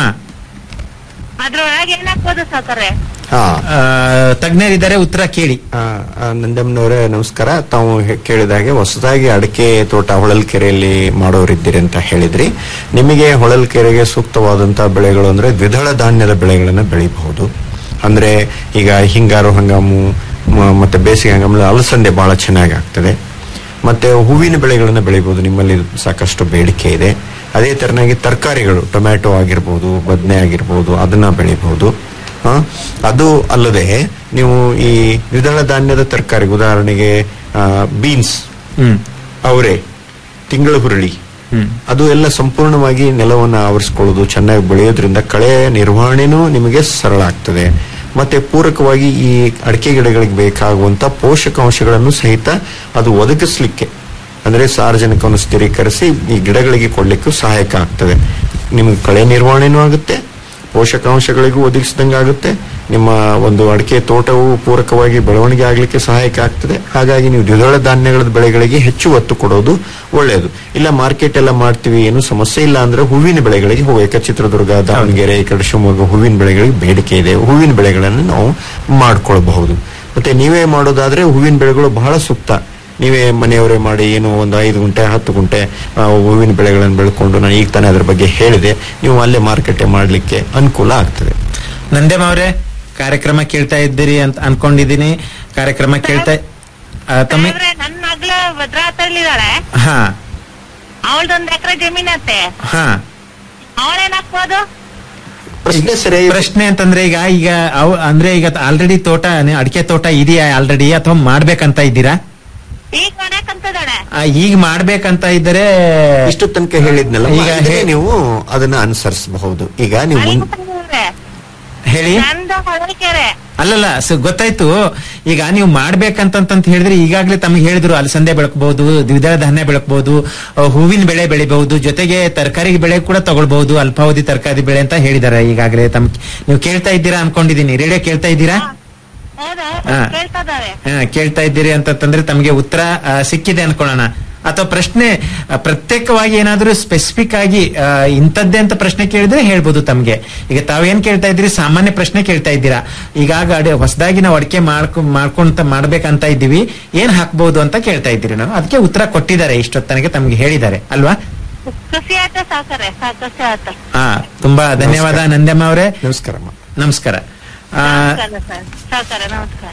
ಅದ್ರೊಳಗೆ ಏನ್ ಹಾಕ್ಬೋದು ಸಾವ್ಕಾರೆ ಹಾ ಆ, ತಜ್ಞರಿದ್ದಾರೆ ಉತ್ತರ ಕೇಳಿ ನಂದಮ್ಮನವರೇ ನಮಸ್ಕಾರ ತಾವು ಹೆ- ಕೇಳಿದ ಹಾಗೆ ಹೊಸದಾಗಿ ಅಡಿಕೆ ತೋಟ ಹೊಳಲ್ಕೆರೆಯಲ್ಲಿ ಮಾಡೋರಿದ್ದೀರಿ ಅಂತ ಹೇಳಿದ್ರಿ ನಿಮಗೆ ಹೊಳಲ್ಕೆರೆಗೆ ಸೂಕ್ತವಾದಂತಹ ಬೆಳೆಗಳು ಅಂದ್ರೆ ದ್ವಿದಳ ಧಾನ್ಯದ ಬೆಳೆಗಳನ್ನ ಬೆಳಿಬಹುದು ಅಂದ್ರೆ ಈಗ ಹಿಂಗಾರು ಹಂಗಾಮು ಮ- ಮತ್ತೆ ಬೇಸಿಗೆ ಹಂಗಾಮಲ್ಲಿ ಅಲಸಂದೆ ಬಹಳ ಚೆನ್ನಾಗಿ ಆಗ್ತದೆ ಮತ್ತೆ ಹೂವಿನ ಬೆಳೆಗಳನ್ನ ಬೆಳಿಬಹುದು ನಿಮ್ಮಲ್ಲಿ ಸಾಕಷ್ಟು ಬೇಡಿಕೆ ಇದೆ ಅದೇ ತರನಾಗಿ ತರಕಾರಿಗಳು ಟೊಮ್ಯಾಟೊ ಆಗಿರ್ಬೋದು ಬದನೆ ಆಗಿರ್ಬೋದು ಅದನ್ನ ಬೆಳಿಬಹುದು ಆ, ಅದು ಅಲ್ಲದೆ ನೀವು ಈ ದ್ವಿದಳ ಧಾನ್ಯದ ತರಕಾರಿ ಉದಾಹರಣೆಗೆ ಬೀನ್ಸ್ ಹ್ಮ್ ಅವರೆ ತಿಂಗಳ ಹುರುಳಿ ಹ್ಮ್ ಅದು ಎಲ್ಲ ಸಂಪೂರ್ಣವಾಗಿ ನೆಲವನ್ನು ಆವರಿಸ್ಕೊಳ್ಳೋದು ಚೆನ್ನಾಗಿ ಬೆಳೆಯೋದ್ರಿಂದ ಕಳೆ ನಿರ್ವಹಣೆನೂ ನಿಮಗೆ ಸರಳ ಆಗ್ತದೆ ಮತ್ತೆ ಪೂರಕವಾಗಿ ಈ ಅಡಿಕೆ ಗಿಡಗಳಿಗೆ ಬೇಕಾಗುವಂತ ಪೋಷಕಾಂಶಗಳನ್ನು ಸಹಿತ ಅದು ಒದಗಿಸ್ಲಿಕ್ಕೆ ಅಂದ್ರೆ ಸಾರ್ವಜನಿಕವನ್ನು ಸ್ಥಿರೀಕರಿಸಿ ಈ ಗಿಡಗಳಿಗೆ ಕೊಡ್ಲಿಕ್ಕೂ ಸಹಾಯಕ ಆಗ್ತದೆ ನಿಮಗೆ ಕಳೆ ನಿರ್ವಹಣೆನೂ ಆಗುತ್ತೆ ಪೋಷಕಾಂಶಗಳಿಗೂ ಒದಗಿಸಿದಂಗೆ ಆಗುತ್ತೆ ನಿಮ್ಮ ಒಂದು ಅಡಿಕೆ ತೋಟವು ಪೂರಕವಾಗಿ ಬೆಳವಣಿಗೆ ಆಗಲಿಕ್ಕೆ ಸಹಾಯಕ ಆಗ್ತದೆ ಹಾಗಾಗಿ ನೀವು ದ್ವಿದಳ ಧಾನ್ಯಗಳ ಬೆಳೆಗಳಿಗೆ ಹೆಚ್ಚು ಒತ್ತು ಕೊಡೋದು ಒಳ್ಳೆಯದು ಇಲ್ಲ ಮಾರ್ಕೆಟ್ ಎಲ್ಲ ಮಾಡ್ತೀವಿ ಏನು ಸಮಸ್ಯೆ ಇಲ್ಲ ಅಂದ್ರೆ ಹೂವಿನ ಬೆಳೆಗಳಿಗೆ ಹೋಗಬೇಕು ಚಿತ್ರದುರ್ಗ ದಾವಣಗೆರೆ ಈ ಕಡೆ ಶಿವಮೊಗ್ಗ ಹೂವಿನ ಬೆಳೆಗಳಿಗೆ ಬೇಡಿಕೆ ಇದೆ ಹೂವಿನ ಬೆಳೆಗಳನ್ನು ನಾವು ಮಾಡ್ಕೊಳ್ಬಹುದು ಮತ್ತೆ ನೀವೇ ಮಾಡೋದಾದ್ರೆ ಹೂವಿನ ಬೆಳೆಗಳು ಬಹಳ ಸೂಕ್ತ ನೀವೇ ಮನೆಯವರೇ ಮಾಡಿ ಏನು ಒಂದು ಐದು ಗುಂಟೆ ಹತ್ತು ಗುಂಟೆ ಆ, ಹೂವಿನ ಬೆಳೆಗಳನ್ನು ಬೆಳ್ಕೊಂಡು ನಾನು ಈಗ ತಾನೇ ಅದ್ರ ಬಗ್ಗೆ ಹೇಳಿದೆ ನೀವು ಅಲ್ಲೇ ಮಾರುಕಟ್ಟೆ ಮಾಡಲಿಕ್ಕೆ ಅನುಕೂಲ ಆಗ್ತದೆ ನಂದ್ಯಮ್ಮ ಅವರೇ ಕಾರ್ಯಕ್ರಮ ಕೇಳ್ತಾ ಇದ್ದೀರಿ ಅಂತ ಅನ್ಕೊಂಡಿದ್ದೀನಿ ಕಾರ್ಯಕ್ರಮ ಕೇಳ್ತಾ ಆ, ತಮ್ಮ ಸಾಹೇಬ್ರೆ, ನನ್ ಮಗ್ಳು ಭದ್ರಾತಲ್ಲಿದ್ದಾಳೆ ಹಾ ಅವಳ್ದೊಂದ್ ಎಕರೆ ಜಮೀನತ್ತೆ ಹಾ ಅವಳೇನ್ ಹಾಕ್ಬೋದು ಪ್ರಶ್ನೆ ಸರಿ ಪ್ರಶ್ನೆ ಅಂತಂದ್ರೆ ಈಗ ಈಗ ಅವ್ ಅಂದ್ರೆ ಈಗ ಆಲ್ರೆಡಿ ತೋಟ ಅಡಿಕೆ ತೋಟ ಇದೆಯಾ ಆಲ್ರೆಡಿ ಅಥವಾ ಮಾಡ್ಬೇಕಂತ ಇದ್ದೀರಾ ಈಗ ಮಾಡಕ್ಕಂತದಾಳೆ ಆ, ಈಗ ಮಾಡ್ಬೇಕಂತ ಇದ್ದರೆ ಇಷ್ಟು ತನಕ ಹೇಳಿದ್ನಲ್ಲ ಈಗ ಮಾಡಿದ್ರೆ ಹೇ- ನೀವು ಅದನ್ನ ಅನುಸರಿಸಬಹುದು ಈಗ ನೀವು ಮುನ್- ಹೇಳಿ ನಂದು ಹೊಳಲ್ಕೆರೆ ಅಲ್ಲಲ್ಲ ಸ- ಗೊತ್ತಾಯ್ತು ಈಗ ನೀವು ಮಾಡ್ಬೇಕಂತಂತ ಹೇಳಿದ್ರೆ ಈಗಾಗಲೇ ತಮಗೆ ಹೇಳಿದ್ರು ಅಲಸಂದೆ ಬೆಳಕಬಹುದು ದ್ವಿದಳ ಧಾನ್ಯ ಬೆಳಕಬಹುದು ಹೂವಿನ ಬೆಳೆ ಬೆಳಿಬಹುದು ಜೊತೆಗೆ ತರಕಾರಿ ಬೆಳೆ ಕೂಡ ತಗೊಳ್ಬಹುದು ಅಲ್ಪಾವಧಿ ತರಕಾರಿ ಬೆಳೆ ಅಂತ ಹೇಳಿದಾರೆ ಈಗಾಗಲೇ ತಮ್ ನೀವು ಕೇಳ್ತಾ ಇದ್ದೀರಾ ಅನ್ಕೊಂಡಿದೀನಿ ರೇಡಿಯೋ ಕೇಳ್ತಾ ಇದ್ದೀರಾ ಹೌದಾ ಹಾ. ಕೇಳ್ತಾ ಇದಾರೆ ಹಾ, ಕೇಳ್ತಾ ಇದ್ದೀರಿ ಅಂತಂದ್ರೆ ತಮಗೆ ಉತ್ತರ ಆ, ಸಿಕ್ಕಿದೆ ಅನ್ಕೊಳ್ಳೋಣ ಅಥವಾ ಪ್ರಶ್ನೆ ಆ, ಪ್ರತ್ಯೇಕವಾಗಿ ಏನಾದ್ರೂ ಸ್ಪೆಸಿಫಿಕ್ ಆಗಿ ಆ, ಇಂಥದ್ದೇ ಅಂತ ಪ್ರಶ್ನೆ ಕೇಳಿದ್ರೆ ಹೇಳ್ಬೋದು ತಮ್ಗೆ ಈಗ ತಾವೇನ್ ಕೇಳ್ತಾ ಇದ್ದೀರಿ ಸಾಮಾನ್ಯ ಪ್ರಶ್ನೆ ಕೇಳ್ತಾ ಇದ್ದೀರಾ ಈಗಾಗ ಅಡೆ ಹೊಸದಾಗಿ ನಾವು ಅಡಿಕೆ ಮಾಡ್ಕೊ ಮಾಡ್ಕೊಂತ ಮಾಡ್ಬೇಕಂತ ಇದ್ದೀವಿ ಏನ್ ಹಾಕ್ಬಹುದು ಅಂತ ಕೇಳ್ತಾ ಇದ್ದೀರಿ ನಾವು ಅದಕ್ಕೆ ಉತ್ತರ ಕೊಟ್ಟಿದ್ದಾರೆ ಇಷ್ಟೊತ್ತನಗೆ ತಮ್ಗೆ ಹೇಳಿದ್ದಾರೆ ಅಲ್ವಾ ಖುಷಿ ಆಯ್ತಾ ಸಾಕರೆ ಖುಷಿ ಆಯ್ತು ಹಾ ತುಂಬಾ ಧನ್ಯವಾದ ನಂದ್ಯಮ್ಮ ಅವರೇ ನಮಸ್ಕಾರ ನಮಸ್ಕಾರ ಆ, ನಮಸ್ಕಾರ ಸರ್ ಸಾಕರೆ ನಮಸ್ಕಾರ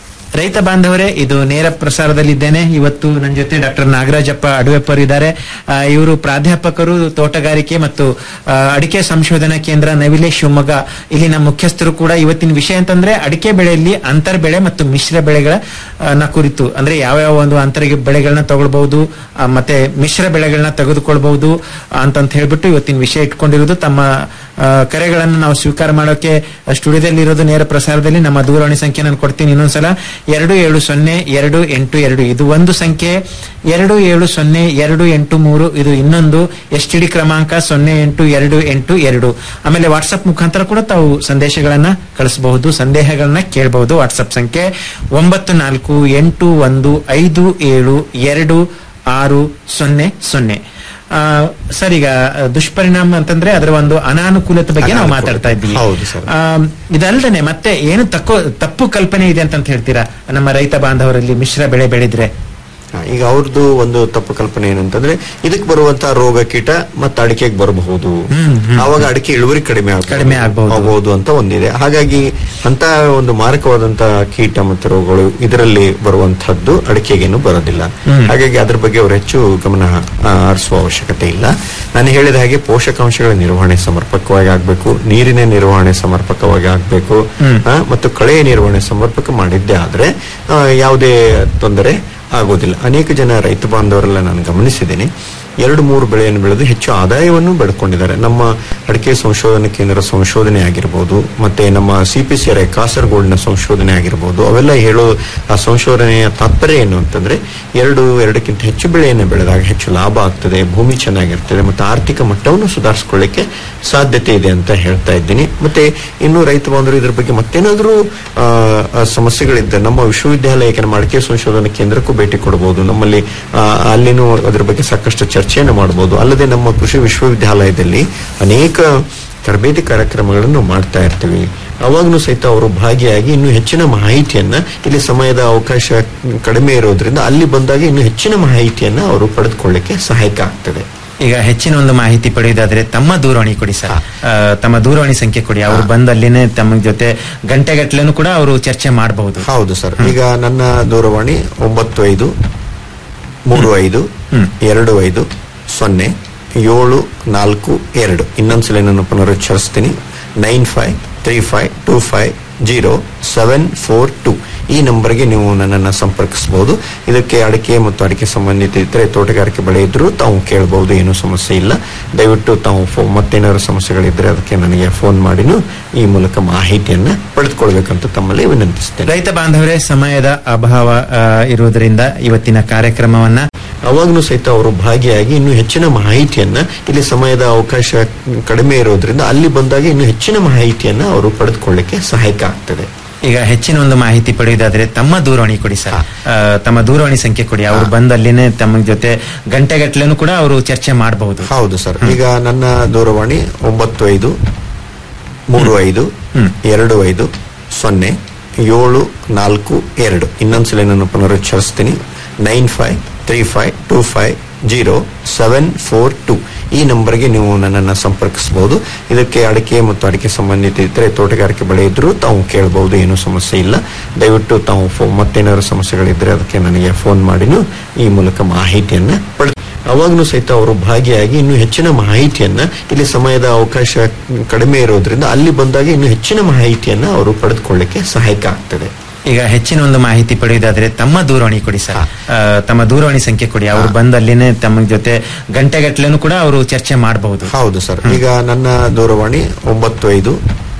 ರೈತ ಬಾಂಧವರೇ ಇದು ನೇರ ಪ್ರಸಾರದಲ್ಲಿದ್ದೇನೆ ಇವತ್ತು ನನ್ನ ಜೊತೆ ಡಾಕ್ಟರ್ ನಾಗರಾಜಪ್ಪ ಅಡುವೆಪ್ಪರ್ ಇದ್ದಾರೆ ಇವರು ಪ್ರಾಧ್ಯಾಪಕರು ತೋಟಗಾರಿಕೆ ಮತ್ತು ಆ, ಅಡಿಕೆ ಸಂಶೋಧನಾ ಕೇಂದ್ರ ನವಿಲೆ ಶಿವಮೊಗ್ಗ ಇಲ್ಲಿನ ಮುಖ್ಯಸ್ಥರು ಕೂಡ ಇವತ್ತಿನ ವಿಷಯ ಅಂತಂದ್ರೆ ಅಡಿಕೆ ಬೆಳೆಯಲ್ಲಿ ಅಂತರ್ ಬೆಳೆ ಮತ್ತು ಮಿಶ್ರ ಬೆಳೆಗಳ ಆ, ನ ಕುರಿತು ಅಂದ್ರೆ ಯಾವ್ಯಾವ ಒಂದು ಅಂತರಿಗೆ ಬೆಳೆಗಳನ್ನ ತಗೊಳ್ಬಹುದು ಆ, ಮತ್ತೆ ಮಿಶ್ರ ಬೆಳೆಗಳನ್ನ ತೆಗೆದುಕೊಳ್ಬಹುದು ಅಂತಂತ ಹೇಳ್ಬಿಟ್ಟು ಇವತ್ತಿನ ವಿಷಯ ಇಟ್ಕೊಂಡಿರೋದು ತಮ್ಮ ಆ, ಕರೆಗಳನ್ನು ನಾವು ಸ್ವೀಕಾರ ಮಾಡೋಕೆ ಸ್ಟುಡಿಯೋದಲ್ಲಿ ಇರೋದು ನೇರ ಪ್ರಸಾರದಲ್ಲಿ ನಮ್ಮ ದೂರವಾಣಿ ಸಂಖ್ಯೆ ನಾನು ಕೊಡ್ತೀನಿ ಇನ್ನೊಂದ್ಸಲ ಎರಡು ಏಳು ಸೊನ್ನೆ ಎರಡು ಎಂಟು ಎರಡು ಇದು ಒಂದು ಸಂಖ್ಯೆ ಎರಡು ಏಳು ಸೊನ್ನೆ ಎರಡು ಎಂಟು ಮೂರು ಇದು ಇನ್ನೊಂದು ಎಸ್ ಟಿ ಡಿ ಕ್ರಮಾಂಕ ಸೊನ್ನೆ ಎಂಟು ಎರಡು ಎಂಟು ಎರಡು ಆಮೇಲೆ ವಾಟ್ಸ್ಆಪ್ ಮುಖಾಂತರ ಕೂಡ ತಾವು ಸಂದೇಶಗಳನ್ನ ಕಳಿಸಬಹುದು ಸಂದೇಹಗಳನ್ನ ಕೇಳಬಹುದು ವಾಟ್ಸ್ಆಪ್ ಸಂಖ್ಯೆ ಒಂಬತ್ತು ನಾಲ್ಕು ಎಂಟು ಒಂದು ಐದು ಏಳು ಎರಡು ಆರು ಸೊನ್ನೆ ಸೊನ್ನೆ ಆ, ಸರ್ ಈಗ ದುಷ್ಪರಿಣಾಮ ಅಂತಂದ್ರೆ ಅದರ ಒಂದು ಅನಾನುಕೂಲತೆ ಬಗ್ಗೆ ನಾವು ಅನಾನುಕೂಲತೆ. ಮಾತಾಡ್ತಾ ಇದ್ದೀವಿ ಹೌದು ಸರ್. ಆ, ಇದಲ್ದೇನೆ ಮತ್ತೆ ಏನು ತಕ್ಕೋ ತಪ್ಪು ಕಲ್ಪನೆ ಇದೆ ಅಂತ ಹೇಳ್ತೀರಾ ನಮ್ಮ ರೈತ ಬಾಂಧವರಲ್ಲಿ ಮಿಶ್ರ ಬೆಳೆ ಬೆಳೆದ್ರೆ ಹಾ, ಈಗ ಅವ್ರದ್ದು ಒಂದು ತಪ್ಪು ಕಲ್ಪನೆ ಏನಂತಂದ್ರೆ ಇದಕ್ಕೆ ಬರುವಂತಹ ರೋಗ ಕೀಟ ಮತ್ತೆ ಅಡಿಕೆಗೆ ಬರಬಹುದು ಆವಾಗ ಅಡಿಕೆ ಇಳುವರಿ ಕಡಿಮೆ ಕಡಿಮೆ ಆಗ್ಬಹುದು. ಆಗಬಹುದು ಅಂತ ಒಂದಿದೆ ಹಾಗಾಗಿ ಅಂತ ಒಂದು ಮಾರಕವಾದಂತಹ ಕೀಟ ಮತ್ತು ರೋಗಗಳು ಇದರಲ್ಲಿ ಬರುವಂತಹದ್ದು ಅಡಿಕೆಗೇನು ಬರೋದಿಲ್ಲ ಹ್ಮ್. ಹಾಗಾಗಿ ಅದ್ರ ಬಗ್ಗೆ ಅವರು ಹೆಚ್ಚು ಗಮನ ಆ, ಹರಿಸುವ ಅವಶ್ಯಕತೆ ಇಲ್ಲ ನಾನು ಹೇಳಿದ ಹಾಗೆ ಪೋಷಕಾಂಶಗಳ ನಿರ್ವಹಣೆ ಸಮರ್ಪಕವಾಗಿ ಆಗ್ಬೇಕು ನೀರಿನ ನಿರ್ವಹಣೆ ಸಮರ್ಪಕವಾಗಿ ಆಗ್ಬೇಕು ಹ್ಮ್. ಆ, ಮತ್ತು ಕಳೆಯ ನಿರ್ವಹಣೆ ಸಮರ್ಪಕ ಮಾಡಿದ್ದೇ ಆದ್ರೆ ಆ, ಯಾವುದೇ ತೊಂದರೆ ಆಗೋದಿಲ್ಲ ಅನೇಕ ಜನ ರೈತ ಬಾಂಧವರೆಲ್ಲ ನಾನು ಗಮನಿಸಿದ್ದೀನಿ ಎರಡು ಮೂರು ಬೆಳೆಯನ್ನು ಬೆಳೆದು ಹೆಚ್ಚು ಆದಾಯವನ್ನು ಪಡ್ಕೊಂಡಿದ್ದಾರೆ ನಮ್ಮ ಅಡಿಕೆ ಸಂಶೋಧನಾ ಕೇಂದ್ರ ಸಂಶೋಧನೆ ಆಗಿರ್ಬೋದು ಮತ್ತೆ ನಮ್ಮ C P C R I ಕಾಸರಗೋಡಿನ ಸಂಶೋಧನೆ ಆಗಿರ್ಬೋದು ಅವೆಲ್ಲ ಹೇಳೋ ಆ ಸಂಶೋಧನೆಯ ತಾತ್ಪರ್ಯ ಏನು ಅಂತಂದ್ರೆ ಎರಡು ಎರಡಕ್ಕಿಂತ ಹೆಚ್ಚು ಬೆಳೆಯನ್ನು ಬೆಳೆದಾಗ ಹೆಚ್ಚು ಲಾಭ ಆಗ್ತದೆ ಭೂಮಿ ಚೆನ್ನಾಗಿರ್ತದೆ ಮತ್ತೆ ಆರ್ಥಿಕ ಮಟ್ಟವನ್ನು ಸುಧಾರಿಸ್ಕೊಳ್ಳಿಕ್ಕೆ ಸಾಧ್ಯತೆ ಇದೆ ಅಂತ ಹೇಳ್ತಾ ಇದ್ದೀನಿ ಮತ್ತೆ ಇನ್ನು ರೈತ ಬಾಂಧವರು ಇದ್ರ ಬಗ್ಗೆ ಮತ್ತೇನಾದ್ರೂ ಆ, ಆ, ಸಮಸ್ಯೆಗಳಿದ್ದ ನಮ್ಮ ವಿಶ್ವವಿದ್ಯಾಲಯಕ್ಕೆ ನಮ್ಮ ಅಡಿಕೆ ಸಂಶೋಧನಾ ಕೇಂದ್ರಕ್ಕೂ ಭೇಟಿ ಕೊಡಬಹುದು ನಮ್ಮಲ್ಲಿ ಆ, ಅಲ್ಲಿನೂ ಅದ್ರ ಬಗ್ಗೆ ಸಾಕಷ್ಟು ಚರ್ಚೆಯನ್ನು ಮಾಡಬಹುದು ಅಲ್ಲದೆ ನಮ್ಮ ಕೃಷಿ ವಿಶ್ವವಿದ್ಯಾಲಯದಲ್ಲಿ ಅನೇಕ ತರಬೇತಿ ಕಾರ್ಯಕ್ರಮಗಳನ್ನು ಮಾಡ್ತಾ ಇರ್ತೀವಿ ಅವಾಗಲೂ ಸಹಿತ ಅವರು ಭಾಗಿಯಾಗಿ ಇನ್ನೂ ಹೆಚ್ಚಿನ ಮಾಹಿತಿಯನ್ನ ಇಲ್ಲಿ ಸಮಯದ ಅವಕಾಶ ಕಡಿಮೆ ಇರೋದ್ರಿಂದ ಅಲ್ಲಿ ಬಂದಾಗ ಇನ್ನೂ ಹೆಚ್ಚಿನ ಮಾಹಿತಿಯನ್ನ ಅವರು ಪಡೆದುಕೊಳ್ಳಿಕ್ಕೆ ಸಹಾಯಕ ಆಗ್ತದೆ ಈಗ ಹೆಚ್ಚಿನ ಒಂದು ಮಾಹಿತಿ ಪಡೆಯುವುದಾದ್ರೆ ತಮ್ಮ ದೂರವಾಣಿ ಕೊಡಿ ಸರ್ ಆ, ತಮ್ಮ ದೂರವಾಣಿ ಸಂಖ್ಯೆ ಕೊಡಿ ಅವರು ಬಂದಲ್ಲಿನೇ ತಮ್ಮ ಜೊತೆ ಗಂಟೆಗಟ್ಟಲೆನೂ ಕೂಡ ಅವರು ಚರ್ಚೆ ಮಾಡಬಹುದು ಹೌದು ಸರ್ ಈಗ ನನ್ನ ದೂರವಾಣಿ ಒಂಬತ್ತು ಐದು ಮೂರು ಐದು ಎರಡು ಐದು ಸೊನ್ನೆ ಏಳು ನಾಲ್ಕು ಎರಡು ಇನ್ನೊಂದ್ಸಲ ನಾನು ಪುನರುಚ್ಚರಿಸ್ತೀನಿ nine five three five two five zero seven four two ಈ ನಂಬರ್ಗೆ ನೀವು ನನ್ನನ್ನು ಸಂಪರ್ಕಿಸಬಹುದು ಇದಕ್ಕೆ ಅಡಿಕೆ ಮತ್ತು ಅಡಿಕೆ ಸಂಬಂಧಿತ ಇದ್ದರೆ ತೋಟಗಾರಿಕೆ ಬೆಳೆ ಇದ್ರೂ ತಾವು ಕೇಳಬಹುದು ಏನೂ ಸಮಸ್ಯೆ ಇಲ್ಲ ದಯವಿಟ್ಟು ತಾವು ಫೋ- ಮತ್ತೇನಾದ್ರು ಸಮಸ್ಯೆಗಳಿದ್ರೆ ಅದಕ್ಕೆ ನನಗೆ ಫೋನ್ ಮಾಡಿನೂ ಈ ಮೂಲಕ ಮಾಹಿತಿಯನ್ನ ಪಡೆದುಕೊಳ್ಬೇಕಂತ ತಮ್ಮಲ್ಲಿ ವಿನಂತಿಸ್ತೇನೆ ರೈತ ಬಾಂಧವರೇ ಸಮಯದ ಅಭಾವ ಆ, ಇರುವುದರಿಂದ ಇವತ್ತಿನ ಕಾರ್ಯಕ್ರಮವನ್ನ ಅವಾಗಲೂ ಸಹಿತ ಅವರು ಭಾಗಿಯಾಗಿ ಇನ್ನೂ ಹೆಚ್ಚಿನ ಮಾಹಿತಿಯನ್ನ ಇಲ್ಲಿ ಸಮಯದ ಅವಕಾಶ ಕಡಿಮೆ ಇರೋದ್ರಿಂದ ಅಲ್ಲಿ ಬಂದಾಗ ಇನ್ನೂ ಹೆಚ್ಚಿನ ಮಾಹಿತಿಯನ್ನ ಅವರು ಪಡೆದುಕೊಳ್ಳಿಕ್ಕೆ ಸಹಾಯಕ ಆಗ್ತದೆ ಈಗ ಹೆಚ್ಚಿನ ಒಂದು ಮಾಹಿತಿ ಪಡೆಯುವುದಾದ್ರೆ ತಮ್ಮ ದೂರವಾಣಿ ಕೊಡಿ ಸರ್ ಆ, ತಮ್ಮ ದೂರವಾಣಿ ಸಂಖ್ಯೆ ಕೊಡಿ ಅವರು ಬಂದಲ್ಲಿನೇ ತಮ್ಮ ಜೊತೆ ಗಂಟೆಗಟ್ಟಲೆನೂ ಕೂಡ ಅವರು ಚರ್ಚೆ ಮಾಡಬಹುದು ಹೌದು ಸರ್ ಈಗ ನನ್ನ ದೂರವಾಣಿ ಒಂಬತ್ತು ಐದು ಮೂರು ಐದು ಎರಡು ಐದು ಸೊನ್ನೆ ಏಳು ನಾಲ್ಕು ಎರಡು ಇನ್ನೊಂದ್ಸಲ ನಾನು ಪುನರುಚ್ಚರಿಸ್ತೀನಿ nine five three five two five zero seven four two ಈ ನಂಬರ್ಗೆ ನೀವು ನನ್ನನ್ನು ಸಂಪರ್ಕಿಸಬಹುದು ಇದಕ್ಕೆ ಅಡಿಕೆ ಮತ್ತು ಅಡಿಕೆ ಸಂಬಂಧಿತ ಇದ್ದರೆ ತೋಟಗಾರಿಕೆ ಬೆಳೆ ಇದ್ರೂ ತಾವು ಕೇಳಬಹುದು ಏನೂ ಸಮಸ್ಯೆ ಇಲ್ಲ ದಯವಿಟ್ಟು ತಾವು ಫೋ- ಮತ್ತೇನಾದ್ರು ಸಮಸ್ಯೆಗಳಿದ್ರೆ ಅದಕ್ಕೆ ನನಗೆ ಫೋನ್ ಮಾಡಿನೂ ಈ ಮೂಲಕ ಮಾಹಿತಿಯನ್ನ ಪಡೆದು ಅವಾಗಲೂ ಸಹಿತ ಅವರು ಭಾಗಿಯಾಗಿ ಇನ್ನೂ ಹೆಚ್ಚಿನ ಮಾಹಿತಿಯನ್ನ ಇಲ್ಲಿ ಸಮಯದ ಅವಕಾಶ ಕಡಿಮೆ ಇರೋದ್ರಿಂದ ಅಲ್ಲಿ ಬಂದಾಗ ಇನ್ನೂ ಹೆಚ್ಚಿನ ಮಾಹಿತಿಯನ್ನ ಅವರು ಪಡೆದುಕೊಳ್ಳಿಕ್ಕೆ ಸಹಾಯಕ ಆಗ್ತದೆ ಈಗ ಹೆಚ್ಚಿನ ಒಂದು ಮಾಹಿತಿ ಪಡೆಯುವುದಾದ್ರೆ ತಮ್ಮ ದೂರವಾಣಿ ಕೊಡಿ ಸರ್ ಆ, ತಮ್ಮ ದೂರವಾಣಿ ಸಂಖ್ಯೆ ಕೊಡಿ ಅವರು ಬಂದಲ್ಲಿನೇ ತಮ್ಮ ಜೊತೆ ಗಂಟೆಗಟ್ಟಲೆನೂ ಕೂಡ ಅವರು ಚರ್ಚೆ ಮಾಡಬಹುದು ಹೌದು ಸರ್ ಈಗ ನನ್ನ ದೂರವಾಣಿ ಒಂಬತ್ತು ಐದು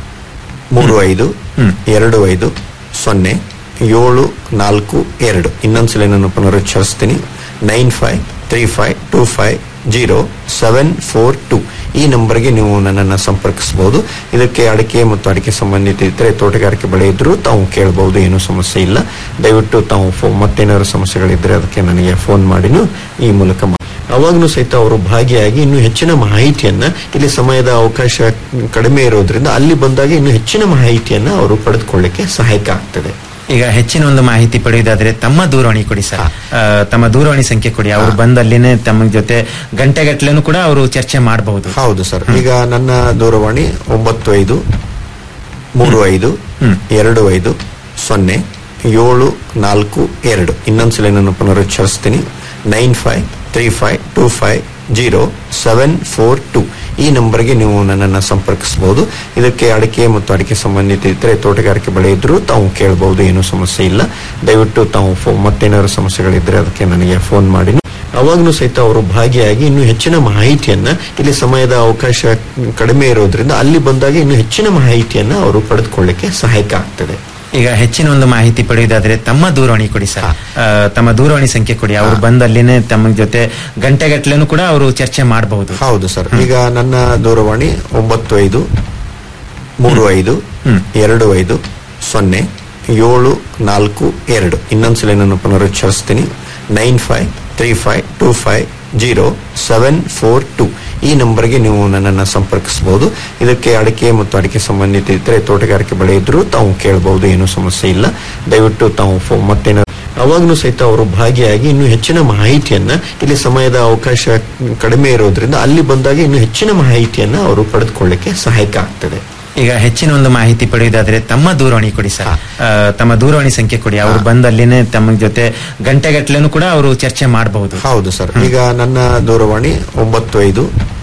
ಮೂರು ಐದು ಎರಡು ಐದು ಸೊನ್ನೆ ಏಳು ನಾಲ್ಕು ಎರಡು ಇನ್ನೊಂದ್ಸಲ ನಾನು ಪುನರುಚ್ಚರಿಸ್ತೀನಿ nine five three five two five zero seven four two ಈ ನಂಬರ್ಗೆ ನೀವು ನನ್ನನ್ನು ಸಂಪರ್ಕಿಸಬಹುದು ಇದಕ್ಕೆ ಅಡಿಕೆ ಮತ್ತು ಅಡಿಕೆ ಸಂಬಂಧಿತ ಇದ್ದರೆ ತೋಟಗಾರಿಕೆ ಬೆಳೆ ಇದ್ರೂ ತಾವು ಕೇಳಬಹುದು ಏನೂ ಸಮಸ್ಯೆ ಇಲ್ಲ ದಯವಿಟ್ಟು ತಾವು ಫೋ- ಮತ್ತೇನಾದ್ರು ಸಮಸ್ಯೆಗಳಿದ್ರೆ ಅದಕ್ಕೆ ನನಗೆ ಫೋನ್ ಮಾಡಿನೂ ಈ ಮೂಲಕ ಮಾ- ಅವಾಗಲೂ ಸಹಿತ ಅವರು ಭಾಗಿಯಾಗಿ ಇನ್ನೂ ಹೆಚ್ಚಿನ ಮಾಹಿತಿಯನ್ನ ಇಲ್ಲಿ ಸಮಯದ ಅವಕಾಶ ಕಡಿಮೆ ಇರೋದ್ರಿಂದ ಅಲ್ಲಿ ಬಂದಾಗ ಇನ್ನೂ ಹೆಚ್ಚಿನ ಮಾಹಿತಿಯನ್ನ ಅವರು ಪಡೆದುಕೊಳ್ಳಿಕ್ಕೆ ಸಹಾಯಕ ಆಗ್ತದೆ ಈಗ ಹೆಚ್ಚಿನ ಒಂದು ಮಾಹಿತಿ ಪಡೆಯುವುದಾದ್ರೆ ತಮ್ಮ ದೂರವಾಣಿ ಕೊಡಿ ಸರ್ ಆ, ತಮ್ಮ ದೂರವಾಣಿ ಸಂಖ್ಯೆ ಕೊಡಿ ಅವರು ಬಂದಲ್ಲಿನೇ ತಮ್ಮ ಜೊತೆ ಗಂಟೆಗಟ್ಟಲೆನೂ ಕೂಡ ಅವರು ಚರ್ಚೆ ಮಾಡಬಹುದು ಹೌದು ಸರ್ ಈಗ ನನ್ನ ದೂರವಾಣಿ ಒಂಬತ್ತು ಐದು ಮೂರು ಐದು ಎರಡು ಐದು ಸೊನ್ನೆ ಏಳು ನಾಲ್ಕು ಎರಡು ಇನ್ನೊಂದ್ಸಲ ನಾನು ಪುನರುಚ್ಚರಿಸ್ತೀನಿ nine five three five two five zero seven four two ಈ ನಂಬರ್ಗೆ ನೀವು ನನ್ನನ್ನು ಸಂಪರ್ಕಿಸಬಹುದು ಇದಕ್ಕೆ ಅಡಿಕೆ ಮತ್ತು ಅಡಿಕೆ ಸಂಬಂಧಿತ ಇದ್ದರೆ ತೋಟಗಾರಿಕೆ ಬೆಳೆ ಇದ್ರೂ ತಾವು ಕೇಳಬಹುದು ಏನೂ ಸಮಸ್ಯೆ ಇಲ್ಲ ದಯವಿಟ್ಟು ತಾವು ಫೋ- ಮತ್ತೇನಾದ್ರು ಸಮಸ್ಯೆಗಳಿದ್ರೆ ಅದಕ್ಕೆ ನನಗೆ ಫೋನ್ ಮಾಡಿ ಅವಾಗಲೂ ಸಹಿತ ಅವರು ಭಾಗಿಯಾಗಿ ಇನ್ನೂ ಹೆಚ್ಚಿನ ಮಾಹಿತಿಯನ್ನ ಇಲ್ಲಿ ಸಮಯದ ಅವಕಾಶ ಕಡಿಮೆ ಇರೋದ್ರಿಂದ ಅಲ್ಲಿ ಬಂದಾಗ ಇನ್ನೂ ಹೆಚ್ಚಿನ ಮಾಹಿತಿಯನ್ನ ಅವರು ಪಡೆದುಕೊಳ್ಳಿಕ್ಕೆ ಸಹಾಯಕ ಆಗ್ತದೆ ಈಗ ಹೆಚ್ಚಿನ ಒಂದು ಮಾಹಿತಿ ಪಡೆಯುವುದಾದ್ರೆ ತಮ್ಮ ದೂರವಾಣಿ ಕೊಡಿ ಸರ್ ಆ, ತಮ್ಮ ದೂರವಾಣಿ ಸಂಖ್ಯೆ ಕೊಡಿ ಅವರು ಬಂದಲ್ಲಿನೇ ತಮ್ಮ ಜೊತೆ ಗಂಟೆಗಟ್ಟಲೆನೂ ಕೂಡ ಅವರು ಚರ್ಚೆ ಮಾಡಬಹುದು ಹೌದು ಸರ್ ಈಗ ನನ್ನ ದೂರವಾಣಿ ಒಂಬತ್ತು ಐದು ಮೂರು ಐದು ಎರಡು ಐದು ಸೊನ್ನೆ ಏಳು ನಾಲ್ಕು ಎರಡು ಇನ್ನೊಂದ್ಸಲ ನಾನು ಪುನರುಚ್ಚರಿಸ್ತೀನಿ nine five three five two five zero seven four two ಈ ನಂಬರ್ಗೆ ನೀವು ನನ್ನನ್ನು ಸಂಪರ್ಕಿಸಬಹುದು ಇದಕ್ಕೆ ಅಡಿಕೆ ಮತ್ತು ಅಡಿಕೆ ಸಂಬಂಧಿತ ಇದ್ದರೆ ತೋಟಗಾರಿಕೆ ಬೆಳೆ ಇದ್ರೂ ತಾವು ಕೇಳಬಹುದು ಏನೂ ಸಮಸ್ಯೆ ಇಲ್ಲ ದಯವಿಟ್ಟು ತಾವು ಫೋ- ಮತ್ತೇನಾದ್ರು ಅವಾಗಲೂ ಸಹಿತ ಅವರು ಭಾಗಿಯಾಗಿ ಇನ್ನೂ ಹೆಚ್ಚಿನ ಮಾಹಿತಿಯನ್ನ ಇಲ್ಲಿ ಸಮಯದ ಅವಕಾಶ ಕಡಿಮೆ ಇರೋದ್ರಿಂದ ಅಲ್ಲಿ ಬಂದಾಗ ಇನ್ನೂ ಹೆಚ್ಚಿನ ಮಾಹಿತಿಯನ್ನ ಅವರು ಪಡೆದುಕೊಳ್ಳಿಕ್ಕೆ ಸಹಾಯಕ ಆಗ್ತದೆ ಈಗ ಹೆಚ್ಚಿನ ಒಂದು ಮಾಹಿತಿ ಪಡೆಯುವುದಾದ್ರೆ ತಮ್ಮ ದೂರವಾಣಿ ಕೊಡಿ ಸರ್ ಆ, ತಮ್ಮ ದೂರವಾಣಿ ಸಂಖ್ಯೆ ಕೊಡಿ ಅವರು ಬಂದಲ್ಲಿನೇ ತಮ್ಮ ಜೊತೆ ಗಂಟೆಗಟ್ಟಲೆನೂ ಕೂಡ ಅವರು ಚರ್ಚೆ ಮಾಡಬಹುದು ಹೌದು ಸರ್ ಈಗ ನನ್ನ ದೂರವಾಣಿ ಒಂಬತ್ತು ಐದು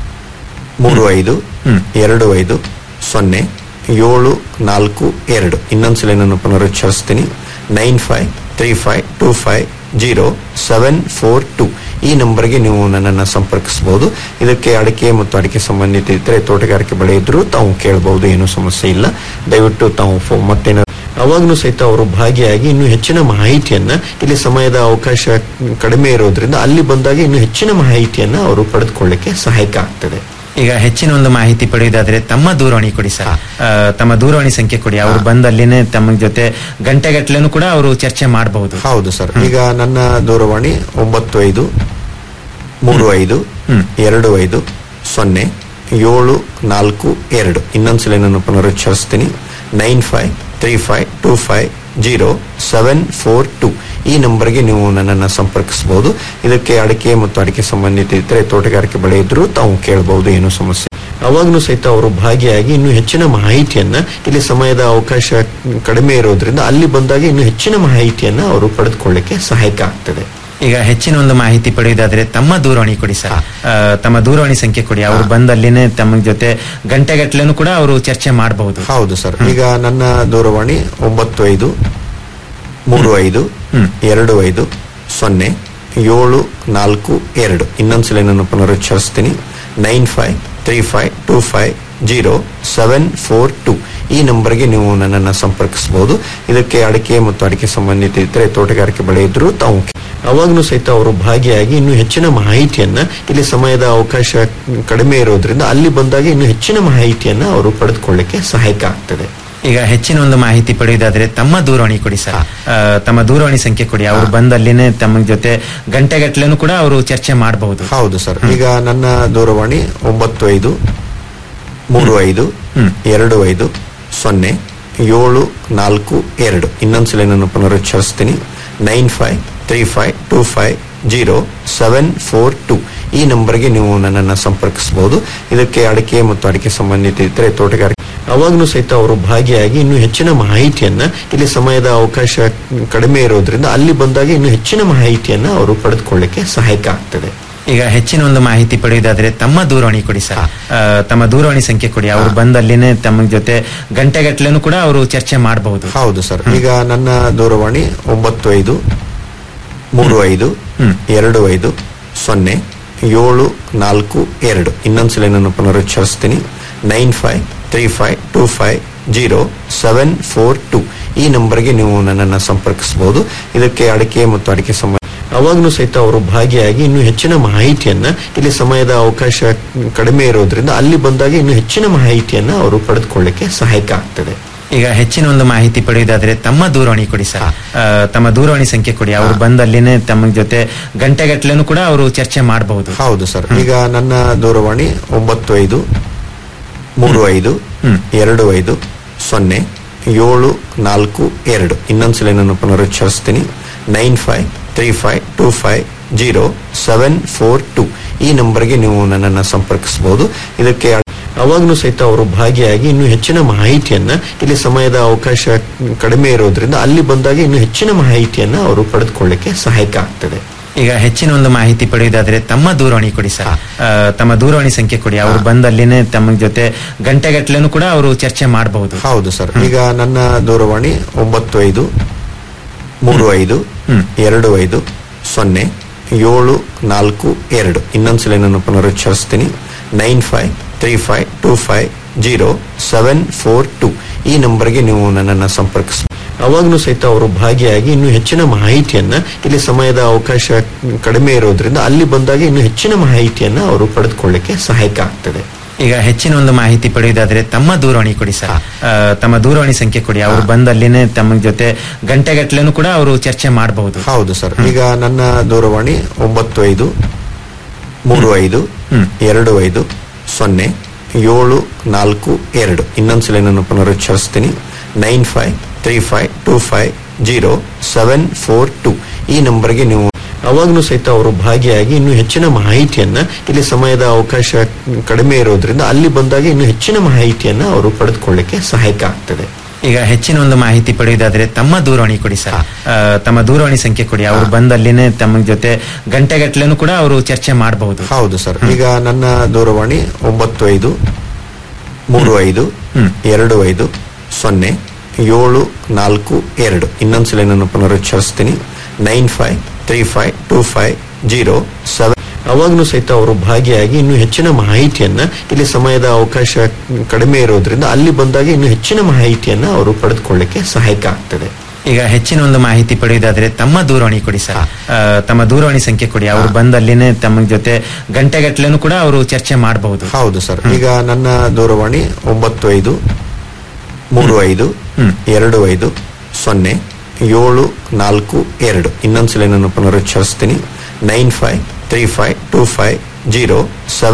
ಮೂರು ಐದು ಎರಡು ಐದು ಸೊನ್ನೆ ಏಳು ನಾಲ್ಕು ಎರಡು ಇನ್ನೊಂದ್ಸಲ ನಾನು ಪುನರುಚ್ಚರಿಸ್ತೀನಿ nine five three five two five zero seven four two ಈ ಈ ನಂಬರ್ಗೆ ನೀವು ನನ್ನನ್ನು ಸಂಪರ್ಕಿಸಬಹುದು ಇದಕ್ಕೆ ಅಡಿಕೆ ಮತ್ತು ಅಡಿಕೆ ಸಂಬಂಧಿತ ಇದ್ರೆ ತೋಟಗಾರಿಕೆ ಬೆಳೆ ಇದ್ರೂ ತಾವು ಕೇಳಬಹುದು ಏನೂ ಸಮಸ್ಯೆ ಇಲ್ಲ ದಯವಿಟ್ಟು ತಾವು ಫೋ- ಮತ್ತೇನ ಅವಾಗಲೂ ಸಹಿತ ಅವರು ಭಾಗಿಯಾಗಿ ಇನ್ನೂ ಹೆಚ್ಚಿನ ಮಾಹಿತಿಯನ್ನ ಇಲ್ಲಿ ಸಮಯದ ಅವಕಾಶ ಕಡಿಮೆ ಇರೋದ್ರಿಂದ ಅಲ್ಲಿ ಬಂದಾಗ ಇನ್ನೂ ಹೆಚ್ಚಿನ ಮಾಹಿತಿಯನ್ನ ಅವರು ಪಡೆದುಕೊಳ್ಳಿಕ್ಕೆ ಸಹಾಯಕ ಆಗ್ತದೆ ಈಗ ಹೆಚ್ಚಿನ ಒಂದು ಮಾಹಿತಿ ಪಡೆಯುವುದಾದ್ರೆ ತಮ್ಮ ದೂರವಾಣಿ ಕೊಡಿ ಸರ್ ಆ, ತಮ್ಮ ದೂರವಾಣಿ ಸಂಖ್ಯೆ ಕೊಡಿ ಅವರು ಬಂದಲ್ಲಿನೇ ತಮ್ಮ ಜೊತೆ ಗಂಟೆಗಟ್ಲೆನೂ ಕೂಡ ಅವರು ಚರ್ಚೆ ಮಾಡಬಹುದು ಹೌದು ಸರ್ ಈಗ ನನ್ನ ದೂರವಾಣಿ ಒಂಬತ್ತು ಐದು ಮೂರು ಐದು ಎರಡು ಐದು ಸೊನ್ನೆ ಏಳು ನಾಲ್ಕು ಎರಡು ಇನ್ನೊಂದ್ಸಲ ನಾನು ಪುನರುಚ್ಚರಿಸ್ತೀನಿ nine five three five two five zero seven four two ಈ ನಂಬರ್ಗೆ ನೀವು ನನ್ನನ್ನು ಸಂಪರ್ಕಿಸಬಹುದು ಇದಕ್ಕೆ ಅಡಿಕೆ ಮತ್ತು ಅಡಿಕೆ ಸಂಬಂಧಿತ ಇದ್ರೆ ತೋಟಗಾರಿಕೆ ಬೆಳೆ ಇದ್ರೂ ತಾವು ಕೇಳಬಹುದು ಏನೂ ಸಮಸ್ಯೆ ಅವಾಗಲೂ ಸಹಿತ ಅವರು ಭಾಗಿಯಾಗಿ ಇನ್ನೂ ಹೆಚ್ಚಿನ ಮಾಹಿತಿಯನ್ನ ಇಲ್ಲಿ ಸಮಯದ ಅವಕಾಶ ಕಡಿಮೆ ಇರೋದ್ರಿಂದ ಅಲ್ಲಿ ಬಂದಾಗ ಇನ್ನೂ ಹೆಚ್ಚಿನ ಮಾಹಿತಿಯನ್ನ ಅವರು ಪಡೆದುಕೊಳ್ಳಿಕ್ಕೆ ಸಹಾಯಕ ಆಗ್ತದೆ ಈಗ ಹೆಚ್ಚಿನ ಒಂದು ಮಾಹಿತಿ ಪಡೆಯುವುದಾದ್ರೆ ತಮ್ಮ ದೂರವಾಣಿ ಕೊಡಿ ಸರ್ ಆ, ತಮ್ಮ ದೂರವಾಣಿ ಸಂಖ್ಯೆ ಕೊಡಿ ಅವರು ಬಂದಲ್ಲಿನೇ ತಮ್ಮ ಜೊತೆ ಗಂಟೆಗಟ್ಲೆನೂ ಕೂಡ ಅವರು ಚರ್ಚೆ ಮಾಡಬಹುದು ಹೌದು ಸರ್ ಈಗ ನನ್ನ ದೂರವಾಣಿ ಒಂಬತ್ತು ಐದು ಮೂರು ಐದು ಎರಡು ಐದು ಸೊನ್ನೆ ಏಳು ನಾಲ್ಕು ಎರಡು ಇನ್ನೊಂದ್ಸಲ ನಾನು ಪುನರುಚ್ಚರಿಸ್ತೀನಿ nine five three five two five zero seven four two ಈ ನಂಬರ್ಗೆ ನೀವು ನನ್ನನ್ನು ಸಂಪರ್ಕಿಸಬಹುದು ಇದಕ್ಕೆ ಅಡಿಕೆ ಮತ್ತು ಅಡಿಕೆ ಸಂಬಂಧಿತ ಇದ್ರೆ ತೋಟಗಾರಿಕೆ ಬೆಳೆ ಇದ್ರೂ ತಾವು ಅವಾಗಲೂ ಸಹಿತ ಅವರು ಭಾಗಿಯಾಗಿ ಇನ್ನೂ ಹೆಚ್ಚಿನ ಮಾಹಿತಿಯನ್ನ ಇಲ್ಲಿ ಸಮಯದ ಅವಕಾಶ ಕಡಿಮೆ ಇರೋದ್ರಿಂದ ಅಲ್ಲಿ ಬಂದಾಗ ಇನ್ನೂ ಹೆಚ್ಚಿನ ಮಾಹಿತಿಯನ್ನ ಅವರು ಪಡೆದುಕೊಳ್ಳಿಕ್ಕೆ ಸಹಾಯಕ ಆಗ್ತದೆ ಈಗ ಹೆಚ್ಚಿನ ಒಂದು ಮಾಹಿತಿ ಪಡೆಯುವುದಾದ್ರೆ ತಮ್ಮ ದೂರವಾಣಿ ಕೊಡಿ ಸರ್ ಆ, ತಮ್ಮ ದೂರವಾಣಿ ಸಂಖ್ಯೆ ಕೊಡಿ ಅವರು ಬಂದಲ್ಲಿನೇ ತಮ್ಮ ಜೊತೆ ಗಂಟೆಗಟ್ಲೆನೂ ಕೂಡ ಅವರು ಚರ್ಚೆ ಮಾಡಬಹುದು ಹೌದು ಸರ್ ಈಗ ನನ್ನ ದೂರವಾಣಿ ಒಂಬತ್ತು ಐದು ಮೂರು ಐದು ಎರಡು ಐದು ಸೊನ್ನೆ ಏಳು ನಾಲ್ಕು ಎರಡು ಇನ್ನೊಂದ್ಸಲ ನಾನು ಪುನರುಚ್ಚರಿಸ್ತೀನಿ nine five three five two five zero seven four two ಈ ನಂಬರ್ಗೆ ನೀವು ನನ್ನನ್ನು ಸಂಪರ್ಕಿಸಬಹುದು ಇದಕ್ಕೆ ಅಡಿಕೆ ಮತ್ತು ಅಡಿಕೆ ಸಂಬಂಧಿತ ಇದ್ರೆ ತೋಟಗಾರಿಕೆ ಅವಾಗಲೂ ಸಹಿತ ಅವರು ಭಾಗಿಯಾಗಿ ಇನ್ನೂ ಹೆಚ್ಚಿನ ಮಾಹಿತಿಯನ್ನ ಇಲ್ಲಿ ಸಮಯದ ಅವಕಾಶ ಕಡಿಮೆ ಇರೋದ್ರಿಂದ ಅಲ್ಲಿ ಬಂದಾಗ ಇನ್ನೂ ಹೆಚ್ಚಿನ ಮಾಹಿತಿಯನ್ನ ಅವರು ಪಡೆದುಕೊಳ್ಳಿಕ್ಕೆ ಸಹಾಯಕ ಆಗ್ತದೆ ಈಗ ಹೆಚ್ಚಿನ ಒಂದು ಮಾಹಿತಿ ಪಡೆಯುವುದಾದ್ರೆ ತಮ್ಮ ದೂರವಾಣಿ ಕೊಡಿ ಸರ್ ಆ, ತಮ್ಮ ದೂರವಾಣಿ ಸಂಖ್ಯೆ ಕೊಡಿ ಅವರು ಬಂದಲ್ಲಿನೇ ತಮ್ಮ ಜೊತೆ ಗಂಟೆಗಟ್ಲೆನೂ ಕೂಡ ಅವರು ಚರ್ಚೆ ಮಾಡಬಹುದು ಹೌದು ಸರ್ ಈಗ ನನ್ನ ದೂರವಾಣಿ ಒಂಬತ್ತು ಐದು ಮೂರು ಐದು ಎರಡು ಐದು ಸೊನ್ನೆ ಏಳು ನಾಲ್ಕು ಎರಡು ಇನ್ನೊಂದ್ಸಲ ನಾನು ಪುನರುಚ್ಚರಿಸ್ತೀನಿ nine five three five two five zero seven four two ಈ ನಂಬರ್ಗೆ ನೀವು ನನ್ನನ್ನು ಸಂಪರ್ಕಿಸಬಹುದು ಇದಕ್ಕೆ ಅಡಿಕೆ ಮತ್ತು ಅಡಿಕೆ ಸಂಬಂಧ ಅವಾಗಲೂ ಸಹಿತ ಅವರು ಭಾಗಿಯಾಗಿ ಇನ್ನೂ ಹೆಚ್ಚಿನ ಮಾಹಿತಿಯನ್ನ ಇಲ್ಲಿ ಸಮಯದ ಅವಕಾಶ ಕಡಿಮೆ ಇರೋದ್ರಿಂದ ಅಲ್ಲಿ ಬಂದಾಗ ಇನ್ನೂ ಹೆಚ್ಚಿನ ಮಾಹಿತಿಯನ್ನ ಅವರು ಪಡೆದುಕೊಳ್ಳಿಕ್ಕೆ ಸಹಾಯಕ ಆಗ್ತದೆ ಈಗ ಹೆಚ್ಚಿನ ಒಂದು ಮಾಹಿತಿ ಪಡೆಯುವುದಾದ್ರೆ ತಮ್ಮ ದೂರವಾಣಿ ಕೊಡಿ ಸರ್ ಆ, ತಮ್ಮ ದೂರವಾಣಿ ಸಂಖ್ಯೆ ಕೊಡಿ ಅವರು ಬಂದಲ್ಲಿನೇ ತಮ್ಮ ಜೊತೆ ಗಂಟೆಗಟ್ಲೆನೂ ಕೂಡ ಅವರು ಚರ್ಚೆ ಮಾಡಬಹುದು ಹೌದು ಸರ್ ಈಗ ನನ್ನ ದೂರವಾಣಿ ಒಂಬತ್ತು ಐದು ಮೂರು ಐದು ಎರಡು ಐದು ಸೊನ್ನೆ ಏಳು ನಾಲ್ಕು ಎರಡು ಇನ್ನೊಂದ್ಸಲ ನಾನು ಪುನರುಚ್ಚರಿಸ್ತೀನಿ nine five three five two five zero seven four two ಈ ನಂಬರ್ಗೆ ನೀವು ನನ್ನನ್ನು ಸಂಪರ್ಕಿಸಬಹುದು ಇದಕ್ಕೆ ಅವಾಗಲೂ ಸಹಿತ ಅವರು ಭಾಗಿಯಾಗಿ ಇನ್ನೂ ಹೆಚ್ಚಿನ ಮಾಹಿತಿಯನ್ನ ಇಲ್ಲಿ ಸಮಯದ ಅವಕಾಶ ಕಡಿಮೆ ಇರೋದ್ರಿಂದ ಅಲ್ಲಿ ಬಂದಾಗ ಇನ್ನೂ ಹೆಚ್ಚಿನ ಮಾಹಿತಿಯನ್ನ ಅವರು ಪಡೆದುಕೊಳ್ಳಿಕ್ಕೆ ಸಹಾಯಕ ಆಗ್ತದೆ ಈಗ ಹೆಚ್ಚಿನ ಒಂದು ಮಾಹಿತಿ ಪಡೆಯುವುದಾದ್ರೆ ತಮ್ಮ ದೂರವಾಣಿ ಕೊಡಿ ಸರ್ ಆ, ತಮ್ಮ ದೂರವಾಣಿ ಸಂಖ್ಯೆ ಕೊಡಿ ಅವರು ಬಂದಲ್ಲಿನೇ ತಮ್ಮ ಜೊತೆ ಗಂಟೆಗಟ್ಲೆನೂ ಕೂಡ ಅವರು ಚರ್ಚೆ ಮಾಡಬಹುದು ಹೌದು ಸರ್ ಈಗ ನನ್ನ ದೂರವಾಣಿ ಒಂಬತ್ತು ಐದು ಮೂರು ಐದು ಎರಡು ಐದು ಸೊನ್ನೆ ಏಳು ನಾಲ್ಕು ಎರಡು ಇನ್ನೊಂದ್ಸಲ ನಾನು ಪುನರುಚ್ಚರಿಸ್ತೀನಿ nine five three five two five zero seven four two ಈ ನಂಬರ್ಗೆ ನೀವು ನನ್ನನ್ನು ಸಂಪರ್ಕಿಸ ಅವಾಗಲೂ ಸಹಿತ ಅವರು ಭಾಗಿಯಾಗಿ ಇನ್ನೂ ಹೆಚ್ಚಿನ ಮಾಹಿತಿಯನ್ನ ಇಲ್ಲಿ ಸಮಯದ ಅವಕಾಶ ಕಡಿಮೆ ಇರೋದ್ರಿಂದ ಅಲ್ಲಿ ಬಂದಾಗ ಇನ್ನೂ ಹೆಚ್ಚಿನ ಮಾಹಿತಿಯನ್ನ ಅವರು ಪಡೆದುಕೊಳ್ಳಿಕ್ಕೆ ಸಹಾಯಕ ಆಗ್ತದೆ ಈಗ ಹೆಚ್ಚಿನ ಒಂದು ಮಾಹಿತಿ ಪಡೆಯುವುದಾದ್ರೆ ತಮ್ಮ ದೂರವಾಣಿ ಕೊಡಿ ಸರ್ ಆ, ತಮ್ಮ ದೂರವಾಣಿ ಸಂಖ್ಯೆ ಕೊಡಿ ಅವರು ಬಂದಲ್ಲಿನೇ ತಮ್ಮ ಜೊತೆ ಗಂಟೆಗಟ್ಲೆನೂ ಕೂಡ ಅವರು ಚರ್ಚೆ ಮಾಡಬಹುದು ಹೌದು ಸರ್ ಈಗ ನನ್ನ ದೂರವಾಣಿ ಒಂಬತ್ತು ಐದು ಮೂರು ಐದು ಎರಡು ಐದು ಸೊನ್ನೆ ಏಳು ನಾಲ್ಕು ಎರಡು ಇನ್ನೊಂದ್ಸಲ ನಾನು ಪುನರುಚ್ಚರಿಸ್ತೀನಿ nine five three five two five zero seven four two ಈ ನಂಬರ್ಗೆ ನೀವು ಅವಾಗಲೂ ಸಹಿತ ಅವರು ಭಾಗಿಯಾಗಿ ಇನ್ನೂ ಹೆಚ್ಚಿನ ಮಾಹಿತಿಯನ್ನ ಇಲ್ಲಿ ಸಮಯದ ಅವಕಾಶ ಕಡಿಮೆ ಇರೋದ್ರಿಂದ ಅಲ್ಲಿ ಬಂದಾಗ ಇನ್ನೂ ಹೆಚ್ಚಿನ ಮಾಹಿತಿಯನ್ನ ಅವರು ಪಡೆದುಕೊಳ್ಳಿಕ್ಕೆ ಸಹಾಯಕ ಆಗ್ತದೆ ಈಗ ಹೆಚ್ಚಿನ ಒಂದು ಮಾಹಿತಿ ಪಡೆಯುವುದಾದ್ರೆ ತಮ್ಮ ದೂರವಾಣಿ ಕೊಡಿ ಸರ್ ಆ, ತಮ್ಮ ದೂರವಾಣಿ ಸಂಖ್ಯೆ ಕೊಡಿ ಅವರು ಬಂದಲ್ಲಿನೇ ತಮ್ಮ ಜೊತೆ ಗಂಟೆಗಟ್ಲೆನೂ ಕೂಡ ಅವರು ಚರ್ಚೆ ಮಾಡಬಹುದು ಹೌದು ಸರ್ ಈಗ ನನ್ನ ದೂರವಾಣಿ ಒಂಬತ್ತು ಐದು ಮೂರು ಐದು ಎರಡು ಐದು ಸೊನ್ನೆ ಏಳು ನಾಲ್ಕು ಎರಡು ಇನ್ನೊಂದ್ಸಲ ನಾನು ಪುನರುಚ್ಚರಿಸ್ತೀನಿ nine five three five two five zero seven ಅವಾಗಲೂ ಸಹಿತ ಅವರು ಭಾಗಿಯಾಗಿ ಇನ್ನು ಹೆಚ್ಚಿನ ಮಾಹಿತಿಯನ್ನ ಇಲ್ಲಿ ಸಮಯದ ಅವಕಾಶ ಕಡಿಮೆ ಇರೋದ್ರಿಂದ ಅಲ್ಲಿ ಬಂದಾಗ ಇನ್ನು ಹೆಚ್ಚಿನ ಮಾಹಿತಿಯನ್ನ ಅವರು ಪಡೆದುಕೊಳ್ಳಿಕ್ಕೆ ಸಹಾಯಕ ಆಗ್ತದೆ ಈಗ ಹೆಚ್ಚಿನ ಒಂದು ಮಾಹಿತಿ ಪಡೆಯುವುದಾದ್ರೆ ತಮ್ಮ ದೂರವಾಣಿ ಕೊಡಿ ಸರ್ ಆ, ತಮ್ಮ ದೂರವಾಣಿ ಸಂಖ್ಯೆ ಕೊಡಿ ಅವರು ಬಂದು ಅಲ್ಲಿನೇ ತಮ್ಮ ಜೊತೆ ಗಂಟೆಗಟ್ಲೆನೂ ಕೂಡ ಅವರು ಚರ್ಚೆ ಮಾಡಬಹುದು ಹೌದು ಸರ್ ಈಗ ನನ್ನ ದೂರವಾಣಿ ಒಂಬತ್ತು ಐದು ಮೂರು ಐದು ಎರಡು ಐದು ಸೊನ್ನೆ ಏಳು ನಾಲ್ಕು ಎರಡು ಇನ್ನೊಂದ್ಸಲ ನಾನು ಪುನರುಚ್ಚರಿಸ್ತೀನಿ nine five three five two five zero seven